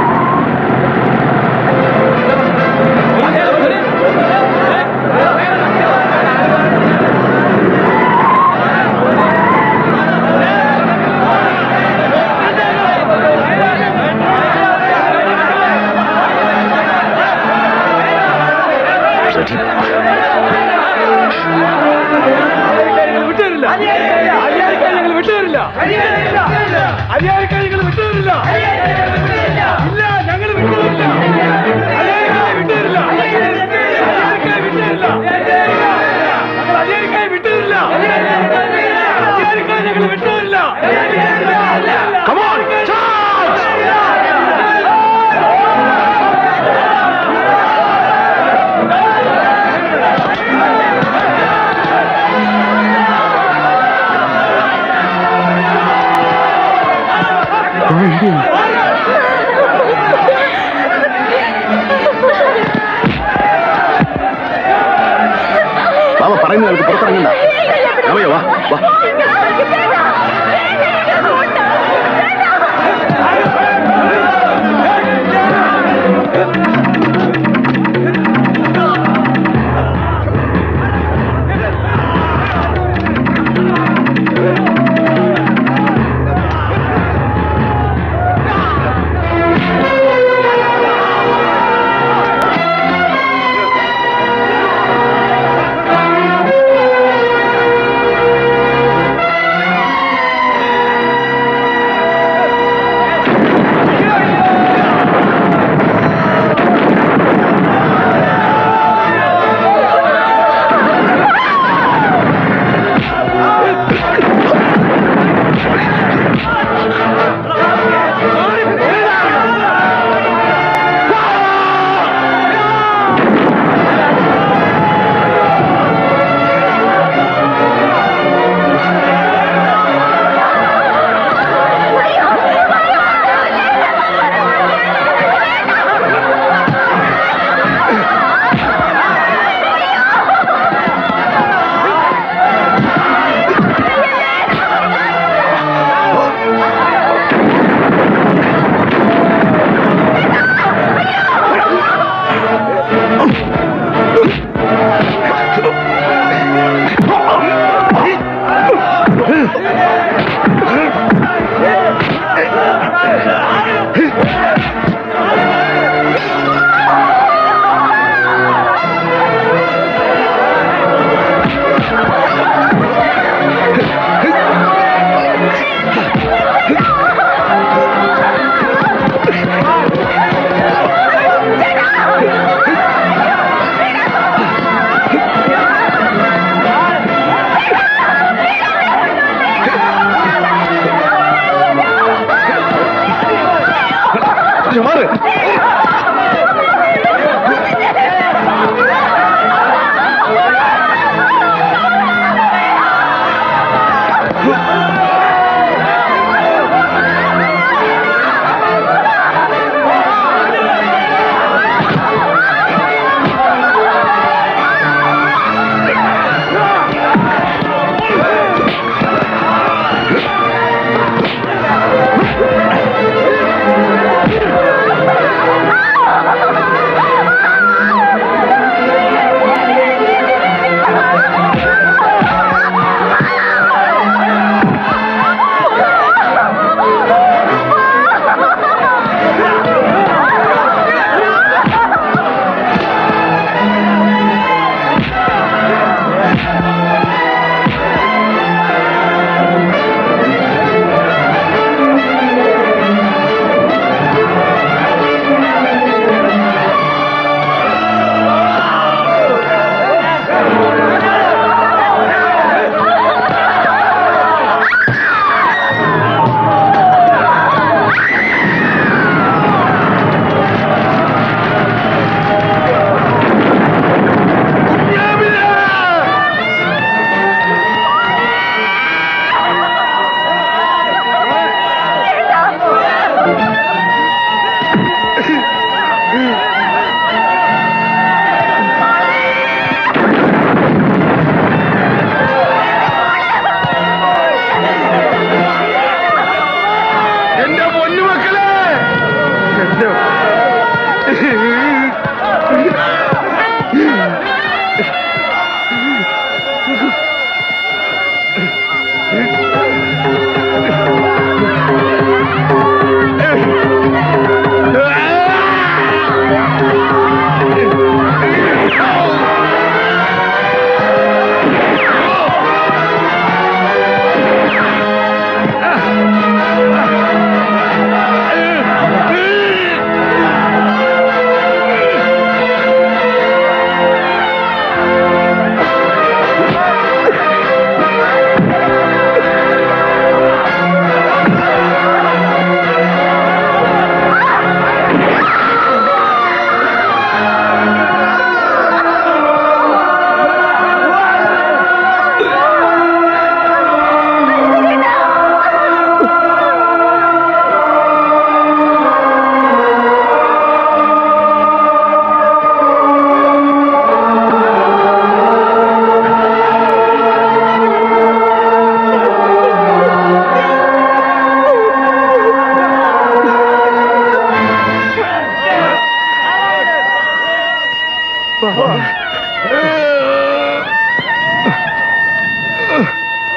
[SPEAKER 2] ബാബ പറയുന്ന കേൾക്ക് പുറത്തിറങ്ങണ്ട രാമയ്യ വാ വാ
[SPEAKER 6] ആ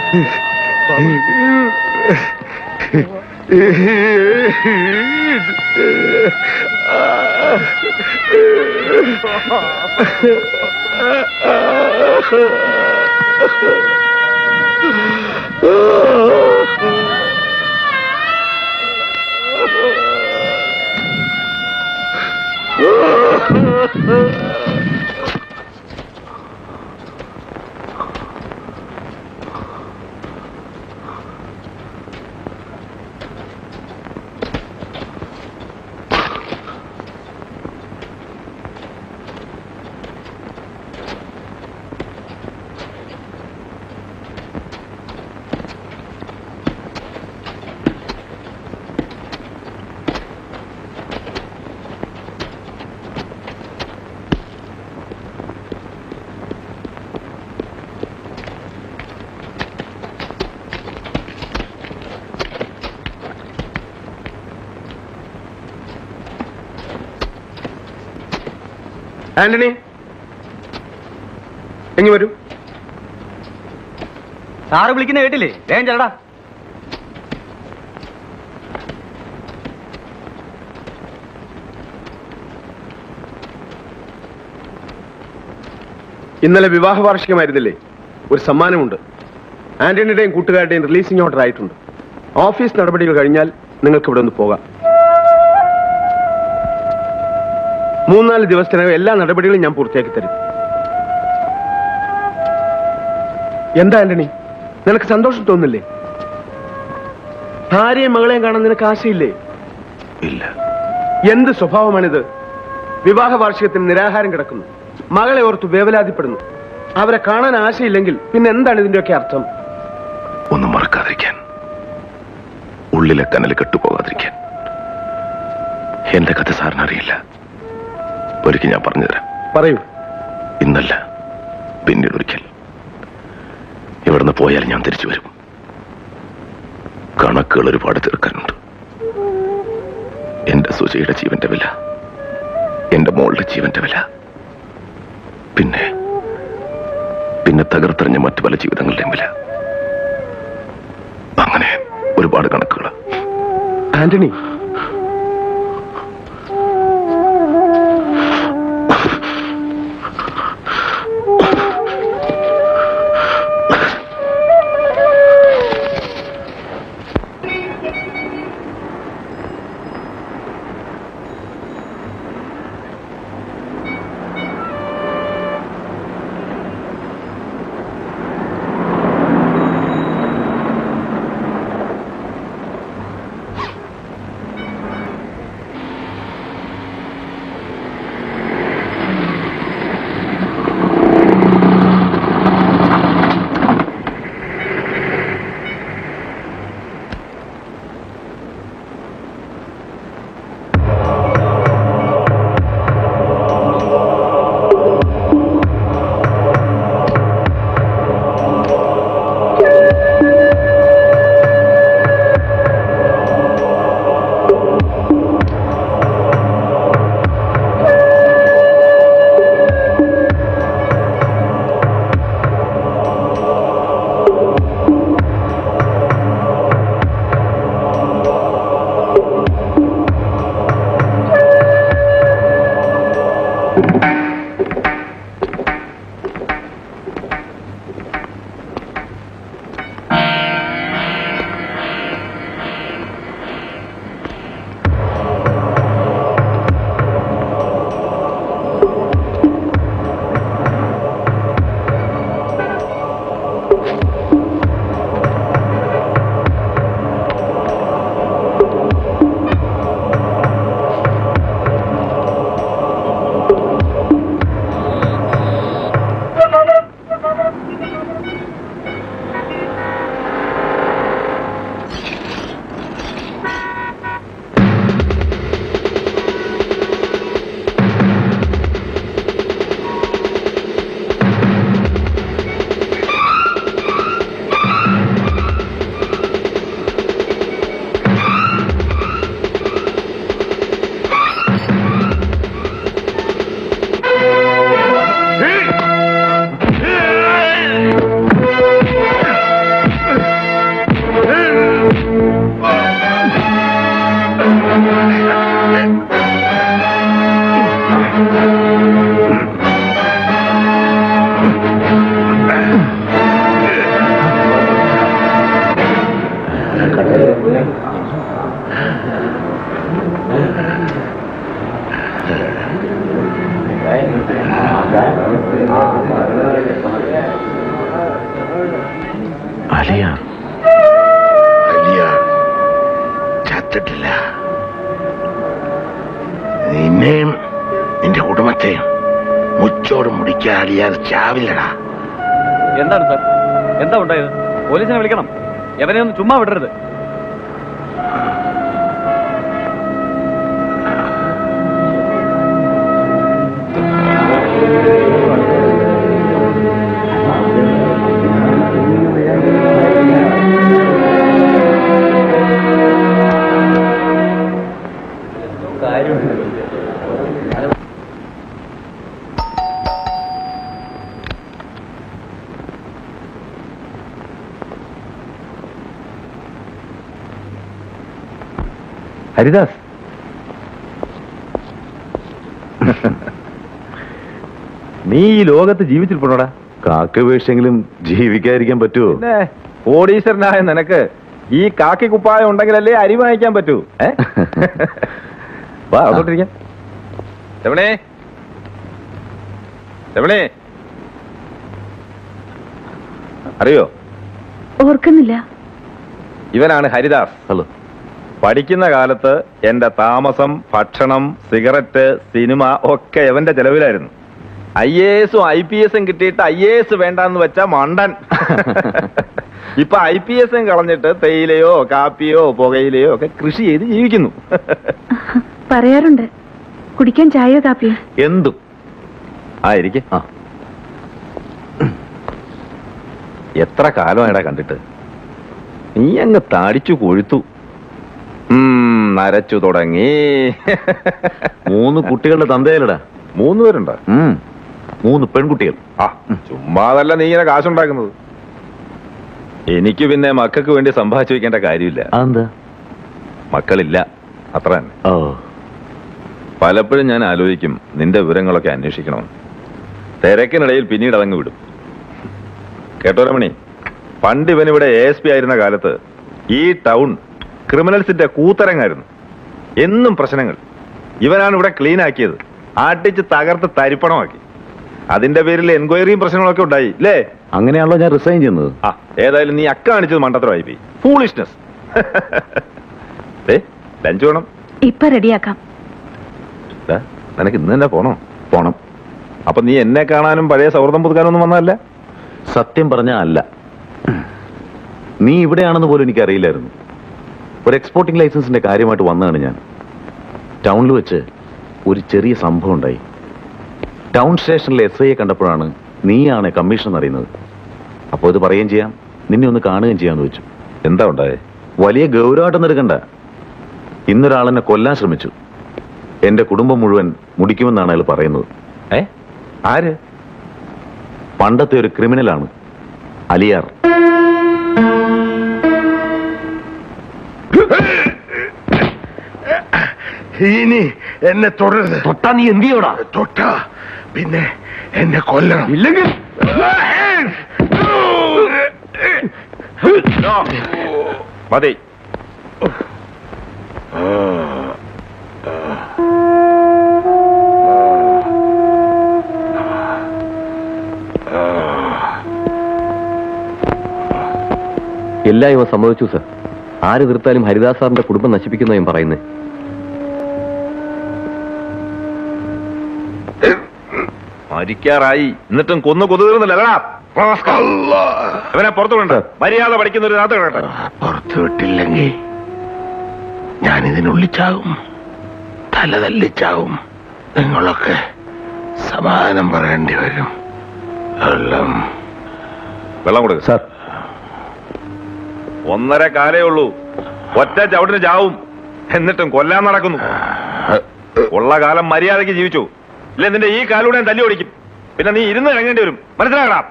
[SPEAKER 11] ആന്റണി എങ്ങി വരൂ
[SPEAKER 12] സാറ് വിളിക്കുന്ന കേട്ടില്ലേ വേഗം ചെല്ലടാ
[SPEAKER 11] ഇന്നലെ വിവാഹ വാർഷികമായിരുന്നില്ലേ ഒരു സമ്മാനമുണ്ട് ആന്റണിയുടെയും കൂട്ടുകാരുടെയും റിലീസിംഗ് ഓർഡർ ആയിട്ടുണ്ട് ഓഫീസ് നടപടികൾ കഴിഞ്ഞാൽ നിങ്ങൾക്ക് ഇവിടെ ഒന്ന് പോകാം മൂന്നാല് ദിവസത്തിനകം എല്ലാ നടപടികളും ഞാൻ പൂർത്തിയാക്കി തരും എന്താ ആന്റണി നിനക്ക് സന്തോഷം തോന്നില്ലേ ഭാര്യയും മകളെയും കാണാൻ നിനക്ക് ആശയില്ലേ
[SPEAKER 10] ഇല്ല
[SPEAKER 11] എന്ത് സ്വഭാവമാണിത് വിവാഹ വാർഷികത്തിന് നിരാഹാരം കിടക്കുന്നു മകളെ ഓർത്ത് വേവലാതിപ്പെടുന്നു അവരെ കാണാൻ ആശയില്ലെങ്കിൽ പിന്നെ എന്താണ് ഇതിന്റെയൊക്കെ അർത്ഥം
[SPEAKER 10] ഒന്നും മറക്കാതിരിക്കാൻ ഉള്ളിലെ കനൽ കെട്ടുപോകാതിരിക്കാൻ എന്റെ കഥ സാറിന് അറിയില്ല ഒരിക്കൽ ഞാൻ പറഞ്ഞുതരാം
[SPEAKER 11] പറയൂ
[SPEAKER 10] ഇന്നല്ല പിന്നീട് ഒരിക്കൽ ഇവിടുന്ന് പോയാൽ ഞാൻ തിരിച്ചു വരും കണക്കുകൾ ഒരുപാട് തീർക്കാനുണ്ട് എന്റെ സുജയുടെ ജീവന്റെ വില എന്റെ മോളുടെ ജീവന്റെ വില പിന്നെ പിന്നെ തകർത്തെറിഞ്ഞ മറ്റു പല ജീവിതങ്ങളുടെയും വില അങ്ങനെ ഒരുപാട് കണക്കുകൾ
[SPEAKER 11] ആന്റണി
[SPEAKER 2] അലിയ അലിയ ചത്തിട്ടില്ല നിന്നെയും നിന്റെ കുടുംബത്തെയും മുച്ചോട് മുടിക്കാൻ അലിയാതെ ചാവില്ലടാ
[SPEAKER 12] എന്താണ് സാർ എന്താ ഉണ്ടായത് പോലീസിനെ വിളിക്കണം എവനെ ഒന്ന് ചുമ്മാ വിടരുത്
[SPEAKER 3] ഹരിദാസ് നീ ഈ ലോകത്ത് ജീവിച്ചിരിപ്പണോടാ
[SPEAKER 5] കാക്കപേക്ഷെങ്കിലും ജീവിക്കാതിരിക്കാൻ പറ്റുമോ
[SPEAKER 3] പിന്നെ കോടീശ്വരനായ നിനക്ക് ഈ കാക്കി കുപ്പായം ഉണ്ടെങ്കിലല്ലേ അരി വാങ്ങിക്കാൻ പറ്റൂ ഏ? വാ അതോട്ടിരിക്കാം രമണേ രമണേ അറിയോ
[SPEAKER 6] ഓർക്കുന്നില്ല
[SPEAKER 3] ഇവനാണ് ഹരിദാസ്
[SPEAKER 5] ഹലോ
[SPEAKER 3] പഠിക്കുന്ന കാലത്ത് എന്റെ താമസം ഭക്ഷണം സിഗരറ്റ് സിനിമ ഒക്കെ എവന്റെ ചെലവിലായിരുന്നു ഐ എ എസും ഐ പി എസും കിട്ടിയിട്ട് ഐ എ എസ് വേണ്ടെന്ന് വെച്ച മണ്ടൻ ഇപ്പൊ ഐ പി എസും കളഞ്ഞിട്ട് തേയിലയോ കാപ്പിയോ പുകയിലയോ ഒക്കെ കൃഷി ചെയ്ത് ജീവിക്കുന്നു
[SPEAKER 6] പറയാറുണ്ട് കുടിക്കാൻ ചായയോ കാപ്പിയോ
[SPEAKER 5] എന്തും
[SPEAKER 3] ആയിരിക്കെ
[SPEAKER 5] ആ
[SPEAKER 3] എത്ര കാലമായിടാ കണ്ടിട്ട് നീ അങ്ങ് താടിച്ചു കൊഴുത്തു ഉം, നരച്ചു തുടങ്ങി
[SPEAKER 5] മൂന്ന് കുട്ടികളുടെ തന്തയിലടാ
[SPEAKER 3] മൂന്ന് പേരുണ്ടോ
[SPEAKER 5] ഉം. മൂന്ന് പെൺകുട്ടികൾ
[SPEAKER 3] ആ ചുമ്മാതല്ല നീ ഇങ്ങനെ കാശുണ്ടാക്കുന്നത് എനിക്ക് പിന്നെ മക്കൾക്ക് വേണ്ടി സമ്പാദിച്ചു വെക്കേണ്ട കാര്യമില്ല
[SPEAKER 5] അതെന്താ
[SPEAKER 3] മക്കളില്ല അത്ര തന്നെ
[SPEAKER 5] ഓ
[SPEAKER 3] പലപ്പോഴും ഞാൻ ആലോചിക്കും നിന്റെ വിവരങ്ങളൊക്കെ അന്വേഷിക്കണമെന്ന് തിരക്കിനിടയിൽ പിന്നീട് അതങ്ങ് വിടും കേട്ടോ രമണി പണ്ട് ഇവനിവിടെ എ എസ് പി ആയിരുന്ന കാലത്ത് ഈ ടൗൺ ക്രിമിനൽസിന്റെ കൂത്തരങ്ങായിരുന്നു എന്നും പ്രശ്നങ്ങൾ ഇവനാണ് ഇവിടെ ക്ലീൻ ആക്കിയത് ആട്ടിച്ച് തകർത്ത് തരിപ്പണമാക്കി അതിന്റെ പേരിൽ എൻക്വയറിയും പ്രശ്നങ്ങളൊക്കെ ഉണ്ടായി അല്ലേ
[SPEAKER 5] അങ്ങനെയാണല്ലോ ഞാൻ റിസൈൻ ചെയ്യുന്നത്
[SPEAKER 3] ആ ഏതായാലും നീ അക്ക കാണിച്ചത് മണ്ടത്തരമായി പോയി ഫൂളിഷ്നെസ് ഏ ലഞ്ച് വേണം
[SPEAKER 6] ഇപ്പൊ റെഡിയാക്കാം
[SPEAKER 3] ദാ, നിനക്ക് ഇന്ന് തന്നെ പോണോ പോണം അപ്പൊ നീ എന്നെ കാണാനും പഴയ സൗഹൃദം പുതുക്കാനൊന്നും വന്നതല്ല
[SPEAKER 5] സത്യം പറഞ്ഞ അല്ല നീ ഇവിടെയാണെന്ന് പോലും എനിക്ക് അറിയില്ലായിരുന്നു ഒരു എക്സ്പോർട്ടിംഗ് ലൈസൻസിന്റെ കാര്യമായിട്ട് വന്നതാണ് ഞാൻ ടൗണിൽ വെച്ച് ഒരു ചെറിയ സംഭവം ഉണ്ടായി ടൗൺ സ്റ്റേഷനിലെ എസ് ഐയെ കണ്ടപ്പോഴാണ് നീയാണ് കമ്മീഷൻ അറിയുന്നത് അപ്പോൾ ഇത് പറയുകയും ചെയ്യാം നിന്നെ ഒന്ന് കാണുകയും ചെയ്യാന്ന് വെച്ചു
[SPEAKER 3] എന്താ ഉണ്ടായേ
[SPEAKER 5] വലിയ ഗൗരവമായിട്ടൊന്നും എടുക്കണ്ട ഇന്നൊരാളെന്നെ കൊല്ലാൻ ശ്രമിച്ചു എന്റെ കുടുംബം മുഴുവൻ മുടിക്കുമെന്നാണ് അയാൾ പറയുന്നത്
[SPEAKER 3] ഏ ആര്
[SPEAKER 5] പണ്ടത്തെ ഒരു ക്രിമിനലാണ് അലിയാർ
[SPEAKER 2] ഇനി എന്നെ തുടരുത്
[SPEAKER 3] തൊട്ടാ നീ എന്ത് ചെയ്യോടാ
[SPEAKER 2] തൊട്ട പിന്നെ എന്നെ കൊല്ലണം
[SPEAKER 3] ഇല്ലെങ്കിൽ മതി
[SPEAKER 13] എല്ലാം ഇവ സമ്മതിച്ചു സർ ആര് തീർത്താലും ഹരിദാസ് സാറിന്റെ കുടുംബം നശിപ്പിക്കുന്ന ഞാൻ പറയുന്നത്
[SPEAKER 3] മരിക്കാറായി എന്നിട്ടും കൊന്നു കൊതുകുന്നില്ലടാ അവനെ പുറത്തു വിടണ്ട മര്യാദ പഠിക്കുന്ന ഒരു നാട്ട് കേട്ടെ
[SPEAKER 2] പുറത്തു വിട്ടില്ലെങ്കിൽ ഞാൻ ഇതിനുള്ളിൽ ചാവും തല തല്ലിച്ചാവും നിങ്ങളൊക്കെ സമാധാനം പറയേണ്ടി വരും വെള്ളം
[SPEAKER 3] വെള്ളം കൊടുക്ക സാർ ഒന്നര കാലേ ഉള്ളൂ ഒറ്റ ചവിട്ടിന് ചാവും എന്നിട്ടും കൊല്ലാൻ നടക്കുന്നു ഉള്ള കാലം മര്യാദയ്ക്ക് ജീവിച്ചു ഇല്ല നിന്റെ ഈ കാലൂടെ ഞാൻ തല്ലി ഓടിക്കും പിന്നെ നീ ഇരുന്ന് ഇറങ്ങേണ്ടി വരും മനസ്സിലാകണം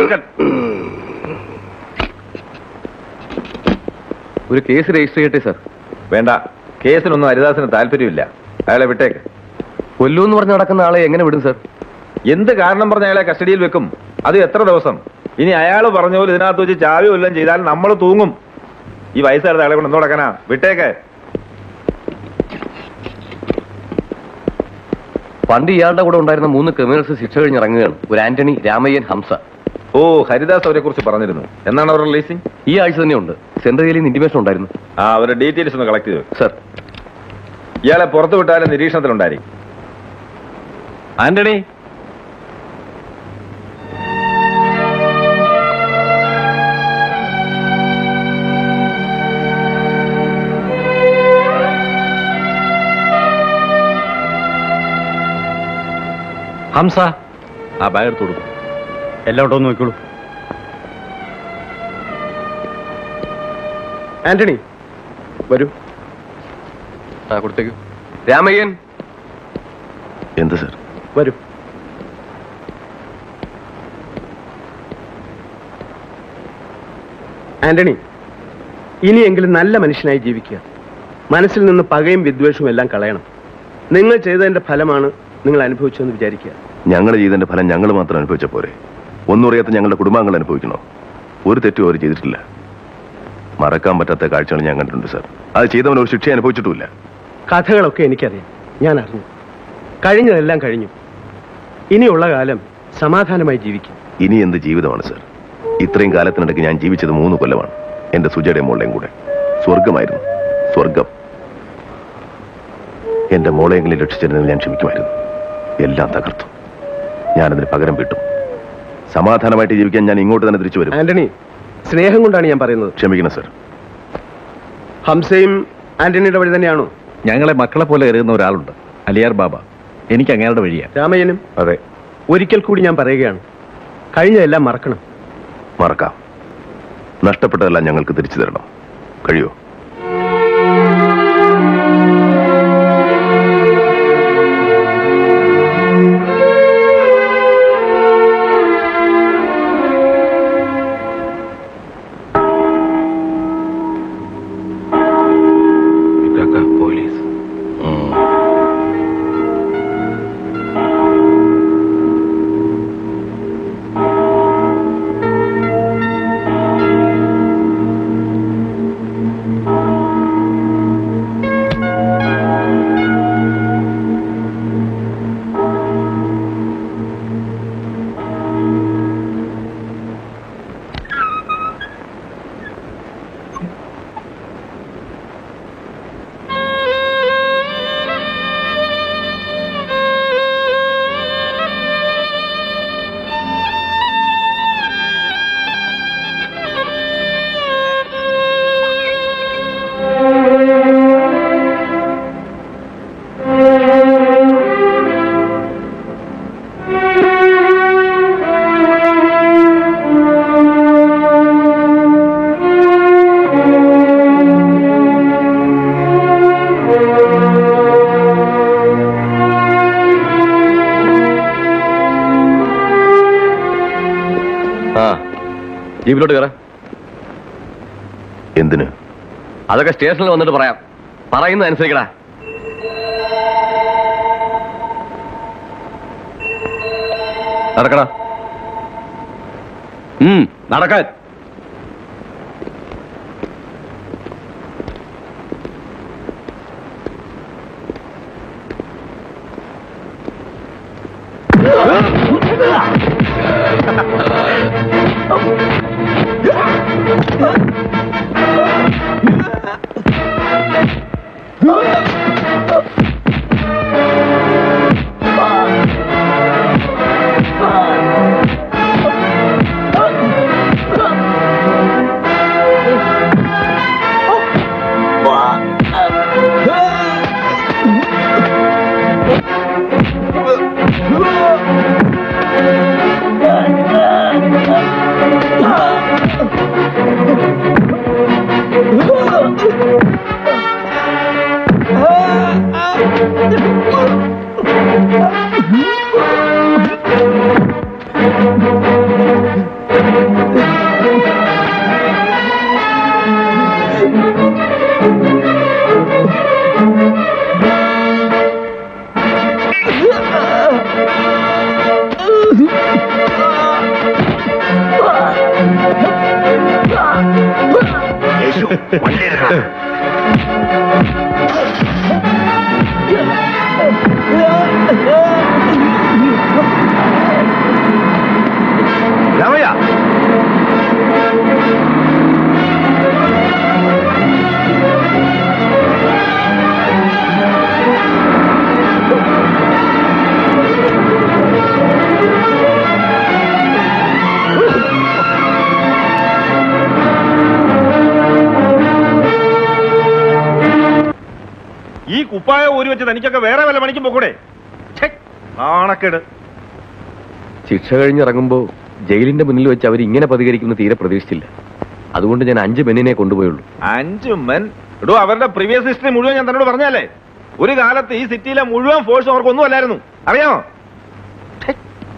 [SPEAKER 13] ഒരു കേസ് രജിസ്റ്റർ ചെയ്യട്ടെ സർ
[SPEAKER 3] വേണ്ട കേസിനൊന്നും ഹരിദാസിന് താല്പര്യമില്ല അയാളെ വിട്ടേക്ക്
[SPEAKER 13] കൊല്ലൂന്ന് പറഞ്ഞ് നടക്കുന്ന ആളെ എങ്ങനെ വിടും സർ
[SPEAKER 3] എന്ത് കാരണം പറഞ്ഞ അയാളെ കസ്റ്റഡിയിൽ വെക്കും അത് എത്ര ദിവസം ഇനി അയാൾ പറഞ്ഞ പോലെ ഇതിനകത്ത് വെച്ച് ചാവി വല്ലതും ചെയ്താൽ നമ്മൾ തൂങ്ങും ഈ വയസ്സായിരുന്ന അയാളെ കൊണ്ട് എന്തോ നടക്കാനാ വിട്ടേക്ക് പണ്ട് ഇയാളുടെ കൂടെ ഉണ്ടായിരുന്ന മൂന്ന് ക്രിമിനൽസ് ശിക്ഷ കഴിഞ്ഞിറങ്ങുകയാണ് ഒരു ആന്റണി രാമയ്യൻ ഹംസ
[SPEAKER 13] ഓ ഹരിദാസ് അവരെ കുറിച്ച് പറഞ്ഞിരുന്നു എന്നാണ് അവർ റിലീസിംഗ്
[SPEAKER 3] ഈ ആഴ്ച തന്നെ ഉണ്ട് സെൻട്രൽ ജയിലിൽ നിന്ന് ഇന്റിമേഷൻ ഉണ്ടായിരുന്നു
[SPEAKER 13] ആ അവരുടെ ഡീറ്റെയിൽസ് ഒന്ന് കളക്ട് ചെയ്തു
[SPEAKER 3] സർ
[SPEAKER 13] ഇയാളെ പുറത്തു വിട്ടാലും നിരീക്ഷണത്തിലുണ്ടായിരിക്കും ആന്റണി
[SPEAKER 12] ഹംസ
[SPEAKER 13] ആ ബാഗ് എടുത്തു കൊടുക്കും
[SPEAKER 12] എല്ലാവട്ടം നോക്കിക്കോളൂ
[SPEAKER 11] ആന്റണി വരൂ
[SPEAKER 3] ആ കൊടുത്തേക്കു രാമയ്യൻ
[SPEAKER 10] എന്ത് സർ
[SPEAKER 11] വരൂ ആന്റണി ഇനിയെങ്കിലും നല്ല മനുഷ്യനായി ജീവിക്കുക മനസ്സിൽ നിന്ന് പകയും വിദ്വേഷവും എല്ലാം കളയണം നിങ്ങൾ ചെയ്തതിന്റെ ഫലമാണ് നിങ്ങൾ അനുഭവിച്ചതെന്ന് വിചാരിക്കുക
[SPEAKER 10] ഞങ്ങൾ ചെയ്തതിന്റെ ഫലം ഞങ്ങൾ മാത്രം അനുഭവിച്ച പോരെ ഒന്നും അറിയാത്ത ഞങ്ങളുടെ കുടുംബാംഗങ്ങൾ അനുഭവിക്കണോ ഒരു തെറ്റും അവർ ചെയ്തിട്ടില്ല മറക്കാൻ പറ്റാത്ത കാഴ്ചകൾ ഞാൻ കണ്ടിട്ടുണ്ട് സാർ അത് ചെയ്തവൻ ഒരു ശിക്ഷ അനുഭവിച്ചിട്ടുമില്ല
[SPEAKER 11] കഥകളൊക്കെ എനിക്കറിയാം ഞാൻ അറിഞ്ഞു കഴിഞ്ഞതെല്ലാം കഴിഞ്ഞു ഇനിയുള്ള കാലം സമാധാനമായി ജീവിക്കും
[SPEAKER 10] ഇനി എന്ത് ജീവിതമാണ് സാർ ഇത്രയും കാലത്തിനിടയ്ക്ക് ഞാൻ ജീവിച്ചത് മൂന്ന് കൊല്ലമാണ് എന്റെ സുജയുടെ മോളെയും കൂടെ സ്വർഗമായിരുന്നു സ്വർഗം എന്റെ മോളെയെങ്കിലും രക്ഷിച്ചിരുന്നെങ്കിൽ ഞാൻ ക്ഷമിക്കുമായിരുന്നു എല്ലാം തകർത്തു ഞാനതിന് പകരം വിട്ടും സമാധാനമായിട്ട് ജീവിക്കാൻ ഞാൻ ഇങ്ങോട്ട് തന്നെ തിരിച്ചു വരും
[SPEAKER 11] ആന്റണി സ്നേഹം കൊണ്ടാണ് ഞാൻ പറയുന്നത്
[SPEAKER 10] ക്ഷമിക്കണം സർ
[SPEAKER 11] ഹംസയും ആന്റണിയുടെ വഴി തന്നെയാണോ
[SPEAKER 12] ഞങ്ങളെ മക്കളെ പോലെ കരുതുന്ന ഒരാളുണ്ട് അലിയാർ ബാബ എനിക്ക് അങ്ങയുടെ വഴിയാ
[SPEAKER 11] രാമയ്യനും
[SPEAKER 10] അതെ
[SPEAKER 11] ഒരിക്കൽ കൂടി ഞാൻ പറയുകയാണ് കഴിഞ്ഞതെല്ലാം മറക്കണം
[SPEAKER 10] മറക്കാം നഷ്ടപ്പെട്ടതെല്ലാം ഞങ്ങൾക്ക് തിരിച്ചു തരണം കഴിയോ പോലീസ്
[SPEAKER 3] ആ ജീപ്പിലോട്ട് കയറാം
[SPEAKER 10] എന്തിന്
[SPEAKER 3] അതൊക്കെ സ്റ്റേഷനിൽ വന്നിട്ട് പറയാം പറയുന്നത് അനുസരിക്കടാ
[SPEAKER 12] നടക്കടാ ഉം നടക്കാൻ
[SPEAKER 9] Yeah.
[SPEAKER 14] കുപ്പായ ഊരി വെച്ച് തനിക്കൊക്കെ വേറെ വല്ല പണിക്കും പോക്കൂടെ ഛെ, നാണക്കേട്
[SPEAKER 3] ശിക്ഷ കഴിഞ്ഞിറങ്ങുമ്പോൾ ജയിലിന്റെ മുന്നിൽ വെച്ച് അവർ ഇങ്ങനെ പ്രതികരിക്കുമെന്ന് തീരെ പ്രതീക്ഷിച്ചില്ല അതുകൊണ്ട് ഞാൻ അഞ്ച് പെണ്ണിനെ കൊണ്ടുപോയുള്ളൂ
[SPEAKER 14] അഞ്ചു മെൻ എടോ അവരുടെ പ്രീവിയസ് ഹിസ്റ്ററി മുഴുവൻ ഞാൻ തന്നോട് പറഞ്ഞല്ലേ ഒരു കാലത്ത് ഈ സിറ്റിയിലെ മുഴുവൻ ഫോഴ്സും അവർക്കൊന്നും അല്ലായിരുന്നു അറിയാമോ ഛെ.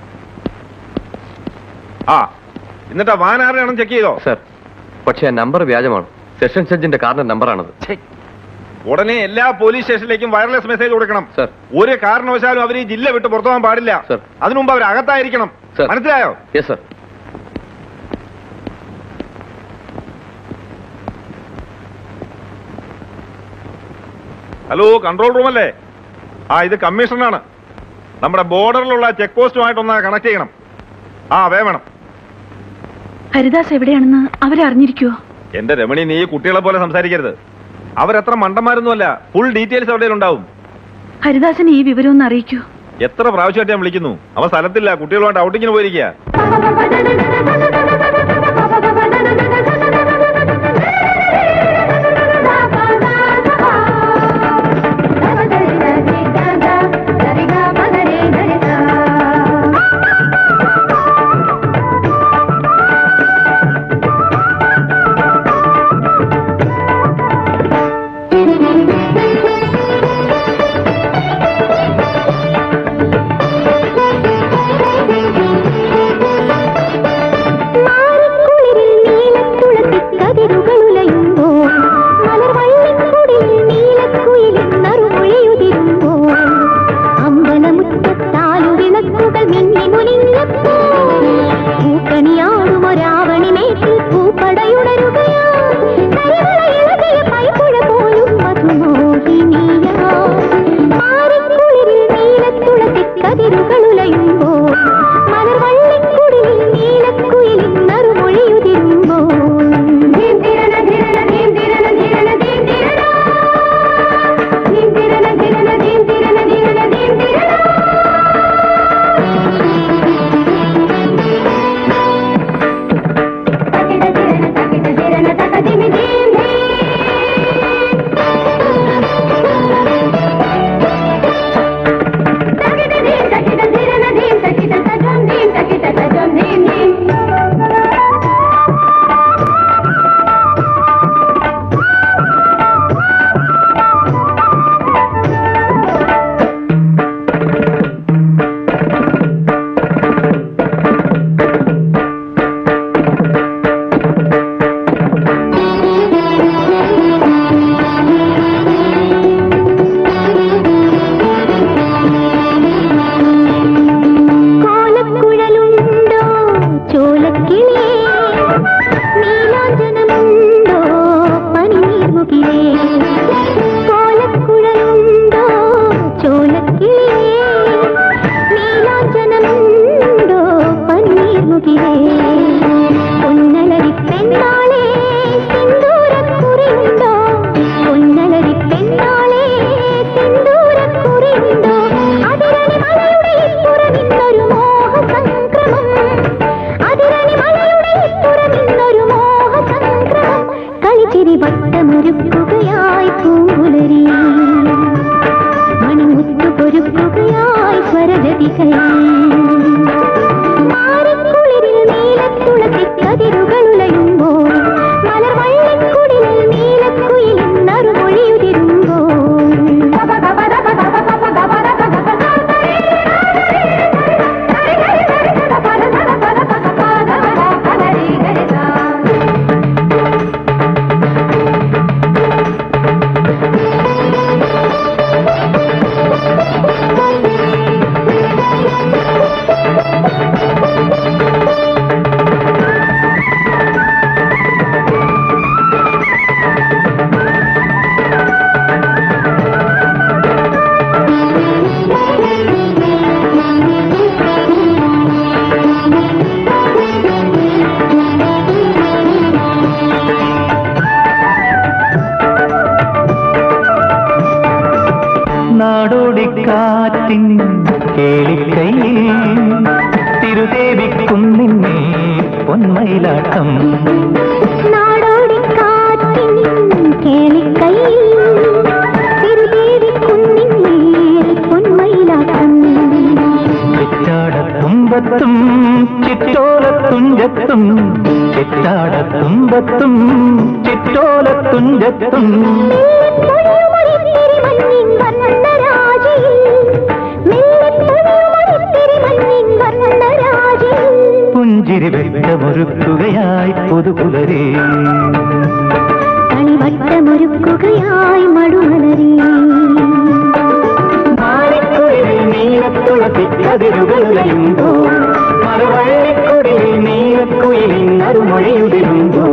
[SPEAKER 14] ആ എന്നിട്ട് വാൻ ആരെയാണെന്ന് ചെക്ക് ചെയ്തോ
[SPEAKER 3] സർ പക്ഷേ ആ നമ്പർ വ്യാജമാണ് സെഷൻ ജഡ്ജിന്റെ കാറിന്റെ നമ്പറാണത്
[SPEAKER 14] ഉടനെ എല്ലാ പോലീസ് സ്റ്റേഷനിലേക്കും വയർലെസ് മെസ്സേജ് കൊടുക്കണം
[SPEAKER 3] സർ
[SPEAKER 14] ഒരു കാരണവശാലും അവർ ഈ ജില്ല വിട്ട് പുറത്തു പോകാൻ പാടില്ല
[SPEAKER 3] സർ
[SPEAKER 14] അതിനു മുമ്പ് അവർ അകത്തായിരിക്കണം
[SPEAKER 3] സർ
[SPEAKER 14] മനസ്സിലായോ
[SPEAKER 3] yes sir
[SPEAKER 14] hello control room അല്ലേ ആ ഇത് കമ്മീഷണറാണ് നമ്മുടെ ബോർഡറിലുള്ള ചെക്ക് പോസ്റ്റുമായിട്ടൊന്ന് കണക്ട് ചെയ്യണം ആ വേ വേണം
[SPEAKER 6] ഹരിദാസ് എവിടെയാണെന്ന് അവരറിഞ്ഞിരിക്കുവോ
[SPEAKER 14] എന്റെ രമണി നീ കുട്ടികളെ പോലെ സംസാരിക്കരുത് അവരെത്ര മണ്ടന്മാരൊന്നുമല്ല ഫുൾ ഡീറ്റെയിൽസ് അവിടെ ഉണ്ടാവും
[SPEAKER 6] ഹരിദാസിന് ഈ വിവരം ഒന്ന് അറിയിക്കൂ
[SPEAKER 14] എത്ര പ്രാവശ്യമായിട്ട് ഞാൻ വിളിക്കുന്നു അവൻ സ്ഥലത്തില്ല കുട്ടികളുമായിട്ട് ഔട്ടിങ്ങിന് പോയിരിക്കുക
[SPEAKER 9] നാടോടിക്കാറ്റിൻ കേളിക്കയിൽ തിരുദേവിക്കുന്നിന്നെ പൊന്മയിലാട്ടം
[SPEAKER 15] നാടോടിക്കാറ്റിൻ കേളിക്കൈ തിരുദേവിക്കുന്നിൻ
[SPEAKER 9] തുമ്പത്തും ചിറ്റോലത്തുഞ്ചത്തും ചിറ്റാടത്തുമ്പത്തും ചിറ്റോലത്തുഞ്ചത്തും പുഞ്ചിരി വെട്ടമൊരുക്കുകയായി പുതുപുലരേ
[SPEAKER 15] കളിവട്ടമൊരുക്കുകയായി മടുമലരേ
[SPEAKER 9] നീലത്തുളസിക്കതിരുകളുമ്പോ മറുവള്ളിക്കൊടിയിൽ നീലക്കുയിലിൻ അരുമൊഴിയുതിരുമ്പോ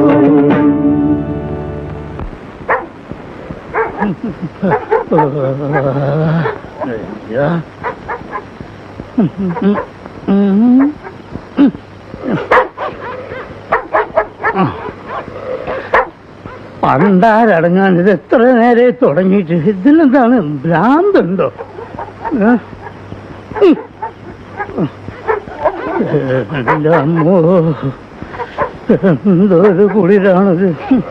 [SPEAKER 16] പണ്ടാരടങ്ങാൻ ഇത് എത്ര നേരെ തുടങ്ങിയിട്ട് ഇതിനെന്താണ് ഭ്രാന്തുണ്ടോ ഏ? ഉം. എൻ്റെ അമ്മോ എന്തോ ഒരു കുളിരാണിത്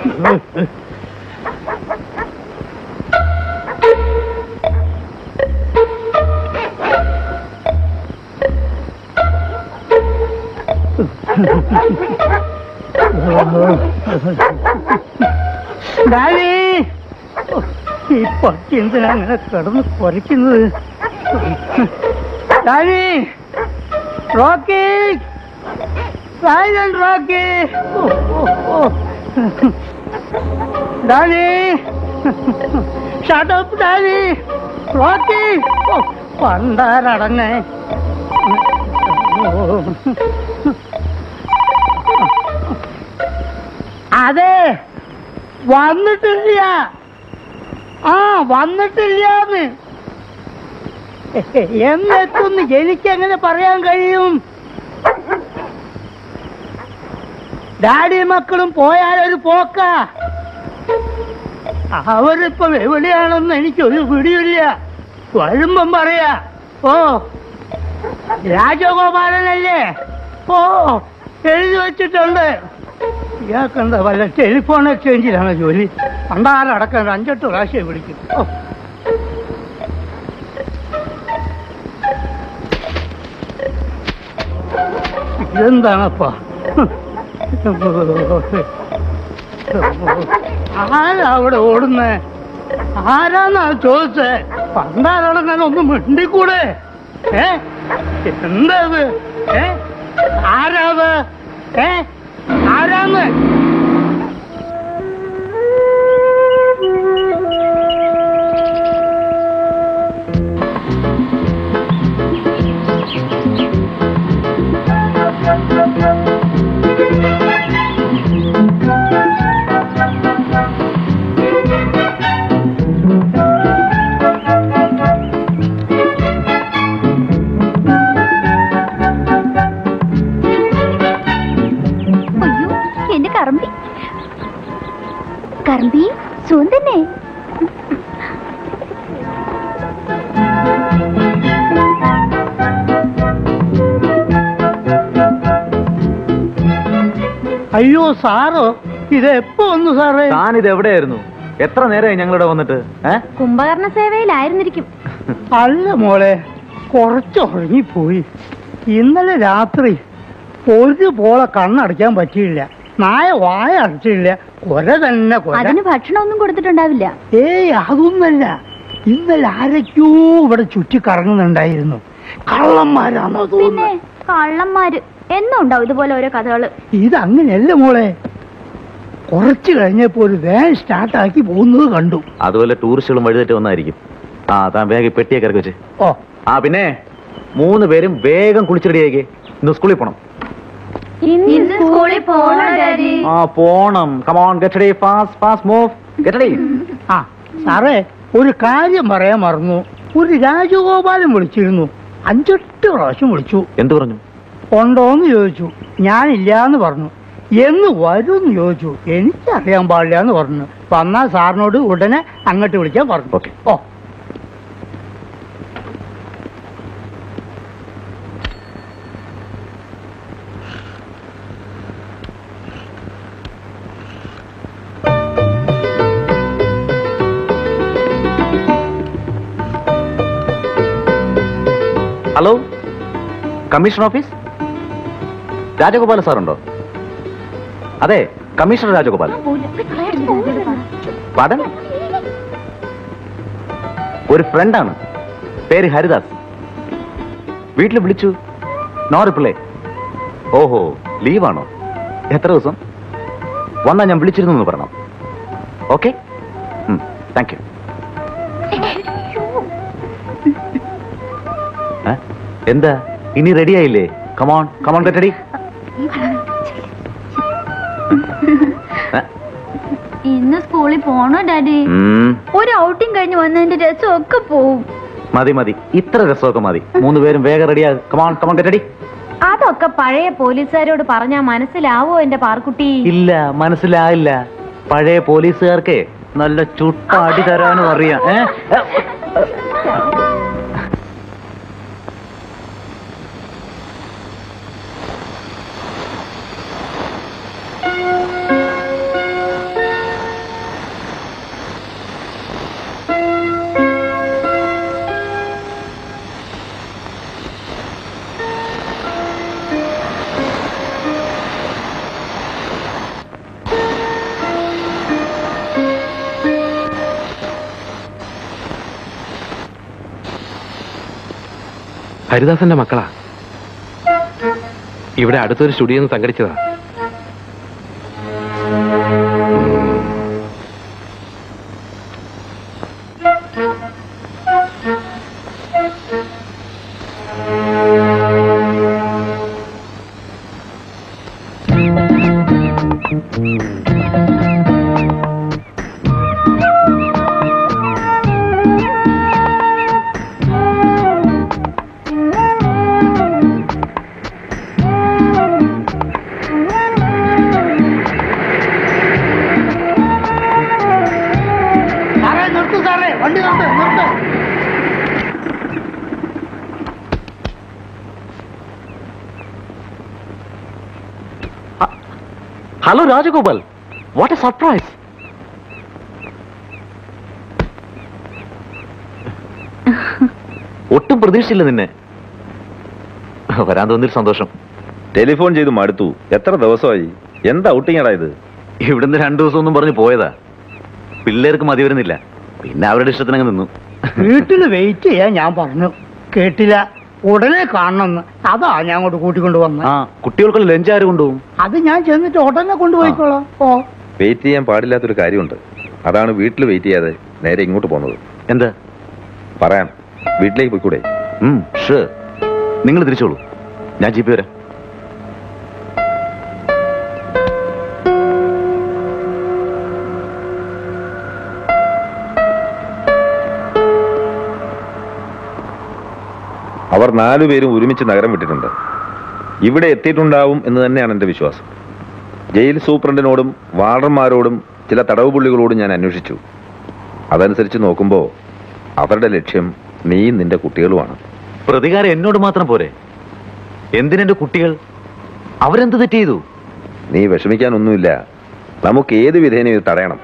[SPEAKER 16] ഡാഡി ഓ, ഈ പട്ടി എന്തിനാ അങ്ങനെ കിടന്ന് കുറയ്ക്കുന്നത് ഡാഡി റോക്കി സൈലന്റ് റോക്കി ഓ, ഓ, ഓ. ഡാഡി ഷട്ടപ്പ് ഡാഡി റോക്കി ഓ, പണ്ടാരടങ്ങേ ഓ. അതെ വന്നിട്ടില്ല ആ വന്നിട്ടില്ലാന്ന് എന്നെത്തുന്ന് എനിക്കെങ്ങനെ പറയാൻ കഴിയും ഡാഡി മക്കളും പോയാലൊരു പോക്ക അവരിപ്പം എവിടെയാണെന്ന് എനിക്കൊരു പിടിയില്ല വരുമ്പം പറയാ ഓ രാജഗോപാലനല്ലേ ഓ എഴുതി വെച്ചിട്ടുണ്ട് ഇയാൾക്കെന്താ വല്ല ടെലിഫോൺ എക്സ്ചേഞ്ചിലാണ് ജോലി പണ്ടാരടക്കം ഒരു അഞ്ചെട്ട് പ്രാവശ്യം വിളിക്കും ഓ ഇതെന്താണപ്പാ ആരാ അവിടെ ഓടുന്നേ ആരാന്നാ ചോദിച്ചേ പണ്ടാരടങ്ങാൻ ഒന്ന് മിണ്ടിക്കൂടെ ഏ എന്താ ഇത് ഏ ആരാത് ഏ ആരാന്ന്
[SPEAKER 15] അയ്യോ എന്റെ കറമ്പി കറമ്പി സുഖം തന്നെ
[SPEAKER 16] അയ്യോ സാറോ ഇത് എപ്പോ വന്നു സാറേ
[SPEAKER 12] താൻ ഇത് എവിടെയായിരുന്നു എത്ര നേരമായി ഞങ്ങളിവിടെ വന്നിട്ട് ഏ
[SPEAKER 15] കുംഭകർണ സേവയിലായിരുന്നിരിക്കും
[SPEAKER 16] അല്ല മോളെ കുറച്ച് ഉറങ്ങിപ്പോയി ഇന്നലെ രാത്രി ഒരു പോളെ കണ്ണടയ്ക്കാൻ പറ്റിയില്ല നായ വായ അടച്ചില്ല കൊര തന്നെ കൊര
[SPEAKER 15] അതിന് ഭക്ഷണമൊന്നും കൊടുത്തിട്ടുണ്ടാവില്ല
[SPEAKER 16] ഏയ് അതൊന്നല്ല ഇന്നലെ ആരൊക്കെയോ ഇവിടെ ചുറ്റി കറങ്ങുന്നുണ്ടായിരുന്നു കള്ളന്മാരാണോ
[SPEAKER 15] പിന്നെ
[SPEAKER 16] തോന്നുന്നു
[SPEAKER 15] കള്ളന്മാര് എന്നും ഉണ്ടാവും ഇതുപോലെ ഓരോ കഥകള്
[SPEAKER 16] ഇതങ്ങനെയല്ല മോളെ കുറച്ച് കഴിഞ്ഞപ്പോ ഒരു വാൻ സ്റ്റാർട്ടാക്കി പോകുന്നത് കണ്ടു
[SPEAKER 5] അതുപോലെ ടൂറിസ്റ്റുകളും വഴിതെറ്റി വന്നായിരിക്കും ആ താൻ വേഗം ഈ പെട്ടിയൊക്കെ ഇറക്കി വെച്ച്
[SPEAKER 16] ഓ
[SPEAKER 5] ആ പിന്നെ മൂന്ന് പേരും വേഗം കുളിച്ചിടിയായിക്കേ ഇന്ന് സ്കൂളിൽ പോണം
[SPEAKER 15] ഇന്ന് സ്കൂളിൽ പോകണം ഡാഡി
[SPEAKER 12] ആ പോണം come on get ready fast fast move get ready
[SPEAKER 16] ആ സാറേ ഒരു കാര്യം പറയാൻ മറന്നു ഒരു രാജഗോപാലൻ വിളിച്ചിരുന്നു അഞ്ചെട്ട് പ്രാവശ്യം വിളിച്ചു
[SPEAKER 5] എന്ത് പറഞ്ഞു
[SPEAKER 16] ഉണ്ടോന്ന് ചോദിച്ചു ഞാനില്ലാന്ന് പറഞ്ഞു എന്ന് വരുമെന്ന് ചോദിച്ചു എനിക്കറിയാൻ പാടില്ല എന്ന് പറഞ്ഞു വന്നാൽ സാറിനോട് ഉടനെ അങ്ങോട്ട് വിളിക്കാൻ പറഞ്ഞു
[SPEAKER 5] ഓക്കെ
[SPEAKER 16] ഓ
[SPEAKER 5] ഹലോ കമ്മീഷണർ ഓഫീസ് രാജഗോപാല സാറുണ്ടോ അതെ കമ്മീഷണർ രാജഗോപാൽ പദം ഒരു ഫ്രണ്ടാണ് പേര് ഹരിദാസ് വീട്ടിൽ വിളിച്ചു നോ റിപ്ലൈ ഓഹോ ലീവാണോ എത്ര ദിവസം വന്നാ ഞാൻ വിളിച്ചിരുന്നു എന്ന് പറയണം ഓക്കെ താങ്ക് യു എന്താ ഇനി റെഡി ആയില്ലേ കമോൺ കമോൺ ഗെറ്റ് റെഡി
[SPEAKER 15] ഇന്ന് സ്കൂളിൽ പോണോ ഡാഡി ഒരു ഔട്ടിങ് കഴിഞ്ഞ് വന്നതിന്റെ രസമൊക്കെ പോവും
[SPEAKER 5] മതി മതി ഇത്ര രസമൊക്കെ മതി മൂന്ന് പേരും വേഗം റെഡിയാ കമോൺ കമോൺ ഗെറ്റ് റെഡി
[SPEAKER 17] അതൊക്കെ പഴയ പോലീസുകാരോട് പറഞ്ഞാ മനസ്സിലാവോ എന്റെ പാർക്കുട്ടി
[SPEAKER 5] ഇല്ല മനസ്സിലായില്ല പഴയ പോലീസുകാർക്ക് നല്ല ചുട്ട അടി തരാനും അറിയാം ഏ? ഏ,
[SPEAKER 3] ഹരിദാസന്റെ മക്കളാ ഇവിടെ അടുത്തൊരു സ്റ്റുഡിയോ സംഘടിച്ചതാ
[SPEAKER 16] സാറേ നിർത്ത് സാറേ വണ്ടി നിർത്ത് നിർത്ത്
[SPEAKER 5] hello Rajagopal what a surprise ഒട്ടും പ്രതീക്ഷിച്ചില്ല നിന്നെ വരാൻ തോന്നിയൊരു സന്തോഷം
[SPEAKER 14] ടെലിഫോൺ ചെയ്ത് മടുത്തു എത്ര ദിവസമായി എന്താ ഔട്ടിങ്ങടാ ഇത്
[SPEAKER 5] ഇവിടുന്ന് രണ്ടു ദിവസം ഒന്നും പറഞ്ഞു പോയതാ പിള്ളേർക്ക് മതി വരുന്നില്ല പിന്നെ അവരുടെ ഇഷ്ടത്തിനങ്ങ് നിന്നു
[SPEAKER 16] വീട്ടിൽ വെയിറ്റ് ചെയ്യാൻ ഞാൻ പറഞ്ഞു കേട്ടില്ല ഉടനെ കാണണമെന്ന് അതാ ഞാൻ അങ്ങോട്ട് കൂട്ടിക്കൊണ്ട് വന്നത്
[SPEAKER 5] ആ കുട്ടികൾക്കുള്ള ലഞ്ച് ആര് കൊണ്ടുപോകും
[SPEAKER 16] അത് ഞാൻ ചെന്നിട്ട് ഉടനെ കൊണ്ടുപോയിക്കോളാം ഓ
[SPEAKER 14] വെയിറ്റ് ചെയ്യാൻ പാടില്ലാത്തൊരു കാര്യമുണ്ട് അതാണ് വീട്ടിൽ വെയിറ്റ് ചെയ്യാതെ നേരെ ഇങ്ങോട്ട് പോകുന്നത്
[SPEAKER 5] എന്താ
[SPEAKER 14] പറയാം വീട്ടിലേക്ക് പോയിക്കൂടെ
[SPEAKER 5] ഷുവർ നിങ്ങൾ തിരിച്ചോളൂ ഞാൻ ജീപ്പ് വരാം
[SPEAKER 14] അവർ നാലുപേരും ഒരുമിച്ച് നഗരം വിട്ടിട്ടുണ്ട് ഇവിടെ എത്തിയിട്ടുണ്ടാവും എന്ന് തന്നെയാണ് എൻ്റെ വിശ്വാസം ജയിൽ സൂപ്രണ്ടിനോടും വാർഡന്മാരോടും ചില തടവ് പുള്ളികളോടും ഞാൻ അന്വേഷിച്ചു അതനുസരിച്ച് നോക്കുമ്പോൾ അവരുടെ ലക്ഷ്യം നീയും നിന്റെ കുട്ടികളുമാണ്
[SPEAKER 5] പ്രതികാരം എന്നോട് മാത്രം പോരെ എന്തിനെന്റെ കുട്ടികൾ അവരെന്ത് തെറ്റ് ചെയ്തു
[SPEAKER 14] നീ വിഷമിക്കാനൊന്നുമില്ല നമുക്ക് ഏത് വിധേനയും ഇത് തടയണം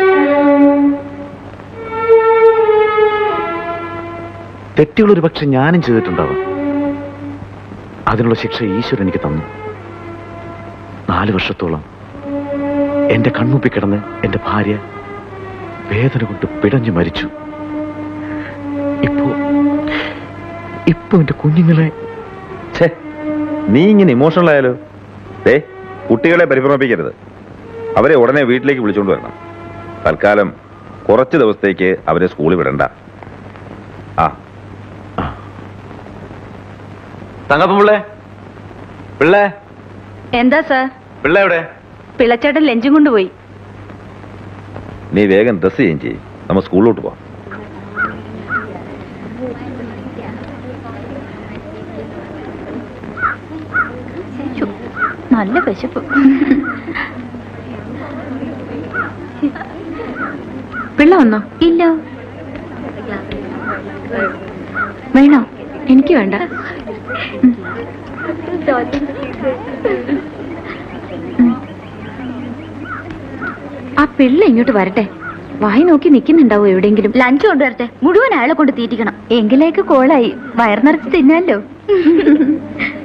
[SPEAKER 5] തെറ്റുകൾ ഒരു പക്ഷെ ഞാനും ചെയ്തിട്ടുണ്ടാവാം അതിനുള്ള ശിക്ഷ ഈശ്വരൻ എനിക്ക് തന്നു നാല് വർഷത്തോളം എന്റെ കൺമുപ്പിൽ കിടന്ന് എന്റെ ഭാര്യ വേദന കൊണ്ട് പിടഞ്ഞു മരിച്ചു ഇപ്പോ ഇപ്പൊ എന്റെ കുഞ്ഞുങ്ങളെ
[SPEAKER 14] ഛേ നീ ഇങ്ങനെ ഇമോഷണൽ ആയാലോ ദേ കുട്ടികളെ പരിഭ്രമിപ്പിക്കരുത് അവരെ ഉടനെ വീട്ടിലേക്ക് വിളിച്ചുകൊണ്ട് വരണം തൽക്കാലം കുറച്ച് ദിവസത്തേക്ക് അവരെ സ്കൂളിൽ വിടണ്ട ആ
[SPEAKER 5] തങ്കപ്പൻ പിള്ളേ പിള്ളേ
[SPEAKER 6] എന്താ സാർ
[SPEAKER 5] പിള്ളേ എവിടെ
[SPEAKER 6] പിള്ളച്ചേട്ടൻ ലഞ്ചും കൊണ്ടുപോയി
[SPEAKER 14] നീ വേഗം ഡ്രസ് ചെയ്യും ചെയ്യും നമ്മൾ സ്കൂളിലോട്ട് പോവാം
[SPEAKER 15] നല്ല വിശപ്പ്
[SPEAKER 6] പിള്ള വന്നോ
[SPEAKER 15] ഇല്ല
[SPEAKER 6] വേണോ എനിക്ക് വേണ്ട ആ പിള്ള ഇങ്ങോട്ട് വരട്ടെ വായി നോക്കി നിൽക്കുന്നുണ്ടാവോ എവിടെയെങ്കിലും
[SPEAKER 15] ലഞ്ച് കൊണ്ടുവരട്ടെ മുഴുവൻ അയാളെ കൊണ്ട് തീറ്റിക്കണം
[SPEAKER 17] എങ്കിലേക്ക് കോളായി വയർ നിറച്ച് തിന്നാലോ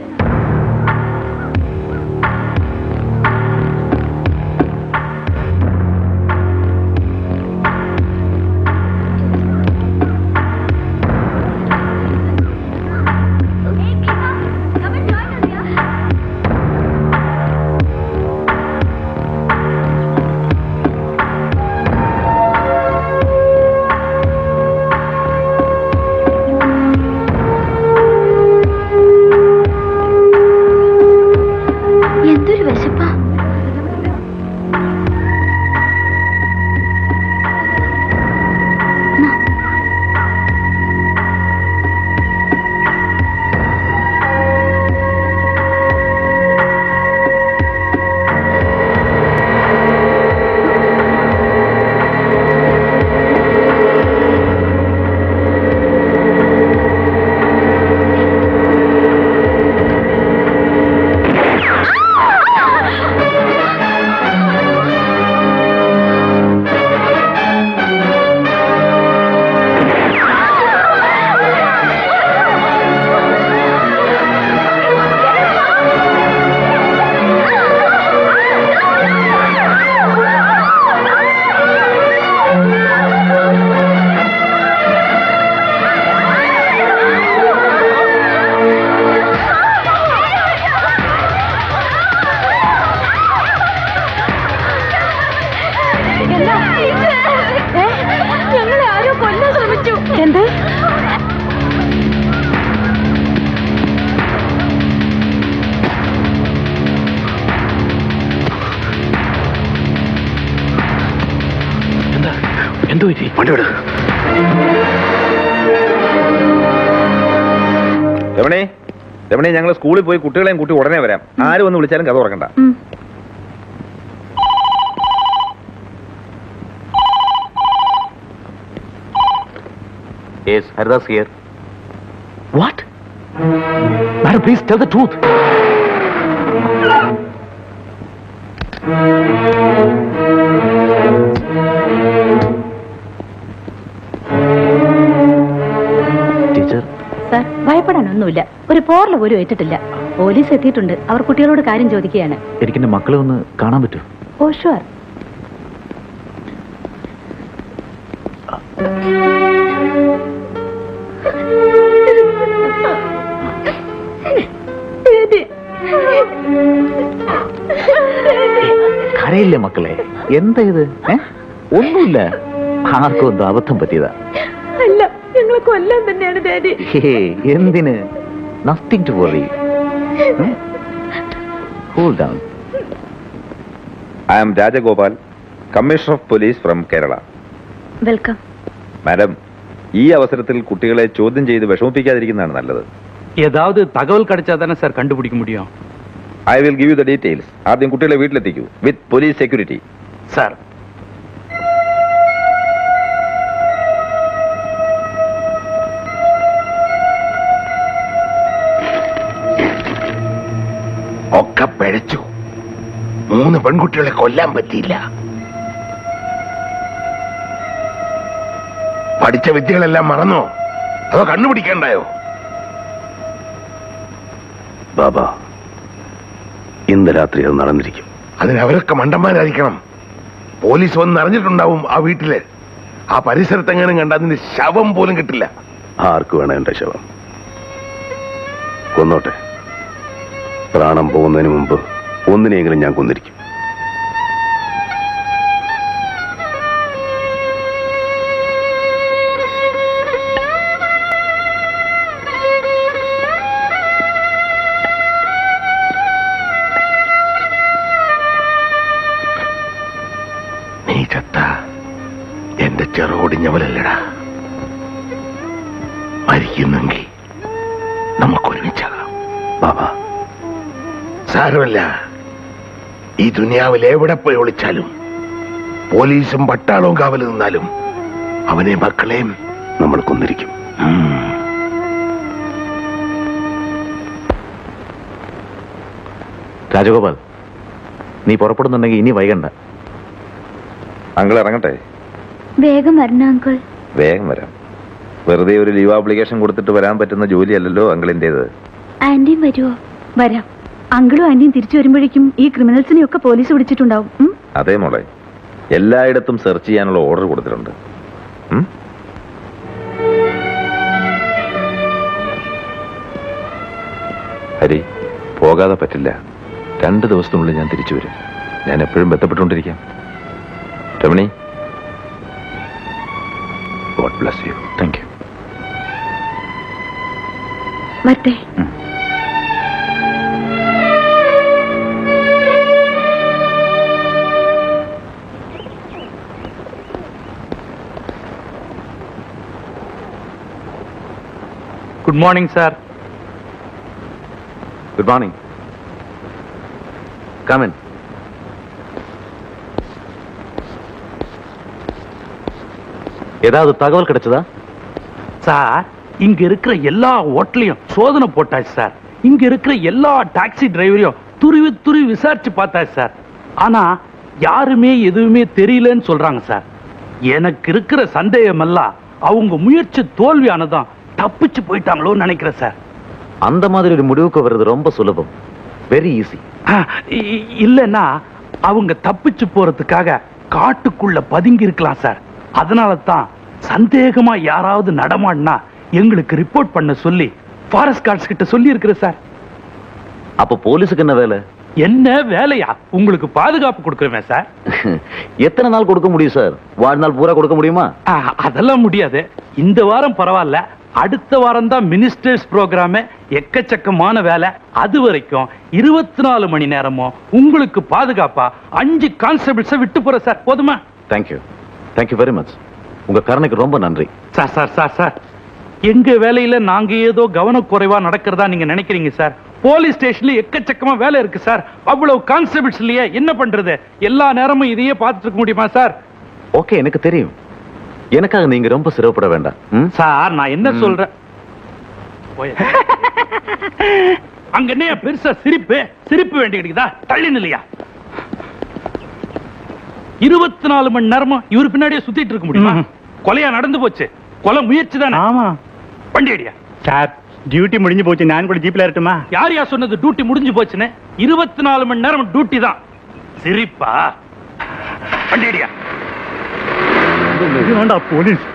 [SPEAKER 2] എന്തു പറ്റി വണ്ടി വിട്
[SPEAKER 14] രമണി രമണി ഞങ്ങൾ സ്കൂളിൽ പോയി കുട്ടികളെയും കൂട്ടി ഉടനെ വരാം ആരും ഒന്ന് വിളിച്ചാലും കഥ തുറക്കണ്ട
[SPEAKER 5] yes Haridas here
[SPEAKER 3] what madam please tell the truth
[SPEAKER 5] teacher
[SPEAKER 7] sir ഭയപ്പെടാനൊന്നുമില്ല ഒരു പോറൽ പോലും ഏറ്റിട്ടില്ല പോലീസ് എത്തിയിട്ടുണ്ട് അവർ കുട്ടികളോട് കാര്യം ചോദിക്കുകയാണ്
[SPEAKER 5] എനിക്ക് എന്റെ മക്കളെ ഒന്ന് കാണാൻ പറ്റുമോ
[SPEAKER 7] ഓ ഷുവർ
[SPEAKER 5] കരയില്ലേ മക്കളെ എന്താ ഇത് ഏ? ഒന്നുമില്ല ആർക്കും എന്തോ അബദ്ധം പറ്റിയതാ
[SPEAKER 6] അല്ല ഞങ്ങളെ കൊല്ലാൻ തന്നെയാണ് ഡാഡി
[SPEAKER 5] ഹേ എന്തിന് nothing to worry cool down
[SPEAKER 14] I am Rajagopal commissioner of police from Kerala
[SPEAKER 7] welcome
[SPEAKER 14] madam ഈ അവസരത്തിൽ കുട്ടികളെ ചോദ്യം ചെയ്ത് വിഷമിപ്പിക്കാതിരിക്കുന്നതാണ് നല്ലത്
[SPEAKER 1] ஏதாவது தகவல் கிடைச்சா தானே சார் கண்டுபிடிக்க முடியும்
[SPEAKER 14] I will give you the details ആദ്യം കുട്ടികളെ വീട്ടിലെത്തിക്കൂ വിത്ത് പോലീസ് സെക്യൂരിറ്റി
[SPEAKER 1] സാർ
[SPEAKER 2] ഒക്കെ പിഴച്ചു മൂന്ന് പെൺകുട്ടികളെ കൊല്ലാൻ പറ്റിയില്ല പഠിച്ച വിദ്യകളെല്ലാം മറന്നോ അതോ കണ്ണുപിടിക്കണ്ടായോ
[SPEAKER 10] ബാബ ഇന്ന് രാത്രി അത് നടന്നിരിക്കും
[SPEAKER 2] അതിന് അവരൊക്കെ മണ്ടന്മാരായിരിക്കണം പോലീസ് വന്ന് അറിഞ്ഞിട്ടുണ്ടാവും ആ വീട്ടില് ആ പരിസരത്തെങ്ങാനും കണ്ട അതിന്റെ ശവം പോലും കിട്ടില്ല
[SPEAKER 10] ആർക്ക് വേണം എന്റെ ശവം കൊന്നോട്ടെ പ്രാണം പോകുന്നതിന് മുമ്പ് ഒന്നിനെയെങ്കിലും ഞാൻ കൊന്നിരിക്കും
[SPEAKER 2] നീ ചത്ത എന്റെ ചെറുകൊടിഞ്ഞവലല്ലടാ മരിക്കുന്നെങ്കിൽ നമുക്ക് ഒരുമിച്ചാകാം
[SPEAKER 10] ബാബ
[SPEAKER 2] സാരമല്ല ഈ ദുനിയാവിൽ എവിടെ പോയി ഒളിച്ചാലും പോലീസും പട്ടാളവും കാവൽ നിന്നാലും അവനെ മക്കളെയും
[SPEAKER 10] നമ്മൾ കൊന്നിരിക്കും
[SPEAKER 5] രാജഗോപാൽ നീ പുറപ്പെടുന്നുണ്ടെങ്കിൽ ഇനി വൈകണ്ട
[SPEAKER 14] അങ്കിൾ ഇറങ്ങട്ടെ
[SPEAKER 15] വേഗം വരണം അങ്കിൾ
[SPEAKER 14] വേഗം വരാം വെറുതെ ഒരു ലീവ് ആപ്ലിക്കേഷൻ കൊടുത്തിട്ട് വരാൻ പറ്റുന്ന ജോലിയല്ലല്ലോ അങ്കിളിൻ്റെത്
[SPEAKER 6] ആന്റിയും വരുമോ വരാം അങ്കിളും ആന്റിയും തിരിച്ചു വരുമ്പോഴേക്കും ഈ ക്രിമിനൽസിനെ ഒക്കെ പോലീസ് പിടിച്ചിട്ടുണ്ടാവും ഉം?
[SPEAKER 14] അതേ മോളെ എല്ലായിടത്തും സെർച്ച് ചെയ്യാനുള്ള ഓർഡർ കൊടുത്തിട്ടുണ്ട് ഉം? ഹരി പോകാതെ പറ്റില്ല രണ്ട് ദിവസത്തിനുള്ളിൽ ഞാൻ തിരിച്ചു വരും ഞാൻ എപ്പോഴും ബന്ധപ്പെട്ടുകൊണ്ടിരിക്കാം Ramani God bless you thank you
[SPEAKER 6] വരട്ടെ
[SPEAKER 1] good morning sir
[SPEAKER 5] good morning come in ஏதாவது தகவல் கிடைச்சதா
[SPEAKER 1] சார் இங்க இருக்கிற எல்லா ஹோட்டலையும் சோதனை போட்டாச்சு சார் இங்க இருக்கிற எல்லா டாக்ஸி டிரைவரையும் துருவி துருவி விசாரிச்சு பார்த்தாச்சு சார் ஆனா யாருமே எதுவுமே தெரியலன்னு சொல்றாங்க சார் எனக்கு இருக்கிற சந்தேகம் எல்லாம் அவங்க முயற்சி தோல்வியானதான் தப்பிச்சு போயிட்டாங்களோன்னு நினைக்கிறேன் சார்
[SPEAKER 5] அந்த மாதிரி ஒரு முடிவுக்கு வர்றது ரொம்ப சுலபம் வெரி ஈஸி
[SPEAKER 1] இ- இ- இல்லைன்னா அவங்க தப்பிச்சு போறதுக்காக காட்டுக்குள்ள பதுங்கி இருக்கலாம் சார் அதனால தான் சந்தேகமா யாராவது நடமாடினா எங்களுக்கு ரிப்போர்ட் பண்ண சொல்லி ஃபாரஸ்ட் கார்ட்ஸ் கிட்ட சொல்லி இருக்கிறேன் சார்
[SPEAKER 5] அப்ப போலீஸுக்கு என்ன வேலை
[SPEAKER 1] என்ன வேலையா உங்களுக்கு பாதுகாப்பு கொடுக்குறேன் சார்
[SPEAKER 5] எத்தனை நாள் கொடுக்க முடியும் சார் வாழ்நாள் பூரா கொடுக்க முடியுமா
[SPEAKER 1] ஆ, அதெல்லாம் முடியாது இந்த வாரம் பரவாயில்ல அடுத்த வாரம் தான் மினிஸ்டர்ஸ் ப்ரோக்ராம் எக்கச்சக்கமான வேலை அது வரைக்கும் இருபத்தி நாலு மணி நேரமும் உங்களுக்கு பாதுகாப்பா அஞ்சு கான்ஸ்டபிள்ஸை விட்டு போற சார் போதுமா
[SPEAKER 5] தேங்க்யூ தேங்க்யூ வெரி மச் உங்க கருணைக்கு ரொம்ப நன்றி
[SPEAKER 18] சார் சார் சார் சார் எங்க வேலையில நாங்க ஏதோ கவனக்குறைவா நடக்கிறதா நீங்க நினைக்கிறீங்க சார் போலீஸ் ஸ்டேஷன்ல எக்கச்சக்கமா வேலை இருக்கு சார் அவ்வளவு கான்ஸ்டபிள்ஸ் இல்லையே என்ன பண்றது எல்லா நேரமும் இதையே பார்த்துட்டு இருக்க முடியுமா சார்
[SPEAKER 5] ஓகே எனக்கு தெரியும் எனக்காக நீங்க ரொம்ப சிரமப்பட வேண்டாம் ம்?
[SPEAKER 18] சார் நான் என்ன
[SPEAKER 5] ம்.
[SPEAKER 18] சொல்றேன் போய். அங்க என்ன பெருசா சிரிப்பு சிரிப்பு வேண்டி கிடைக்குதா தள்ளி நிலையா இருபத்தி நாலு மணி நேரமும் இவரு பின்னாடியே சுத்திட்டு இருக்க முடியுமா கொலையா நடந்து போச்சு கொலை முயற்சி தானே ஆமா வண்டி அடியா
[SPEAKER 8] சார் டியூட்டி முடிஞ்சு போச்சு நான் கூட ஜீப்ல இருக்கட்டுமா
[SPEAKER 18] யார் யார் சொன்னது டியூட்டி முடிஞ்சு போச்சுன்னு இருபத்தி நாலு மணி நேரம் டியூட்டி தான் சிரிப்பா வண்டி அடியா
[SPEAKER 8] வேண்டாம் போலீஸ்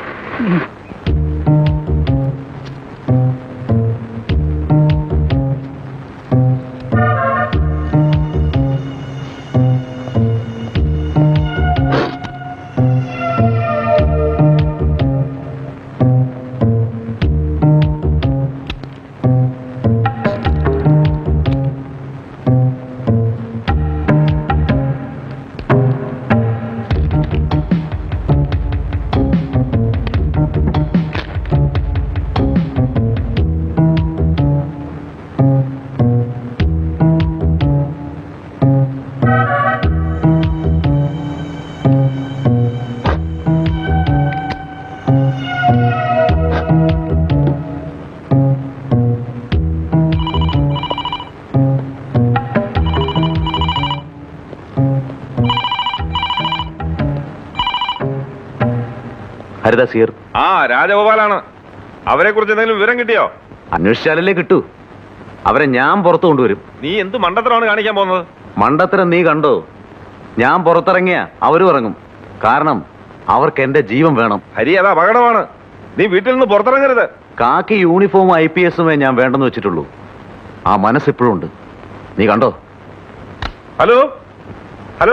[SPEAKER 5] ഹരിദാസിയർ
[SPEAKER 14] ആ രാജഗോപാലാണ് അവരെ കുറിച്ച് എന്തെങ്കിലും വിവരം കിട്ടിയോ
[SPEAKER 5] അന്വേഷിച്ചാലല്ലേ കിട്ടൂ അവരെ ഞാൻ പുറത്തു കൊണ്ടുവരും
[SPEAKER 14] നീ എന്ത് മണ്ടത്തരമാണ് കാണിക്കാൻ പോകുന്നത്
[SPEAKER 5] മണ്ടത്തരം നീ കണ്ടോ ഞാൻ പുറത്തിറങ്ങിയ അവരും ഇറങ്ങും കാരണം അവർക്ക് എന്റെ ജീവൻ വേണം
[SPEAKER 14] ഹരി അത് അപകടമാണ് നീ വീട്ടിൽ നിന്ന് പുറത്തിറങ്ങരുത്
[SPEAKER 5] കാക്കി യൂണിഫോമും ഐ പി എസുമേ ഞാൻ വേണ്ടെന്ന് വെച്ചിട്ടുള്ളൂ ആ മനസ്സിപ്പോഴും ഉണ്ട് നീ കണ്ടോ
[SPEAKER 14] ഹലോ ഹലോ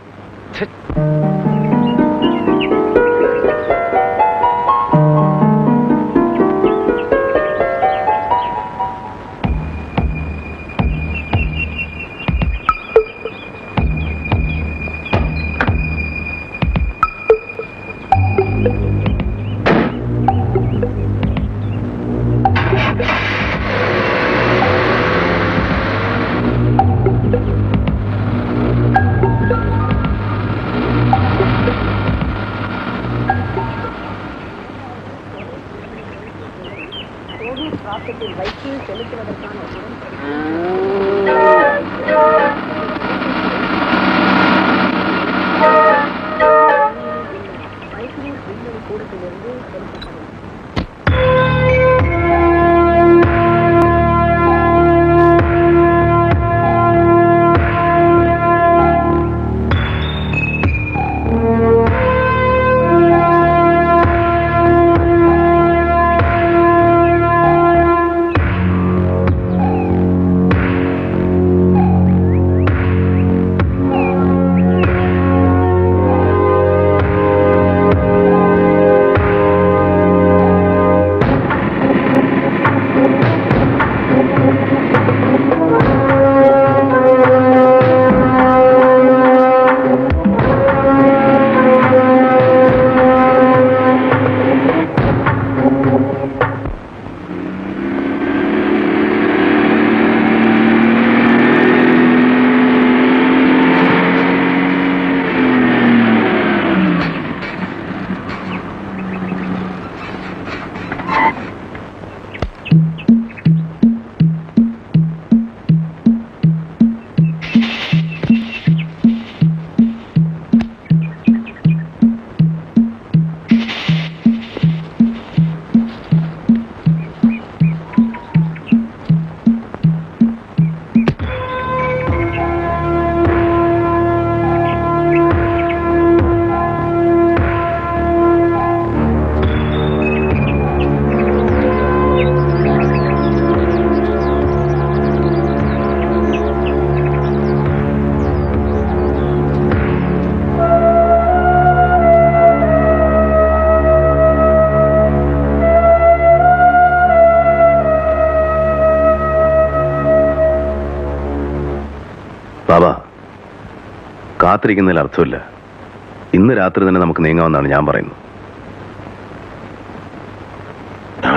[SPEAKER 10] ബാബ കാത്തിരിക്കുന്നതിൽ അർത്ഥമില്ല ഇന്ന് രാത്രി തന്നെ നമുക്ക് നീങ്ങാമെന്നാണ് ഞാൻ പറയുന്നത്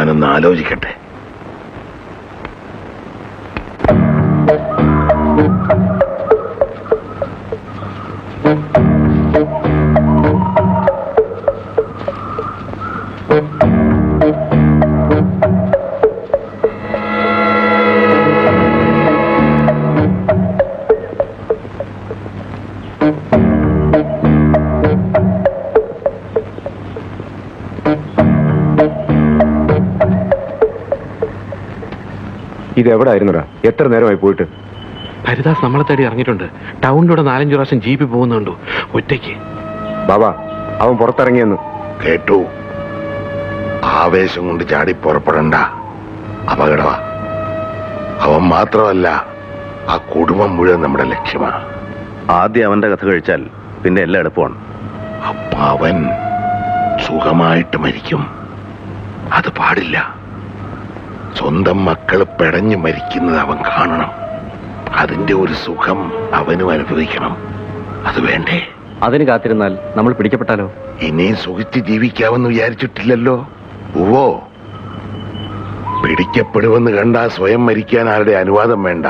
[SPEAKER 2] ഞാനൊന്ന് ആലോചിക്കട്ടെ
[SPEAKER 3] ഇത് എവിടെ ആയിരുന്നടാ എത്ര നേരമായി പോയിട്ട്
[SPEAKER 19] ഹരിദാസ് നമ്മളെ തേടി ഇറങ്ങിയിട്ടുണ്ട് ടൗണിലൂടെ നാലഞ്ചു പ്രാവശ്യം ജീപ്പിൽ പോകുന്നുണ്ടോ ഒറ്റയ്ക്ക്
[SPEAKER 3] ബാബാ അവൻ പുറത്തിറങ്ങിയെന്ന്
[SPEAKER 2] കേട്ടു ആവേശം കൊണ്ട് ചാടി പുറപ്പെടണ്ട അപകടമാ അവൻ മാത്രമല്ല ആ കുടുംബം മുഴുവൻ നമ്മുടെ ലക്ഷ്യമാ
[SPEAKER 10] ആദ്യം അവന്റെ കഥ കഴിച്ചാൽ പിന്നെ എല്ലാം എളുപ്പമാണ്
[SPEAKER 2] അപ്പൊ അവൻ സുഖമായിട്ട് മരിക്കും അത് പാടില്ല സ്വന്തം മക്കൾ പെടഞ്ഞു മരിക്കുന്നത് അവൻ കാണണം അതിന്റെ ഒരു സുഖം അവനും അനുഭവിക്കണം അത് വേണ്ടേ
[SPEAKER 13] അതിന് കാത്തിരുന്നാൽ നമ്മൾ പിടിക്കപ്പെട്ടാലോ
[SPEAKER 2] ഇനിയും സുഖിച്ച് ജീവിക്കാമെന്ന് വിചാരിച്ചിട്ടില്ലല്ലോ ഉവോ പിടിക്കപ്പെടുമെന്ന് കണ്ടാ സ്വയം മരിക്കാൻ ആരുടെ അനുവാദം വേണ്ട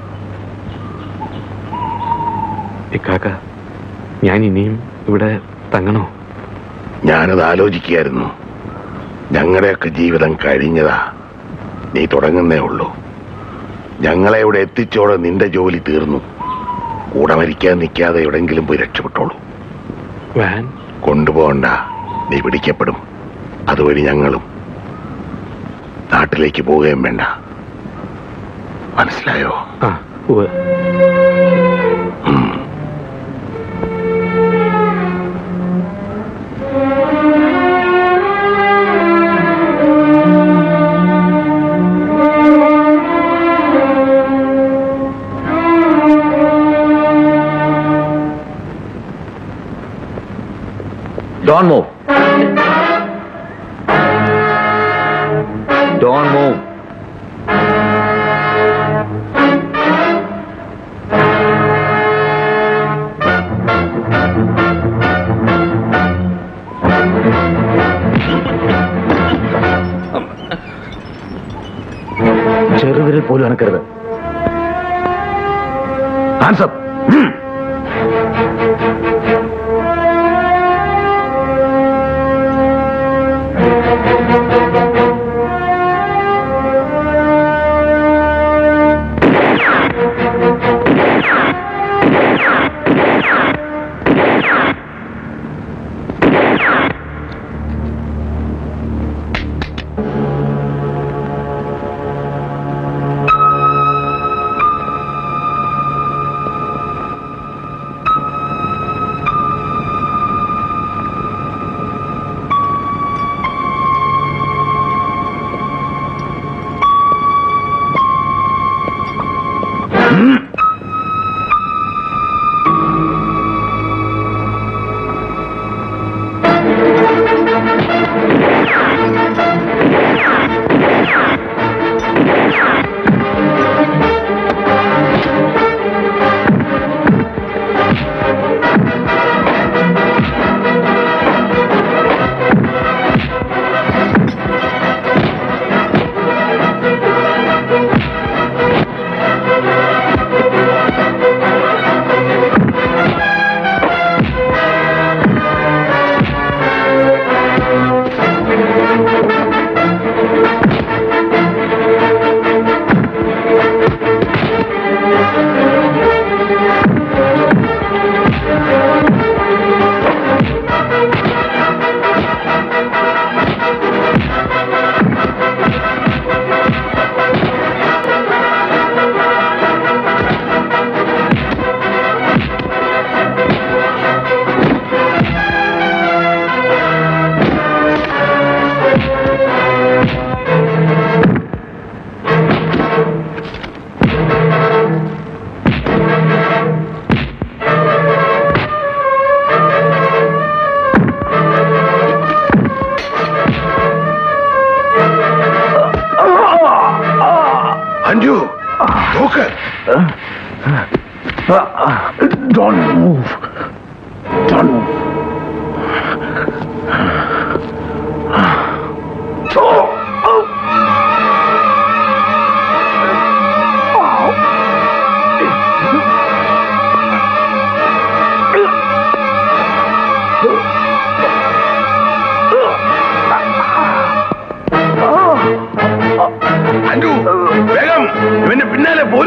[SPEAKER 19] ഇക്കാക്ക ഞാൻ ഇനിയും ഇവിടെ തങ്ങണോ
[SPEAKER 2] ഞാനത് ആലോചിക്കുകയായിരുന്നു ഞങ്ങളുടെയൊക്കെ ജീവിതം കഴിഞ്ഞതാ നീ തുടങ്ങുന്നേ ഉള്ളൂ ഞങ്ങളെ ഇവിടെ എത്തിച്ചോടെ നിന്റെ ജോലി തീർന്നു കൂടെ മരിക്കാൻ നിൽക്കാതെ എവിടെങ്കിലും പോയി രക്ഷപ്പെട്ടോളൂ
[SPEAKER 19] വാൻ
[SPEAKER 2] കൊണ്ടുപോകണ്ട നീ പിടിക്കപ്പെടും അതുവഴി ഞങ്ങളും നാട്ടിലേക്ക് പോവുകയും വേണ്ട മനസ്സിലായോ
[SPEAKER 19] ആ ഉവ്വ്.
[SPEAKER 5] Don't move. Don't move.
[SPEAKER 3] ചെറുവിരൽ പോലും അനക്കരുത് ആൻസർ
[SPEAKER 2] അഞ്ജു നോക്ക്
[SPEAKER 3] Don't move. Don't move.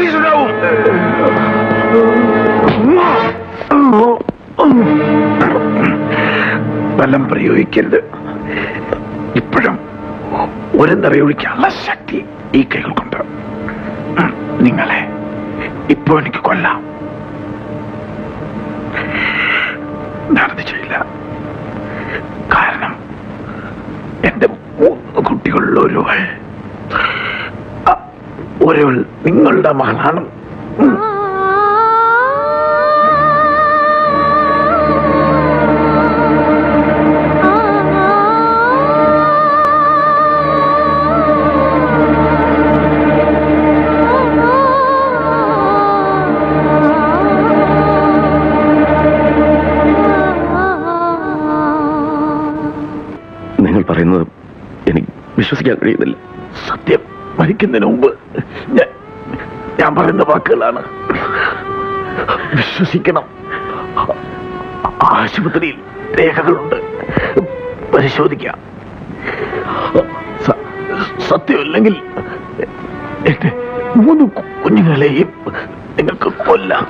[SPEAKER 2] Police ഉണ്ടാവും ബലം പ്രയോഗിക്കരുത് ഇപ്പോഴും ഒരു നിറയൊഴിക്കാനുള്ള ശക്തി ഈ കൈകൾക്കുണ്ട് ഉം, നിങ്ങളെ ഇപ്പോ എനിക്ക് കൊല്ലാം ഞാനത് ചെയ്യില്ല കാരണം എന്റെ മൂന്ന് കുട്ടികളിൽ ഒരുവൾ അ- ഒരുവൾ നിങ്ങളുടെ മകളാണ് ഉം.
[SPEAKER 10] നിങ്ങൾ പറയുന്നത് എനിക്ക് വിശ്വസിക്കാൻ കഴിയുന്നില്ല
[SPEAKER 2] സത്യം മരിക്കുന്നതിന് മുമ്പ് ഞാൻ ഞാൻ പറയുന്ന വാക്കുകളാണ് വിശ്വസിക്കണം ആശുപത്രിയിൽ രേഖകളുണ്ട് പരിശോധിക്കാം സ- സത്യമല്ലെങ്കിൽ എന്റെ മൂന്ന് കുഞ്ഞുങ്ങളെയും നിങ്ങൾക്ക് കൊല്ലാം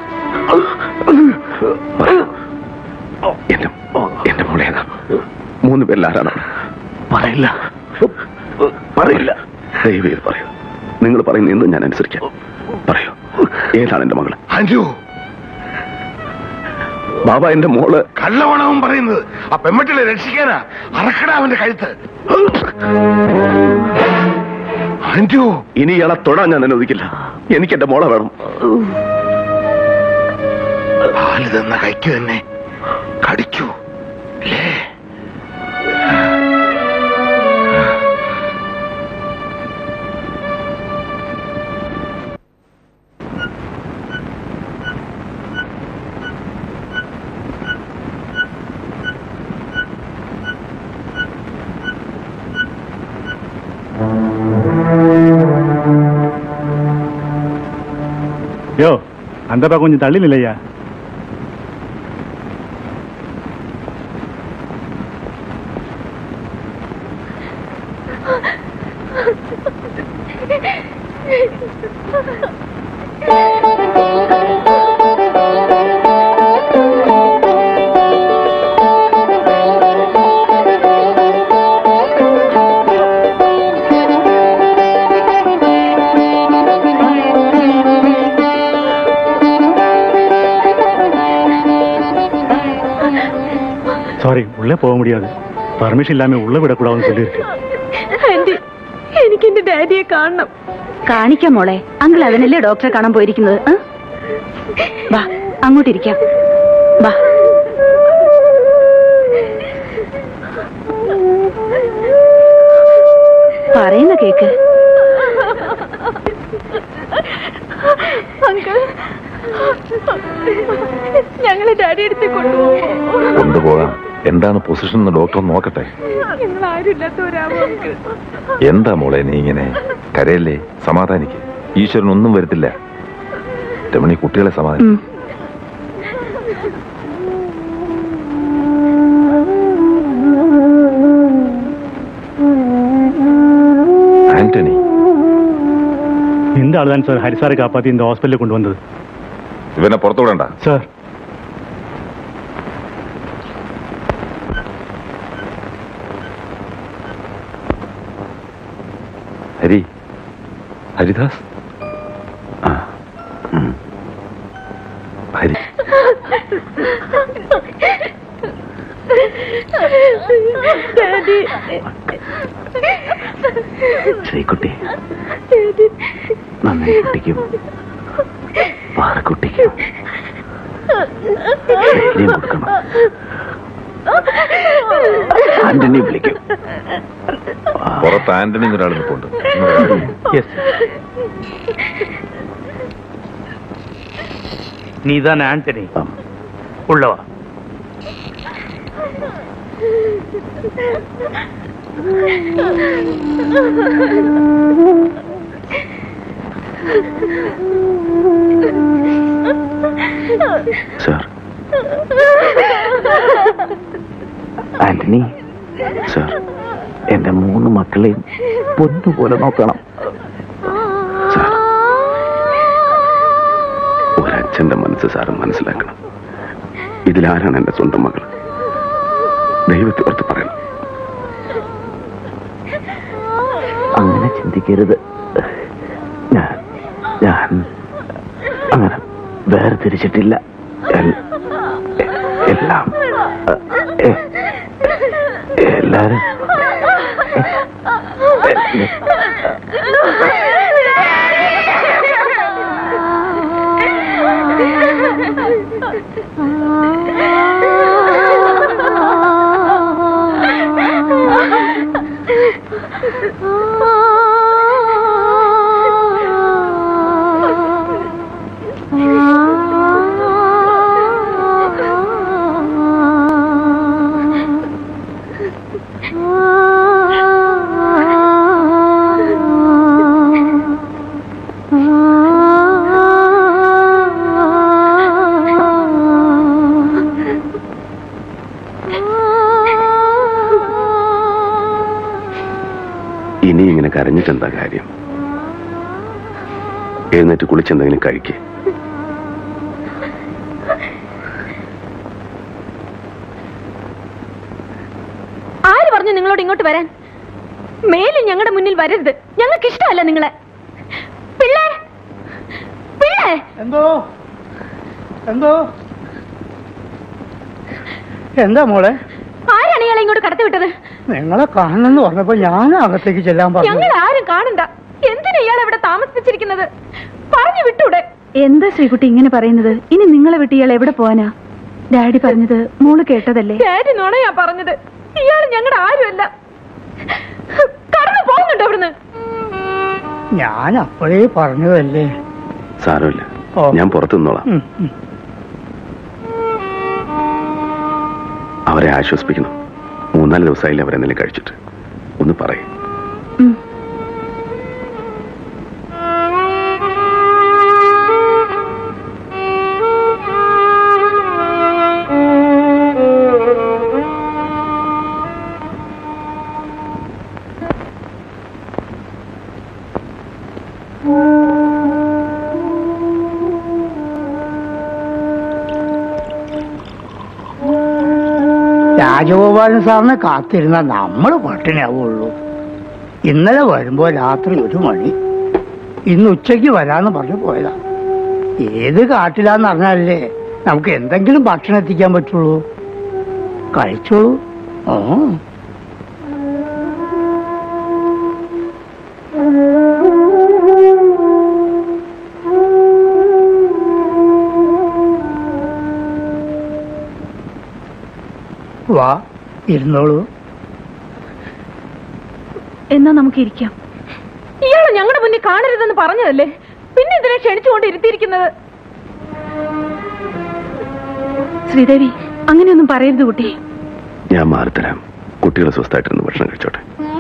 [SPEAKER 10] എന്റെ എന്റെ മോളെ മൂന്ന് പേരിൽ ആരാണ്
[SPEAKER 2] പറയില്ല പറയില്ല
[SPEAKER 10] ദയവ് ചെയ്ത് പറയൂ നിങ്ങൾ പറയുന്ന എന്തും ഞാൻ അനുസരിക്കാം പറയൂ ഏതാണ് എന്റെ മകള്
[SPEAKER 2] അഞ്ചു
[SPEAKER 10] ബാബ എന്റെ മോള്
[SPEAKER 2] കള്ളവണവും പറയുന്നത് ആ പെമ്മട്ടിലെ രക്ഷിക്കാനാ അറക്കട അവന്റെ കഴുത്ത് അഞ്ചു
[SPEAKER 10] ഇനി ഇയാളെ തൊടാൻ ഞാൻ അനുവദിക്കില്ല എനിക്ക് എന്റെ മോളെ വേണം
[SPEAKER 2] പാല് തന്ന കൈക്ക് തന്നെ കടിക്കൂ അല്ലേ
[SPEAKER 8] யோ அந்தப்பா கொஞ்சம் தள்ளி நிலையா சாரி உள்ளே போக முடியாது பர்மிஷன் இல்லாம உள்ள விடக்கூடாதுன்னு சொல்லியிருக்கு
[SPEAKER 6] ആന്റി എനിക്ക് എന്റെ ഡാഡിയെ കാണണം
[SPEAKER 7] കാണിക്കാം മോളെ അങ്കിൾ അതിനല്ലേ ഡോക്ടറെ കാണാൻ പോയിരിക്കുന്നത് ആ? വാ അങ്ങോട്ടിരിക്കാം വാ പറയുന്ന കേക്ക്
[SPEAKER 6] അങ്കിൾ ഞങ്ങളെ ഡാഡി എടുത്ത് കൊണ്ടുപോകും
[SPEAKER 14] കൊണ്ടുപോകാം എന്താണ് പൊസിഷൻ എന്ന് ഡോക്ടർ നോക്കട്ടെ
[SPEAKER 6] ഞങ്ങൾ ആരുമില്ലാത്തവരാവും അങ്കിൾ
[SPEAKER 14] എന്താ മോളെ നീ ഇങ്ങനെ കരയല്ലേ സമാധാനിക്ക് ഈശ്വരൻ ഒന്നും വരുത്തില്ല രമണി കുട്ടികളെ സമാധാനം
[SPEAKER 7] ഉം.
[SPEAKER 14] ആന്റണി
[SPEAKER 8] இந்த ஆள் தான் சார் ஹரிசாரை காப்பாத்தி இந்த ஹாஸ்பிட்டலுக்கு கொண்டு வந்தது
[SPEAKER 14] ഇവനെ പുറത്തു വിടണ്ട
[SPEAKER 8] சார்
[SPEAKER 14] ഹരി ഹരിദാസ് ഹരി
[SPEAKER 6] ഡാഡി
[SPEAKER 10] ശ്രീകുട്ടി നന്ദി കുട്ടിക്കും പാറക്കുട്ടിക്കും ധൈര്യം കൊടുക്കണം ആന്റണി വിളിക്കും
[SPEAKER 14] പുറത്ത് ആന്റണി എന്നൊരാൾ നിൽപ്പുണ്ട്
[SPEAKER 18] நீதான் ஆண்டனி உள்ளவா
[SPEAKER 10] സാർ ആന്റണി സാർ എന്റെ മൂന്ന് മക്കളെയും പൊന്നുപോലെ നോക്കണം സാർ ഒരച്ഛന്റെ മനസ്സ് സാറ് മനസ്സിലാക്കണം ഇതിലാരാണ് എന്റെ സ്വന്തം മകൾ ദൈവത്തെ ഓർത്ത് പറയണം
[SPEAKER 5] അങ്ങനെ ചിന്തിക്കരുത് ഞാൻ ഞാൻ അങ്ങനെ വേർതിരിച്ചിട്ടില്ല എൽ- എ- എല്ലാം എ- എല്ലാരും
[SPEAKER 10] ഇനി ഇങ്ങനെ കരഞ്ഞിട്ടെന്താ കാര്യം എഴുന്നേറ്റ് കുളിച്ചെന്തെങ്കിലും കഴിക്കേ
[SPEAKER 17] ആര് പറഞ്ഞു നിങ്ങളോട് ഇങ്ങോട്ട് വരാൻ മേലിൽ ഞങ്ങളുടെ മുന്നിൽ വരരുത് ഞങ്ങൾക്ക് ഇഷ്ടമല്ല നിങ്ങളെ പിള്ളേ പിള്ളേ
[SPEAKER 16] എന്തോ എന്തോ എന്താ മോളെ
[SPEAKER 17] ആരാണ് ഇയാളെ ഇങ്ങോട്ട് കടത്തിവിട്ടത്
[SPEAKER 16] നിങ്ങളെ കാണണമെന്ന് പറഞ്ഞപ്പോ ഞാൻ അകത്തേക്ക് ചെല്ലാൻ പറഞ്ഞു
[SPEAKER 17] ഞങ്ങൾ ആരും കാണണ്ട എന്തിനാ ഇയാൾ ഇവിടെ താമസിപ്പിച്ചിരിക്കുന്നത് പറഞ്ഞു വിട്ടൂടെ
[SPEAKER 7] എന്താ ശ്രീകുട്ടി ഇങ്ങനെ പറയുന്നത് ഇനി നിങ്ങളെ വിട്ട് ഇയാൾ എവിടെ പോവാനാ ഡാഡി പറഞ്ഞത് മോള് കേട്ടതല്ലേ
[SPEAKER 17] ഡാഡി നുണയാ പറഞ്ഞത് ഇയാൾ ഞങ്ങളുടെ ആരുമല്ല കടന്നു പോകുന്നുണ്ടോ ഇവിടുന്ന്
[SPEAKER 16] ഞാൻ അപ്പോഴേ പറഞ്ഞതല്ലേ
[SPEAKER 10] സാരമില്ല ഞാൻ പുറത്തു നിന്നോളാം
[SPEAKER 16] ഉം, ഉം.
[SPEAKER 10] അവരെ ആശ്വസിപ്പിക്കണം മൂന്നാല് ദിവസമായില്ല അവരെന്തെങ്കിലും കഴിച്ചിട്ട് ഒന്ന് പറയും
[SPEAKER 16] രാജഗോപാലൻ സാറിനെ കാത്തിരുന്ന നമ്മൾ പട്ടിണിയാവുള്ളൂ ഇന്നലെ വരുമ്പോ രാത്രി ഒരു മണി ഇന്ന് ഉച്ചയ്ക്ക് വരാന്ന് പറഞ്ഞു പോയതാ ഏത് കാട്ടിലാന്ന് അറിഞ്ഞാലേ നമുക്ക് എന്തെങ്കിലും ഭക്ഷണം എത്തിക്കാൻ പറ്റുള്ളൂ കഴിച്ചോളൂ ഓ വാ ഇരുന്നോളൂ
[SPEAKER 7] എന്നാ നമുക്ക് ഇരിക്കാം
[SPEAKER 17] ഇയാൾ ഞങ്ങളുടെ മുന്നിൽ കാണരുതെന്ന് പറഞ്ഞതല്ലേ പിന്നെ ഇതിനെ ക്ഷണിച്ചുകൊണ്ട് ഇരുത്തിയിരിക്കുന്നത്
[SPEAKER 7] ശ്രീദേവി അങ്ങനെയൊന്നും പറയരുത് കുട്ടി
[SPEAKER 10] ഞാൻ മാറിത്തരാം കുട്ടികൾ സ്വസ്ഥമായിട്ടിരുന്ന് ഭക്ഷണം കഴിച്ചോട്ടെ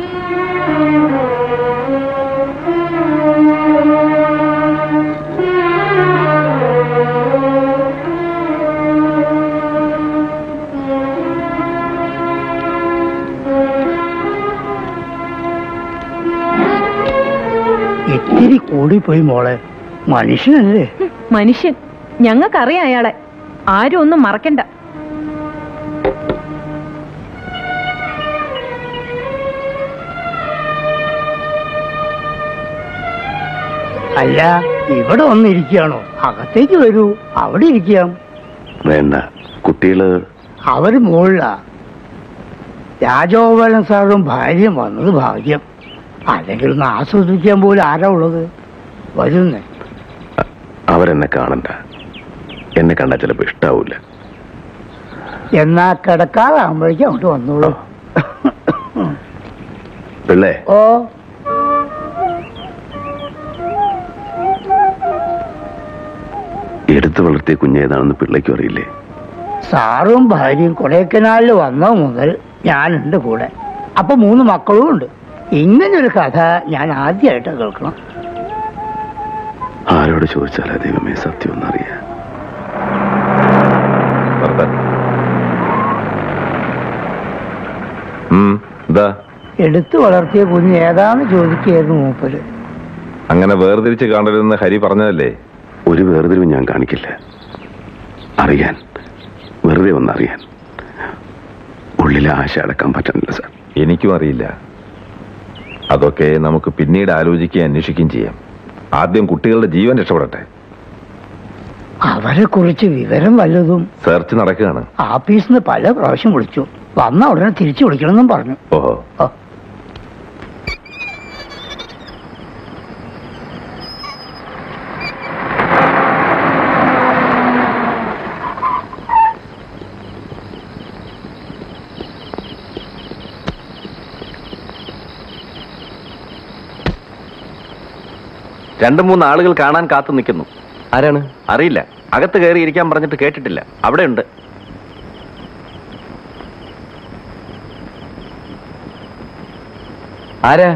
[SPEAKER 16] ഇത്തിരി കൂടിപ്പോയി മോളെ മനുഷ്യനല്ലേ
[SPEAKER 17] മനുഷ്യൻ ഞങ്ങൾക്കറിയാം അയാളെ ആരും ഒന്നും മറക്കണ്ട
[SPEAKER 16] അല്ല ഇവിടെ വന്നിരിക്കുകയാണോ അകത്തേക്ക് വരൂ അവിടെ ഇരിക്കാം
[SPEAKER 10] വേണ്ട കുട്ടികള്
[SPEAKER 16] അവര് മുകളിലാ രാജഗോപാലൻ സാറും ഭാര്യയും വന്നത് ഭാഗ്യം അല്ലെങ്കിൽ ഒന്ന് ആസ്വദിക്കാൻ പോലും ആരാ ഉള്ളത് വരുന്നേ
[SPEAKER 10] അവരെന്നെ കാണണ്ട എന്നെ കണ്ടാൽ ചിലപ്പോ ഇഷ്ടാവൂല
[SPEAKER 16] എന്നാ കിടക്കാതാകുമ്പോഴേക്കും അങ്ങോട്ട് വന്നോളൂ
[SPEAKER 10] പിള്ളേ
[SPEAKER 16] ഓ
[SPEAKER 10] എടുത്തു വളർത്തിയ കുഞ്ഞേതാണെന്ന് പിള്ളയ്ക്കും അറിയില്ലേ
[SPEAKER 16] സാറും ഭാര്യയും കൊടൈക്കനാലിൽ വന്ന മുതൽ ഞാനുണ്ട് കൂടെ അപ്പൊ മൂന്ന് മക്കളും ഉണ്ട് ഇങ്ങനൊരു കഥ ഞാൻ ആദ്യമായിട്ട് കേൾക്കണം
[SPEAKER 10] ആരോട് ചോദിച്ചാലാ ദൈവമേ സത്യം ഒന്നറിയാ
[SPEAKER 14] എന്താ
[SPEAKER 16] എടുത്തു വളർത്തിയ കുഞ്ഞ് ഏതാന്ന് ചോദിക്കുകയായിരുന്നു മൂപ്പര്
[SPEAKER 14] അങ്ങനെ വേർതിരിച്ച് കാണരുതെന്ന് ഹരി പറഞ്ഞതല്ലേ
[SPEAKER 10] ഒരു വേർതിരിവ് ഞാൻ കാണിക്കില്ല അറിയാൻ വെറുതെ ഒന്നറിയാൻ ഉള്ളിലെ ആശ അടക്കാൻ പറ്റുന്നില്ല സാർ
[SPEAKER 14] എനിക്കും അറിയില്ല അതൊക്കെ നമുക്ക് പിന്നീട് ആലോചിക്കുകയും അന്വേഷിക്കുകയും ചെയ്യാം ആദ്യം കുട്ടികളുടെ ജീവൻ രക്ഷപ്പെടട്ടെ
[SPEAKER 16] അവരെ കുറിച്ച് വിവരം വല്ലതും
[SPEAKER 14] സെർച്ച് നടക്കുകയാണ്
[SPEAKER 16] ആഫീസിൽ നിന്ന് പല പ്രാവശ്യം വിളിച്ചു വന്ന ഉടനെ തിരിച്ചു വിളിക്കണമെന്നും പറഞ്ഞു
[SPEAKER 14] ഓഹോ
[SPEAKER 3] രണ്ടു മൂന്ന് ആളുകൾ കാണാൻ കാത്തു നിൽക്കുന്നു ആരാണ് അറിയില്ല അകത്ത് കയറി ഇരിക്കാൻ പറഞ്ഞിട്ട് കേട്ടിട്ടില്ല അവിടെ ഉണ്ട് ആരാ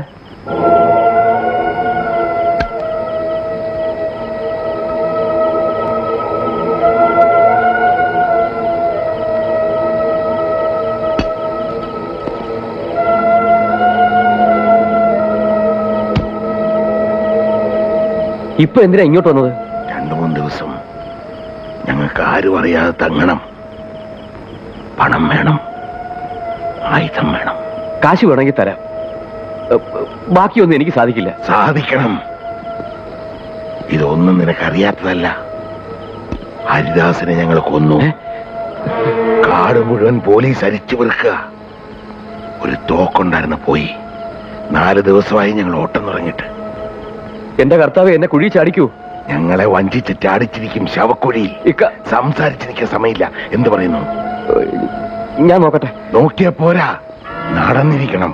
[SPEAKER 3] ഇപ്പൊ എന്തിനാ ഇങ്ങോട്ട് വന്നത്
[SPEAKER 2] രണ്ടു മൂന്ന് ദിവസം ഞങ്ങൾക്ക് ആരും അറിയാതെ തങ്ങണം പണം വേണം ആയുധം വേണം
[SPEAKER 3] കാശ് വേണമെങ്കിൽ തരാം എ, എ, ബാക്കിയൊന്നും എനിക്ക് സാധിക്കില്ല
[SPEAKER 2] സാധിക്കണം ഇതൊന്നും നിനക്കറിയാത്തതല്ല ഹരിദാസിനെ ഞങ്ങൾ കൊന്നു കാട് മുഴുവൻ പോലീസ് അരിച്ചു വെറുക്കുക ഒരു തോക്കുണ്ടായിരുന്ന പോയി നാല് ദിവസമായി ഞങ്ങൾ ഓട്ടം തുടങ്ങിയിട്ട്
[SPEAKER 3] എന്റെ കർത്താവ് എന്നെ കുഴി ചാടിക്കൂ
[SPEAKER 2] ഞങ്ങളെ വഞ്ചിച്ച് ചാടിച്ചിരിക്കും ശവക്കുഴിയിൽ സംസാരിച്ചിരിക്കാൻ സമയമില്ല എന്ത് പറയുന്നു
[SPEAKER 3] ഞാൻ നോക്കട്ടെ
[SPEAKER 2] നോക്കിയാ പോരാ നടന്നിരിക്കണം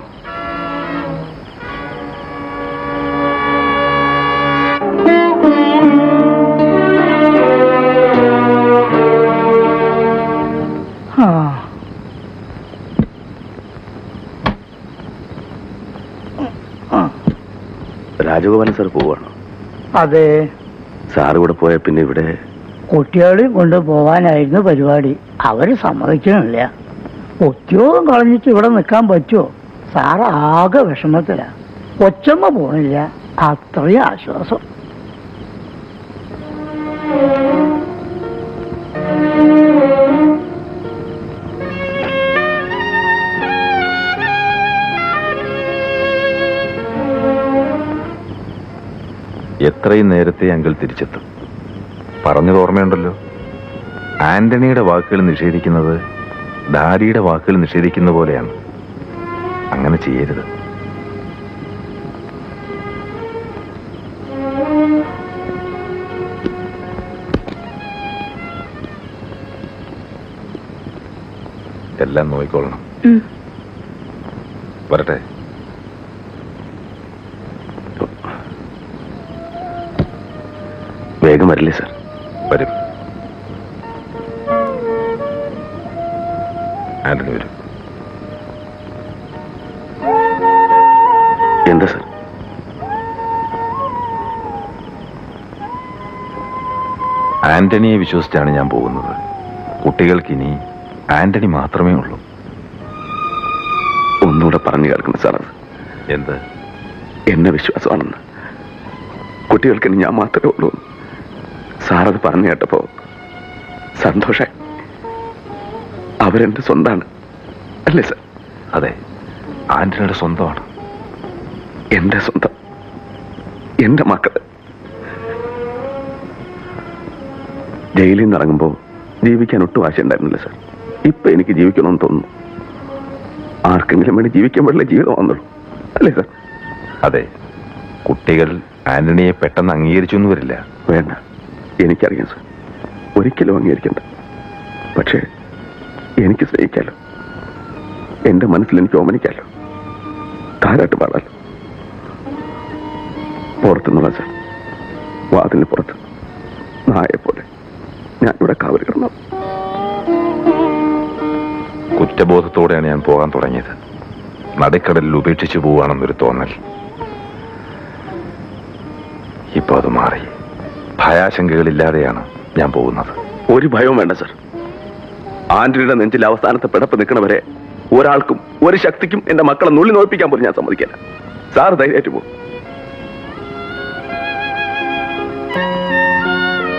[SPEAKER 16] ആ
[SPEAKER 10] രാജഗോപാലൻ സാർ പോവാണ്
[SPEAKER 16] അതെ
[SPEAKER 10] സാർ ഇവിടെ പോയ പിന്നെ ഇവിടെ
[SPEAKER 16] കുട്ടികളെയും കൊണ്ട് പോവാനായിരുന്നു പരിപാടി അവര് സമ്മതിക്കണില്ല ഉദ്യോഗം കളഞ്ഞിട്ട് ഇവിടെ നിൽക്കാൻ പറ്റുമോ സാറ് ആകെ വിഷമത്തില കൊച്ചമ്മ പോണില്ല അത്രയും ആശ്വാസം
[SPEAKER 14] എത്രയും നേരത്തെ അങ്കിൾ തിരിച്ചെത്തും പറഞ്ഞത് ഓർമ്മയുണ്ടല്ലോ ആന്റണിയുടെ വാക്കുകൾ നിഷേധിക്കുന്നത് ഡാഡിയുടെ വാക്കുകൾ നിഷേധിക്കുന്ന പോലെയാണ് അങ്ങനെ ചെയ്യരുത് എല്ലാം നോക്കിക്കൊള്ളണം വരട്ടെ
[SPEAKER 10] വേഗം വരില്ലേ സാർ
[SPEAKER 14] വരും ആന്റണി വരും
[SPEAKER 10] എന്താ സാർ
[SPEAKER 14] ആന്റണിയെ വിശ്വസിച്ചാണ് ഞാൻ പോകുന്നത് കുട്ടികൾക്കിനി ആന്റണി മാത്രമേ ഉള്ളൂ
[SPEAKER 10] ഒന്നുകൂടെ പറഞ്ഞു കേൾക്കണം സാർ അത്
[SPEAKER 14] എന്ത്
[SPEAKER 10] എന്നെ വിശ്വാസമാണെന്ന് കുട്ടികൾക്ക് ഇനി ഞാൻ മാത്രമേ ഉള്ളൂ എന്ന്. സാറത് പറഞ്ഞു കേട്ടപ്പോ സന്തോഷായി അവരെന്റെ സ്വന്താണ് അല്ലേ സാർ
[SPEAKER 14] അതെ ആന്റണിയുടെ സ്വന്തമാണ്
[SPEAKER 10] എന്റെ സ്വന്തം എന്റെ മക്കള് ജയിലിൽ നിന്ന് ഇറങ്ങുമ്പോൾ ജീവിക്കാൻ ഒട്ടും ആശയുണ്ടായിരുന്നില്ല സാർ ഇപ്പൊ എനിക്ക് ജീവിക്കണമെന്ന് തോന്നുന്നു ആർക്കെങ്കിലും വേണ്ടി ജീവിക്കാൻ പാടില്ല ജീവിതം വന്നുള്ളൂ അല്ലേ സാർ
[SPEAKER 14] അതെ കുട്ടികൾ ആന്റണിയെ പെട്ടെന്ന് അംഗീകരിച്ചു എന്ന് വരില്ല
[SPEAKER 10] വേണ്ട എനിക്കറിയാം സാർ ഒരിക്കലും അംഗീകരിക്കണ്ട പക്ഷേ എനിക്ക് സ്നേഹിക്കാലോ എന്റെ മനസ്സിൽ എനിക്ക് ഓമനിക്കാലോ താരാട്ട് പാടാലോ പുറത്തുനിന്നുള്ള സാർ വാതിലിന് പുറത്ത് നായെ പോലെ ഞാനിവിടെ കാവൽ കിടന്നു
[SPEAKER 14] കുറ്റബോധത്തോടെയാണ് ഞാൻ പോകാൻ തുടങ്ങിയത് നടുക്കടലിൽ ഉപേക്ഷിച്ചു പോവുകയാണെന്നൊരു തോന്നൽ ഇപ്പൊ അത് മാറി ഭയാശങ്കകളില്ലാതെയാണ് ഞാൻ പോകുന്നത്
[SPEAKER 10] ഒരു ഭയവും വേണ്ട സാർ ആന്റണിയുടെ നെഞ്ചിൽ അവസാനത്തെ പിടപ്പ് നിൽക്കണവരെ ഒരാൾക്കും ഒരു ശക്തിക്കും എന്റെ മക്കളെ നുള്ളി നോയിപ്പിക്കാൻ പോലും ഞാൻ സമ്മതിക്കില്ല സാർ ധൈര്യമായിട്ട് പോകും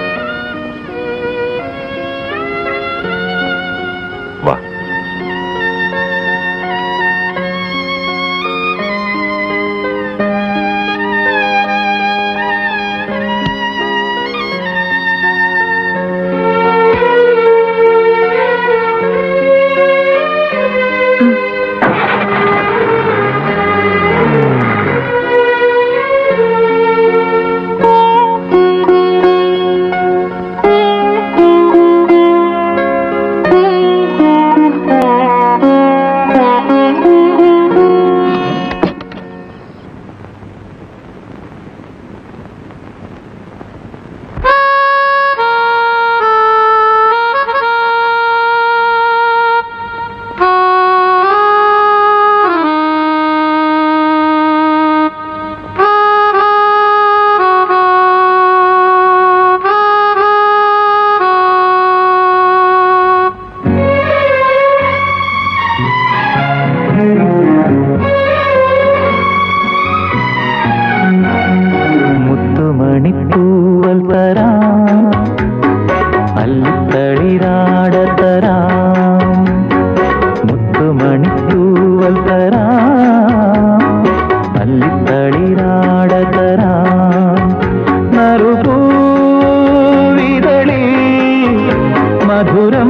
[SPEAKER 9] മധുരം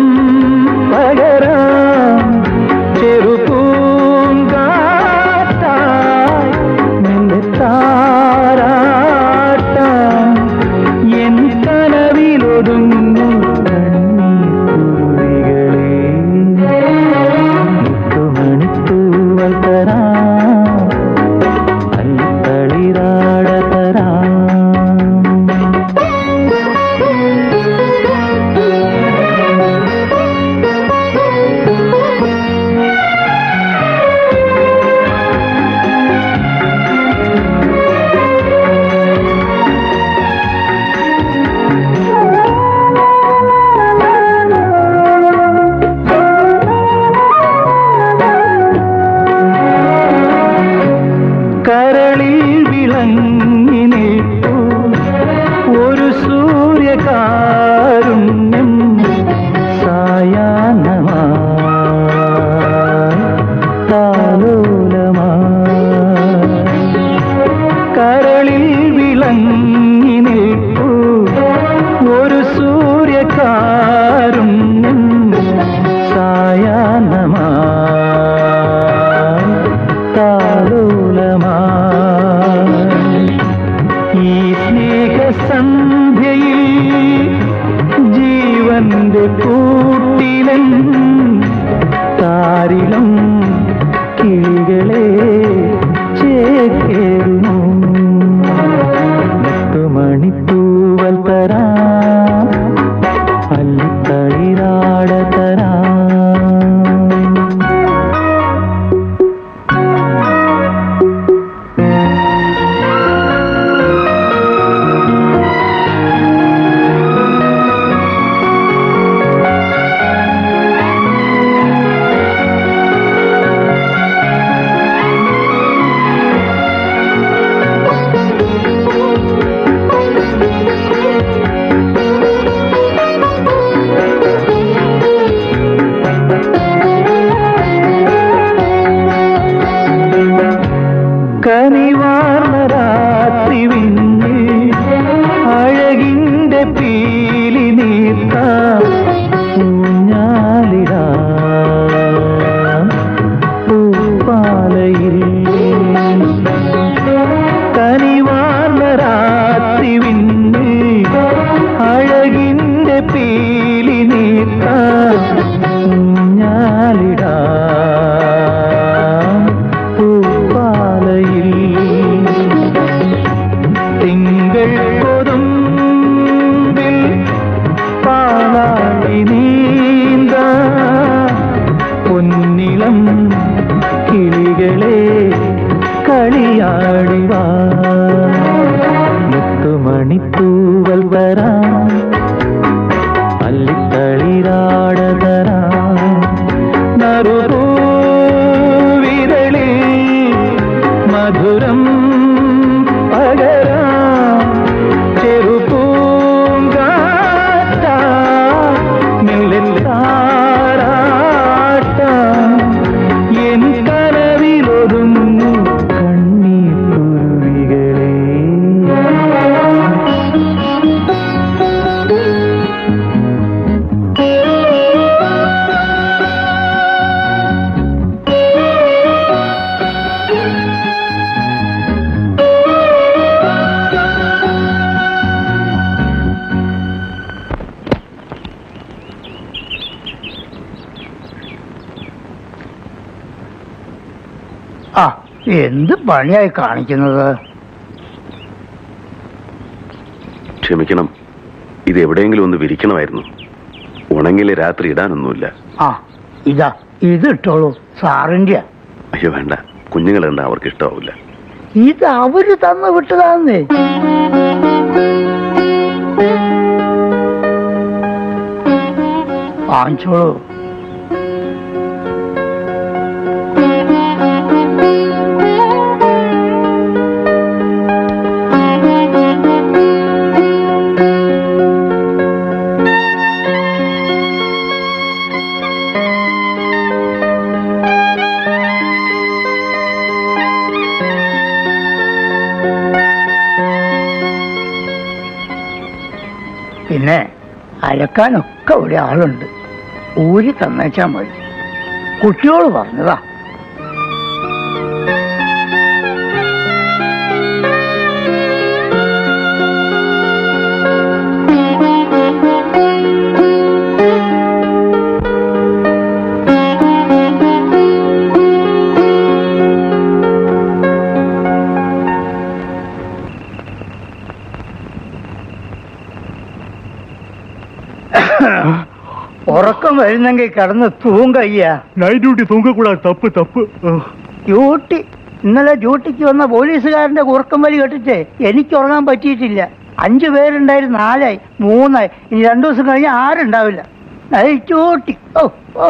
[SPEAKER 9] പകരാം ചെറുപൂങ്കാറ്റായി മെല്ലെ താരാട്ടാം എൻ കനവിലൊതുങ്ങും കണ്ണീർത്തുള്ളികളെ മുത്തുമണിത്തൂവൽ തരാം അല്ലിത്തളിരാട തരാം കരളിൽ വിളങ്ങി നിൽപ്പൂ ഒരു സൂര്യകാരുണ്യം സായാഹ്നമായി താലോലമായി കരളിൽ വിളങ്ങി നിൽപ്പൂ ഒരു സൂര്യകാരുണ്യം സായാഹ്നമായി താലോലമായി ഈ സ്നേഹസന്ധ്യയിൽ ജീവന്റെ കൂട്ടിലൻ താരിളം കിളികളെ ചേക്കേറുന്നു മണിത്തൂവൽ തരാം അല്ലിത്തളിരാട തരാം കനിവാർന്ന രാത്രി വിണ്ണിൽ അഴകിന്റെ പീലി നീർത്ത ഊഞ്ഞാലിടാം പൂപ്പാലയിൽ കനിവാർന്ന രാത്രി വിണ്ണിൽ അഴകിന്റെ പീലി നീർത്ത ഊഞ്ഞാലിടാം പൂപ്പാലയിൽ തിങ്കൾ കൊതുമ്പിൽ പാലാടി നീന്ത പൊന്നിളം കിളികളെ കളിയാടിവാ മുത്തുമണിത്തൂവൽ വരാം അല്ലിത്തളിരാട തരാം നറുപൂവിരളിൽ മധുരം പകരാം ചെറുപൂങ്കാറ്റാ മെല്ലെ താരാട്ടാം എൻ കനവിലൊതുങ്ങു കണ്ണീർ കുരുവികളെ
[SPEAKER 16] ആ എന്ത് പണിയായി കാണിക്കുന്നത്
[SPEAKER 10] ക്ഷമിക്കണം ഇത് എവിടെയെങ്കിലും ഒന്ന് വിരിക്കണമായിരുന്നു ഉണങ്ങില് രാത്രി ഇടാനൊന്നുമില്ല
[SPEAKER 16] ആ ഇതാ ഇത് ഇട്ടോളൂ സാറിന്റെ
[SPEAKER 10] അയ്യോ വേണ്ട കുഞ്ഞുങ്ങൾ കണ്ട അവർക്ക് ഇഷ്ടമാവില്ല
[SPEAKER 16] ഇത് അവര് തന്നു വിട്ടതാന്നേ വാങ്ങിച്ചോളൂ പിന്നെ അലക്കാനൊക്കെ ഇവിടെ ആളുണ്ട് ഊരി തന്നേച്ചാ മതി കുട്ടിയോട് പറഞ്ഞതാ ഉറക്കം വരുന്നെങ്കിൽ കിടന്ന് തൂങ്കയ്യ
[SPEAKER 8] നൈറ്റ് ഡ്യൂട്ടി തൂങ്ങക്കൂടാ തപ്പ് തപ്പ്
[SPEAKER 16] ഡ്യൂട്ടി ഇന്നലെ ഡ്യൂട്ടിക്ക് വന്ന പോലീസുകാരന്റെ ഉറക്കം വലി കേട്ടിട്ടേ എനിക്ക് ഉറങ്ങാൻ പറ്റിയിട്ടില്ല അഞ്ചു പേരുണ്ടായിരുന്നു നാലായി മൂന്നായി ഇനി രണ്ടു ദിവസം കഴിഞ്ഞ് ആരുണ്ടാവില്ല നൈറ്റ് ഡ്യൂട്ടി ഓ ഓ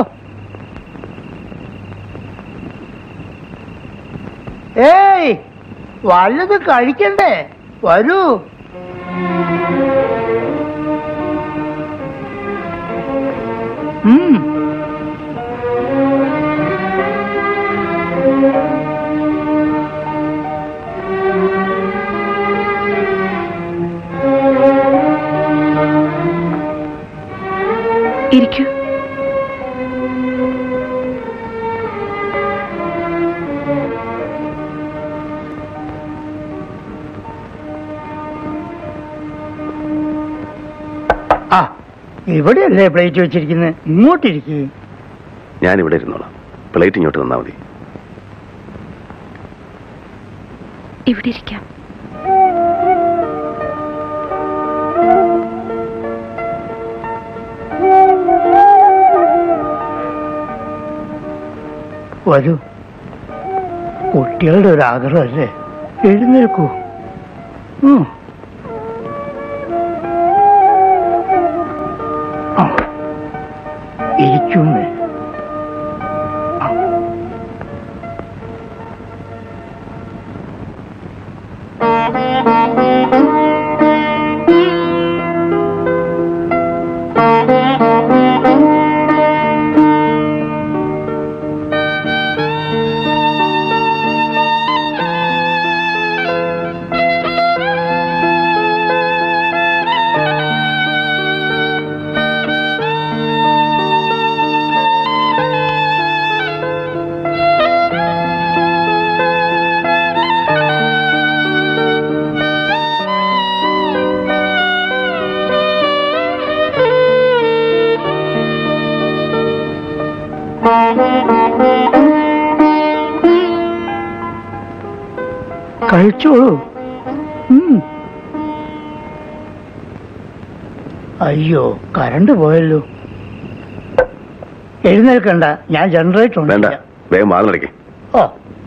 [SPEAKER 16] ഏയ് വല്ലത് കഴിക്കണ്ടേ വരൂ ഉം
[SPEAKER 6] ഇരിക്കൂ
[SPEAKER 16] ആ ഇവിടെയല്ലേ പ്ലേറ്റ് വെച്ചിരിക്കുന്നത് ഇങ്ങോട്ടിരിക്കേ
[SPEAKER 10] ഞാൻ ഇവിടെ ഇരുന്നോളാം പ്ലേറ്റ് ഇങ്ങോട്ട് തന്നാൽ മതി
[SPEAKER 6] ഇവിടെ ഇരിക്കാം
[SPEAKER 16] വരൂ കുട്ടികളുടെ ഒരു ആഗ്രഹമല്ലേ എഴുന്നേൽക്കൂ ഉം. ആ. ഇരിക്കുമേ കഴിച്ചോളൂ ഉം. അയ്യോ കറണ്ട് പോയല്ലോ എഴുന്നേൽക്കണ്ട ഞാൻ ജനറേറ്റർ ഉണ്ട്
[SPEAKER 10] വേണ്ട വേഗം വാതിലടയ്ക്കേ
[SPEAKER 16] ഓ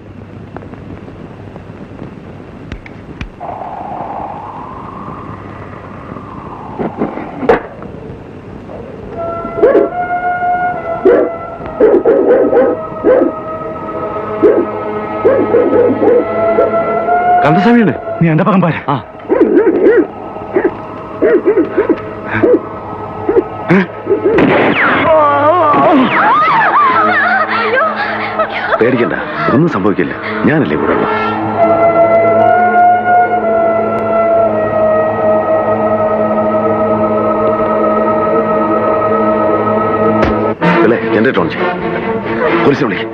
[SPEAKER 8] കന്തസ്വാമിയാണ് നീ എന്റെ പകം പാര ആ
[SPEAKER 10] പേടിക്കണ്ട ഒന്നും സംഭവിക്കില്ല ഞാനല്ലേ കൂടെ ഉള്ളത് അല്ലേ എന്റെ ടോൺ ചെയ്യും പോലീസിനെ വിളിക്കും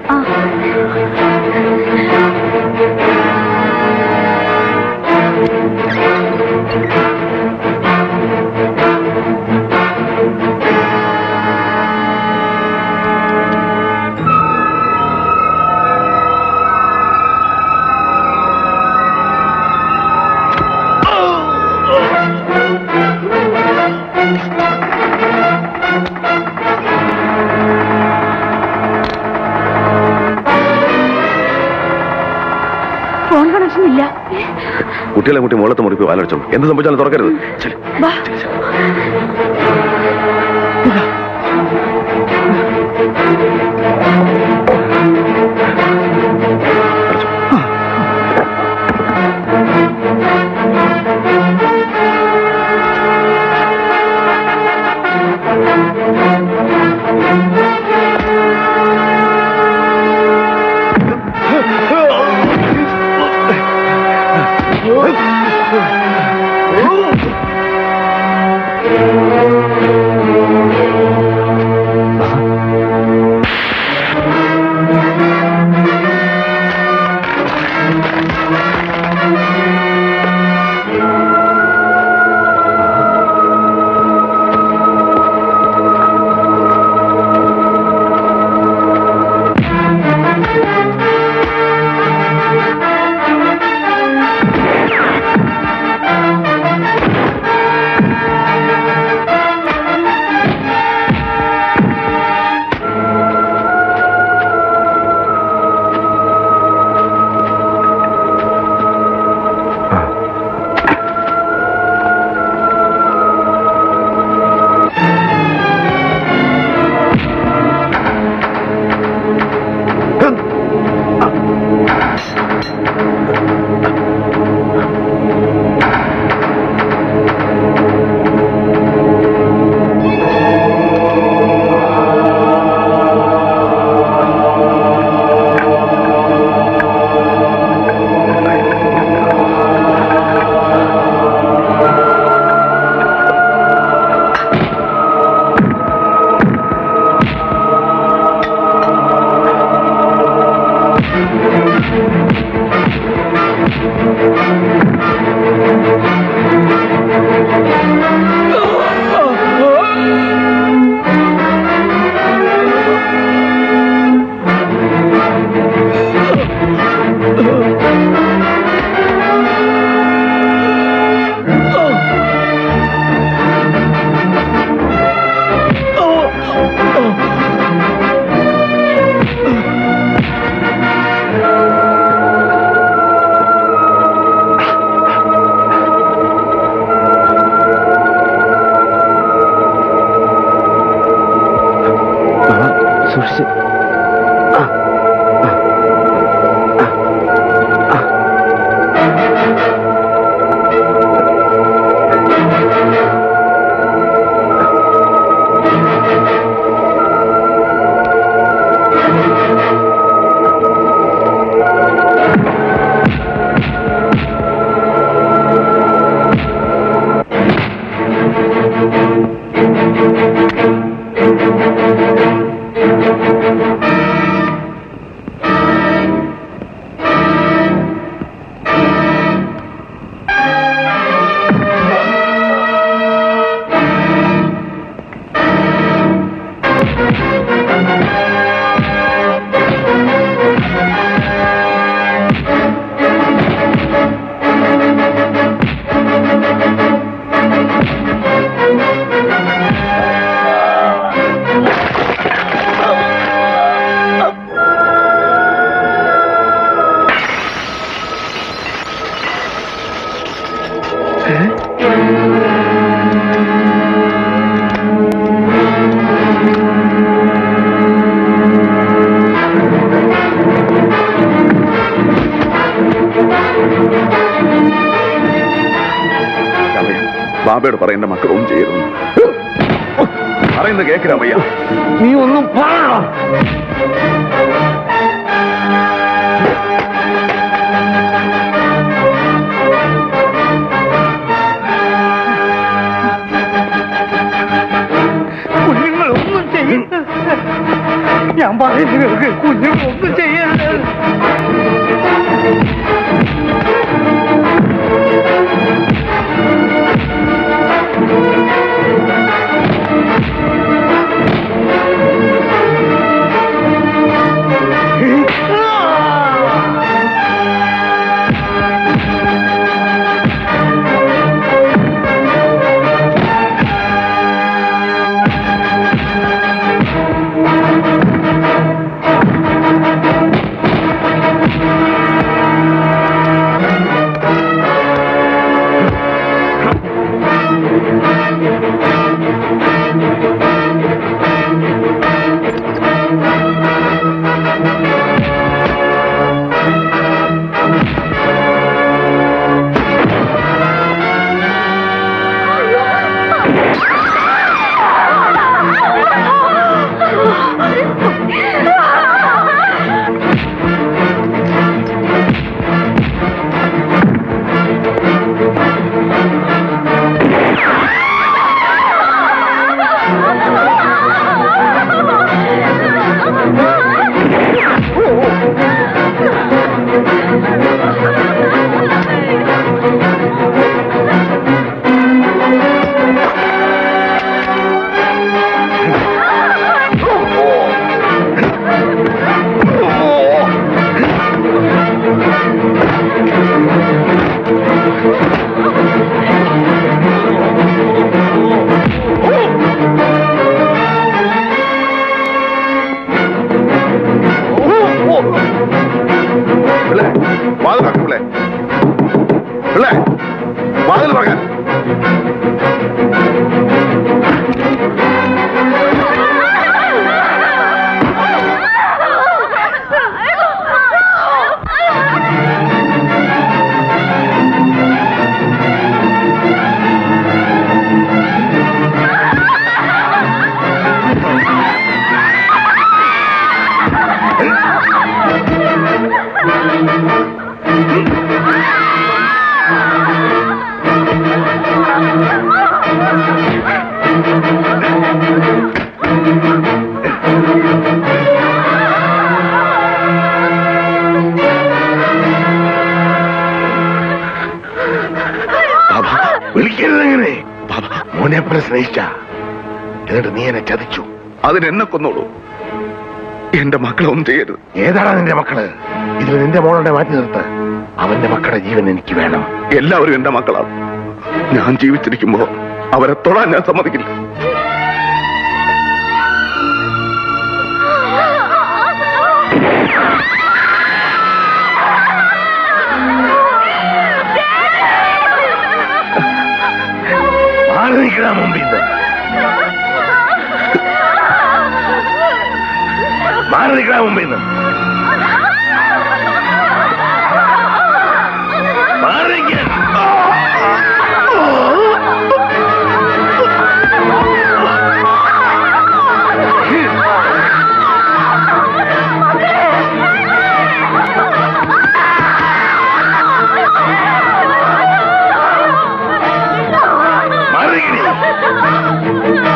[SPEAKER 6] ഫോൺ കണക്ഷൻ ഇല്ല
[SPEAKER 10] കുട്ടികളെ കുട്ടി മുകളത്ത് മുറിപ്പ് വാലടിച്ചോ എന്ത് സംഭവിച്ചാലും തുറക്കരുത് ശരി
[SPEAKER 6] വാ
[SPEAKER 10] Oh!
[SPEAKER 3] സൂക്ഷിച്ച്
[SPEAKER 10] രാമയ്യ ബാബയോട് പറയുന്ന മക്കളൊന്നും ചെയ്യരുത് പറയുന്നത് കേക്ക് രാമയ്യ
[SPEAKER 3] നീ ഒന്നും പറയണോ
[SPEAKER 9] കുഞ്ഞുങ്ങളൊന്നും ചെയ്യരുത് ഞാൻ പറയുന്നത് കുഞ്ഞുങ്ങളൊന്നും ചെയ്യരുത്
[SPEAKER 10] പിള്ളേ വാതിൽ തുറക്ക് പിള്ളേ പിള്ളേ വാതിൽ തുറക്കാൻ
[SPEAKER 2] വിളിക്കരുതെങ്ങനെ മോനെ പോലെ സ്നേഹിച്ച എന്നിട്ട് നീ എന്നെ ചതിച്ചു
[SPEAKER 10] അതിനെന്നെ കൊന്നോളൂ എന്റെ മക്കളെ ഒന്നും ചെയ്യരുത്
[SPEAKER 2] ഏതാടാ നിന്റെ മക്കള് ഇതിൽ നിന്റെ മോളുടെ മാറ്റി നിർത്ത് അവന്റെ മക്കളുടെ ജീവൻ എനിക്ക് വേണം
[SPEAKER 10] എല്ലാവരും എന്റെ മക്കളാണ് ഞാൻ ജീവിച്ചിരിക്കുമ്പോ അവരെ തൊടാൻ ഞാൻ സമ്മതിക്കില്ല
[SPEAKER 2] മാറി നിൽക്കണ മുമ്പിൽ നിന്ന് മാറി നിൽക്കണ മുമ്പിൽ നിന്ന് മാറി നിൽക്കാൻ മാറി നിൽക്കണേ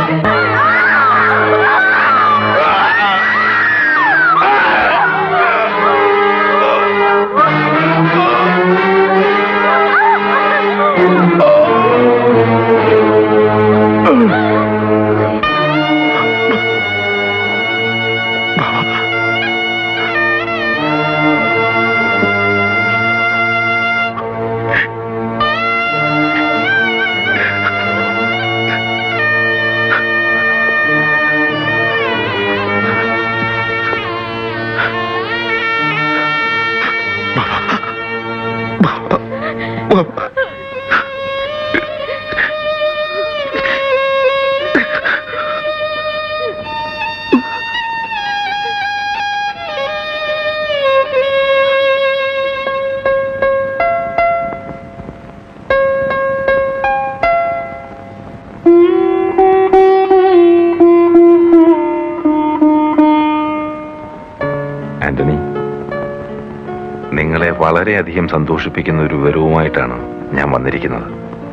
[SPEAKER 14] ആന്റണി നിങ്ങളെ വളരെയധികം സന്തോഷിപ്പിക്കുന്ന ഒരു വിവരവുമായിട്ടാണ് ഞാൻ വന്നിരിക്കുന്നത്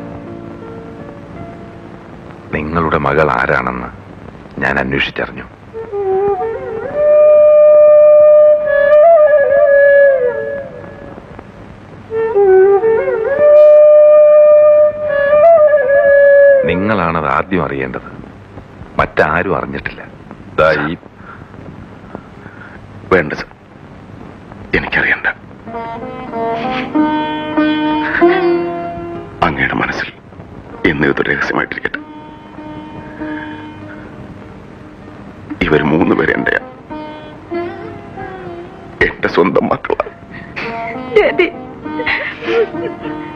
[SPEAKER 14] നിങ്ങളുടെ മകൾ ആരാണെന്ന് ഞാൻ അന്വേഷിച്ചറിഞ്ഞു നിങ്ങളാണത് ആദ്യം അറിയേണ്ടത് മറ്റാരും അറിഞ്ഞിട്ടില്ല ദാ ഈ
[SPEAKER 10] വേണ്ട സർ എനിക്കറിയണ്ട അങ്ങയുടെ മനസ്സിൽ എന്ന് ഇത് രഹസ്യമായിട്ടിരിക്കട്ടെ ഇവർ മൂന്ന് പേര് എന്റെയാ എന്റെ സ്വന്തം മക്കളാണ്
[SPEAKER 6] ഡാഡി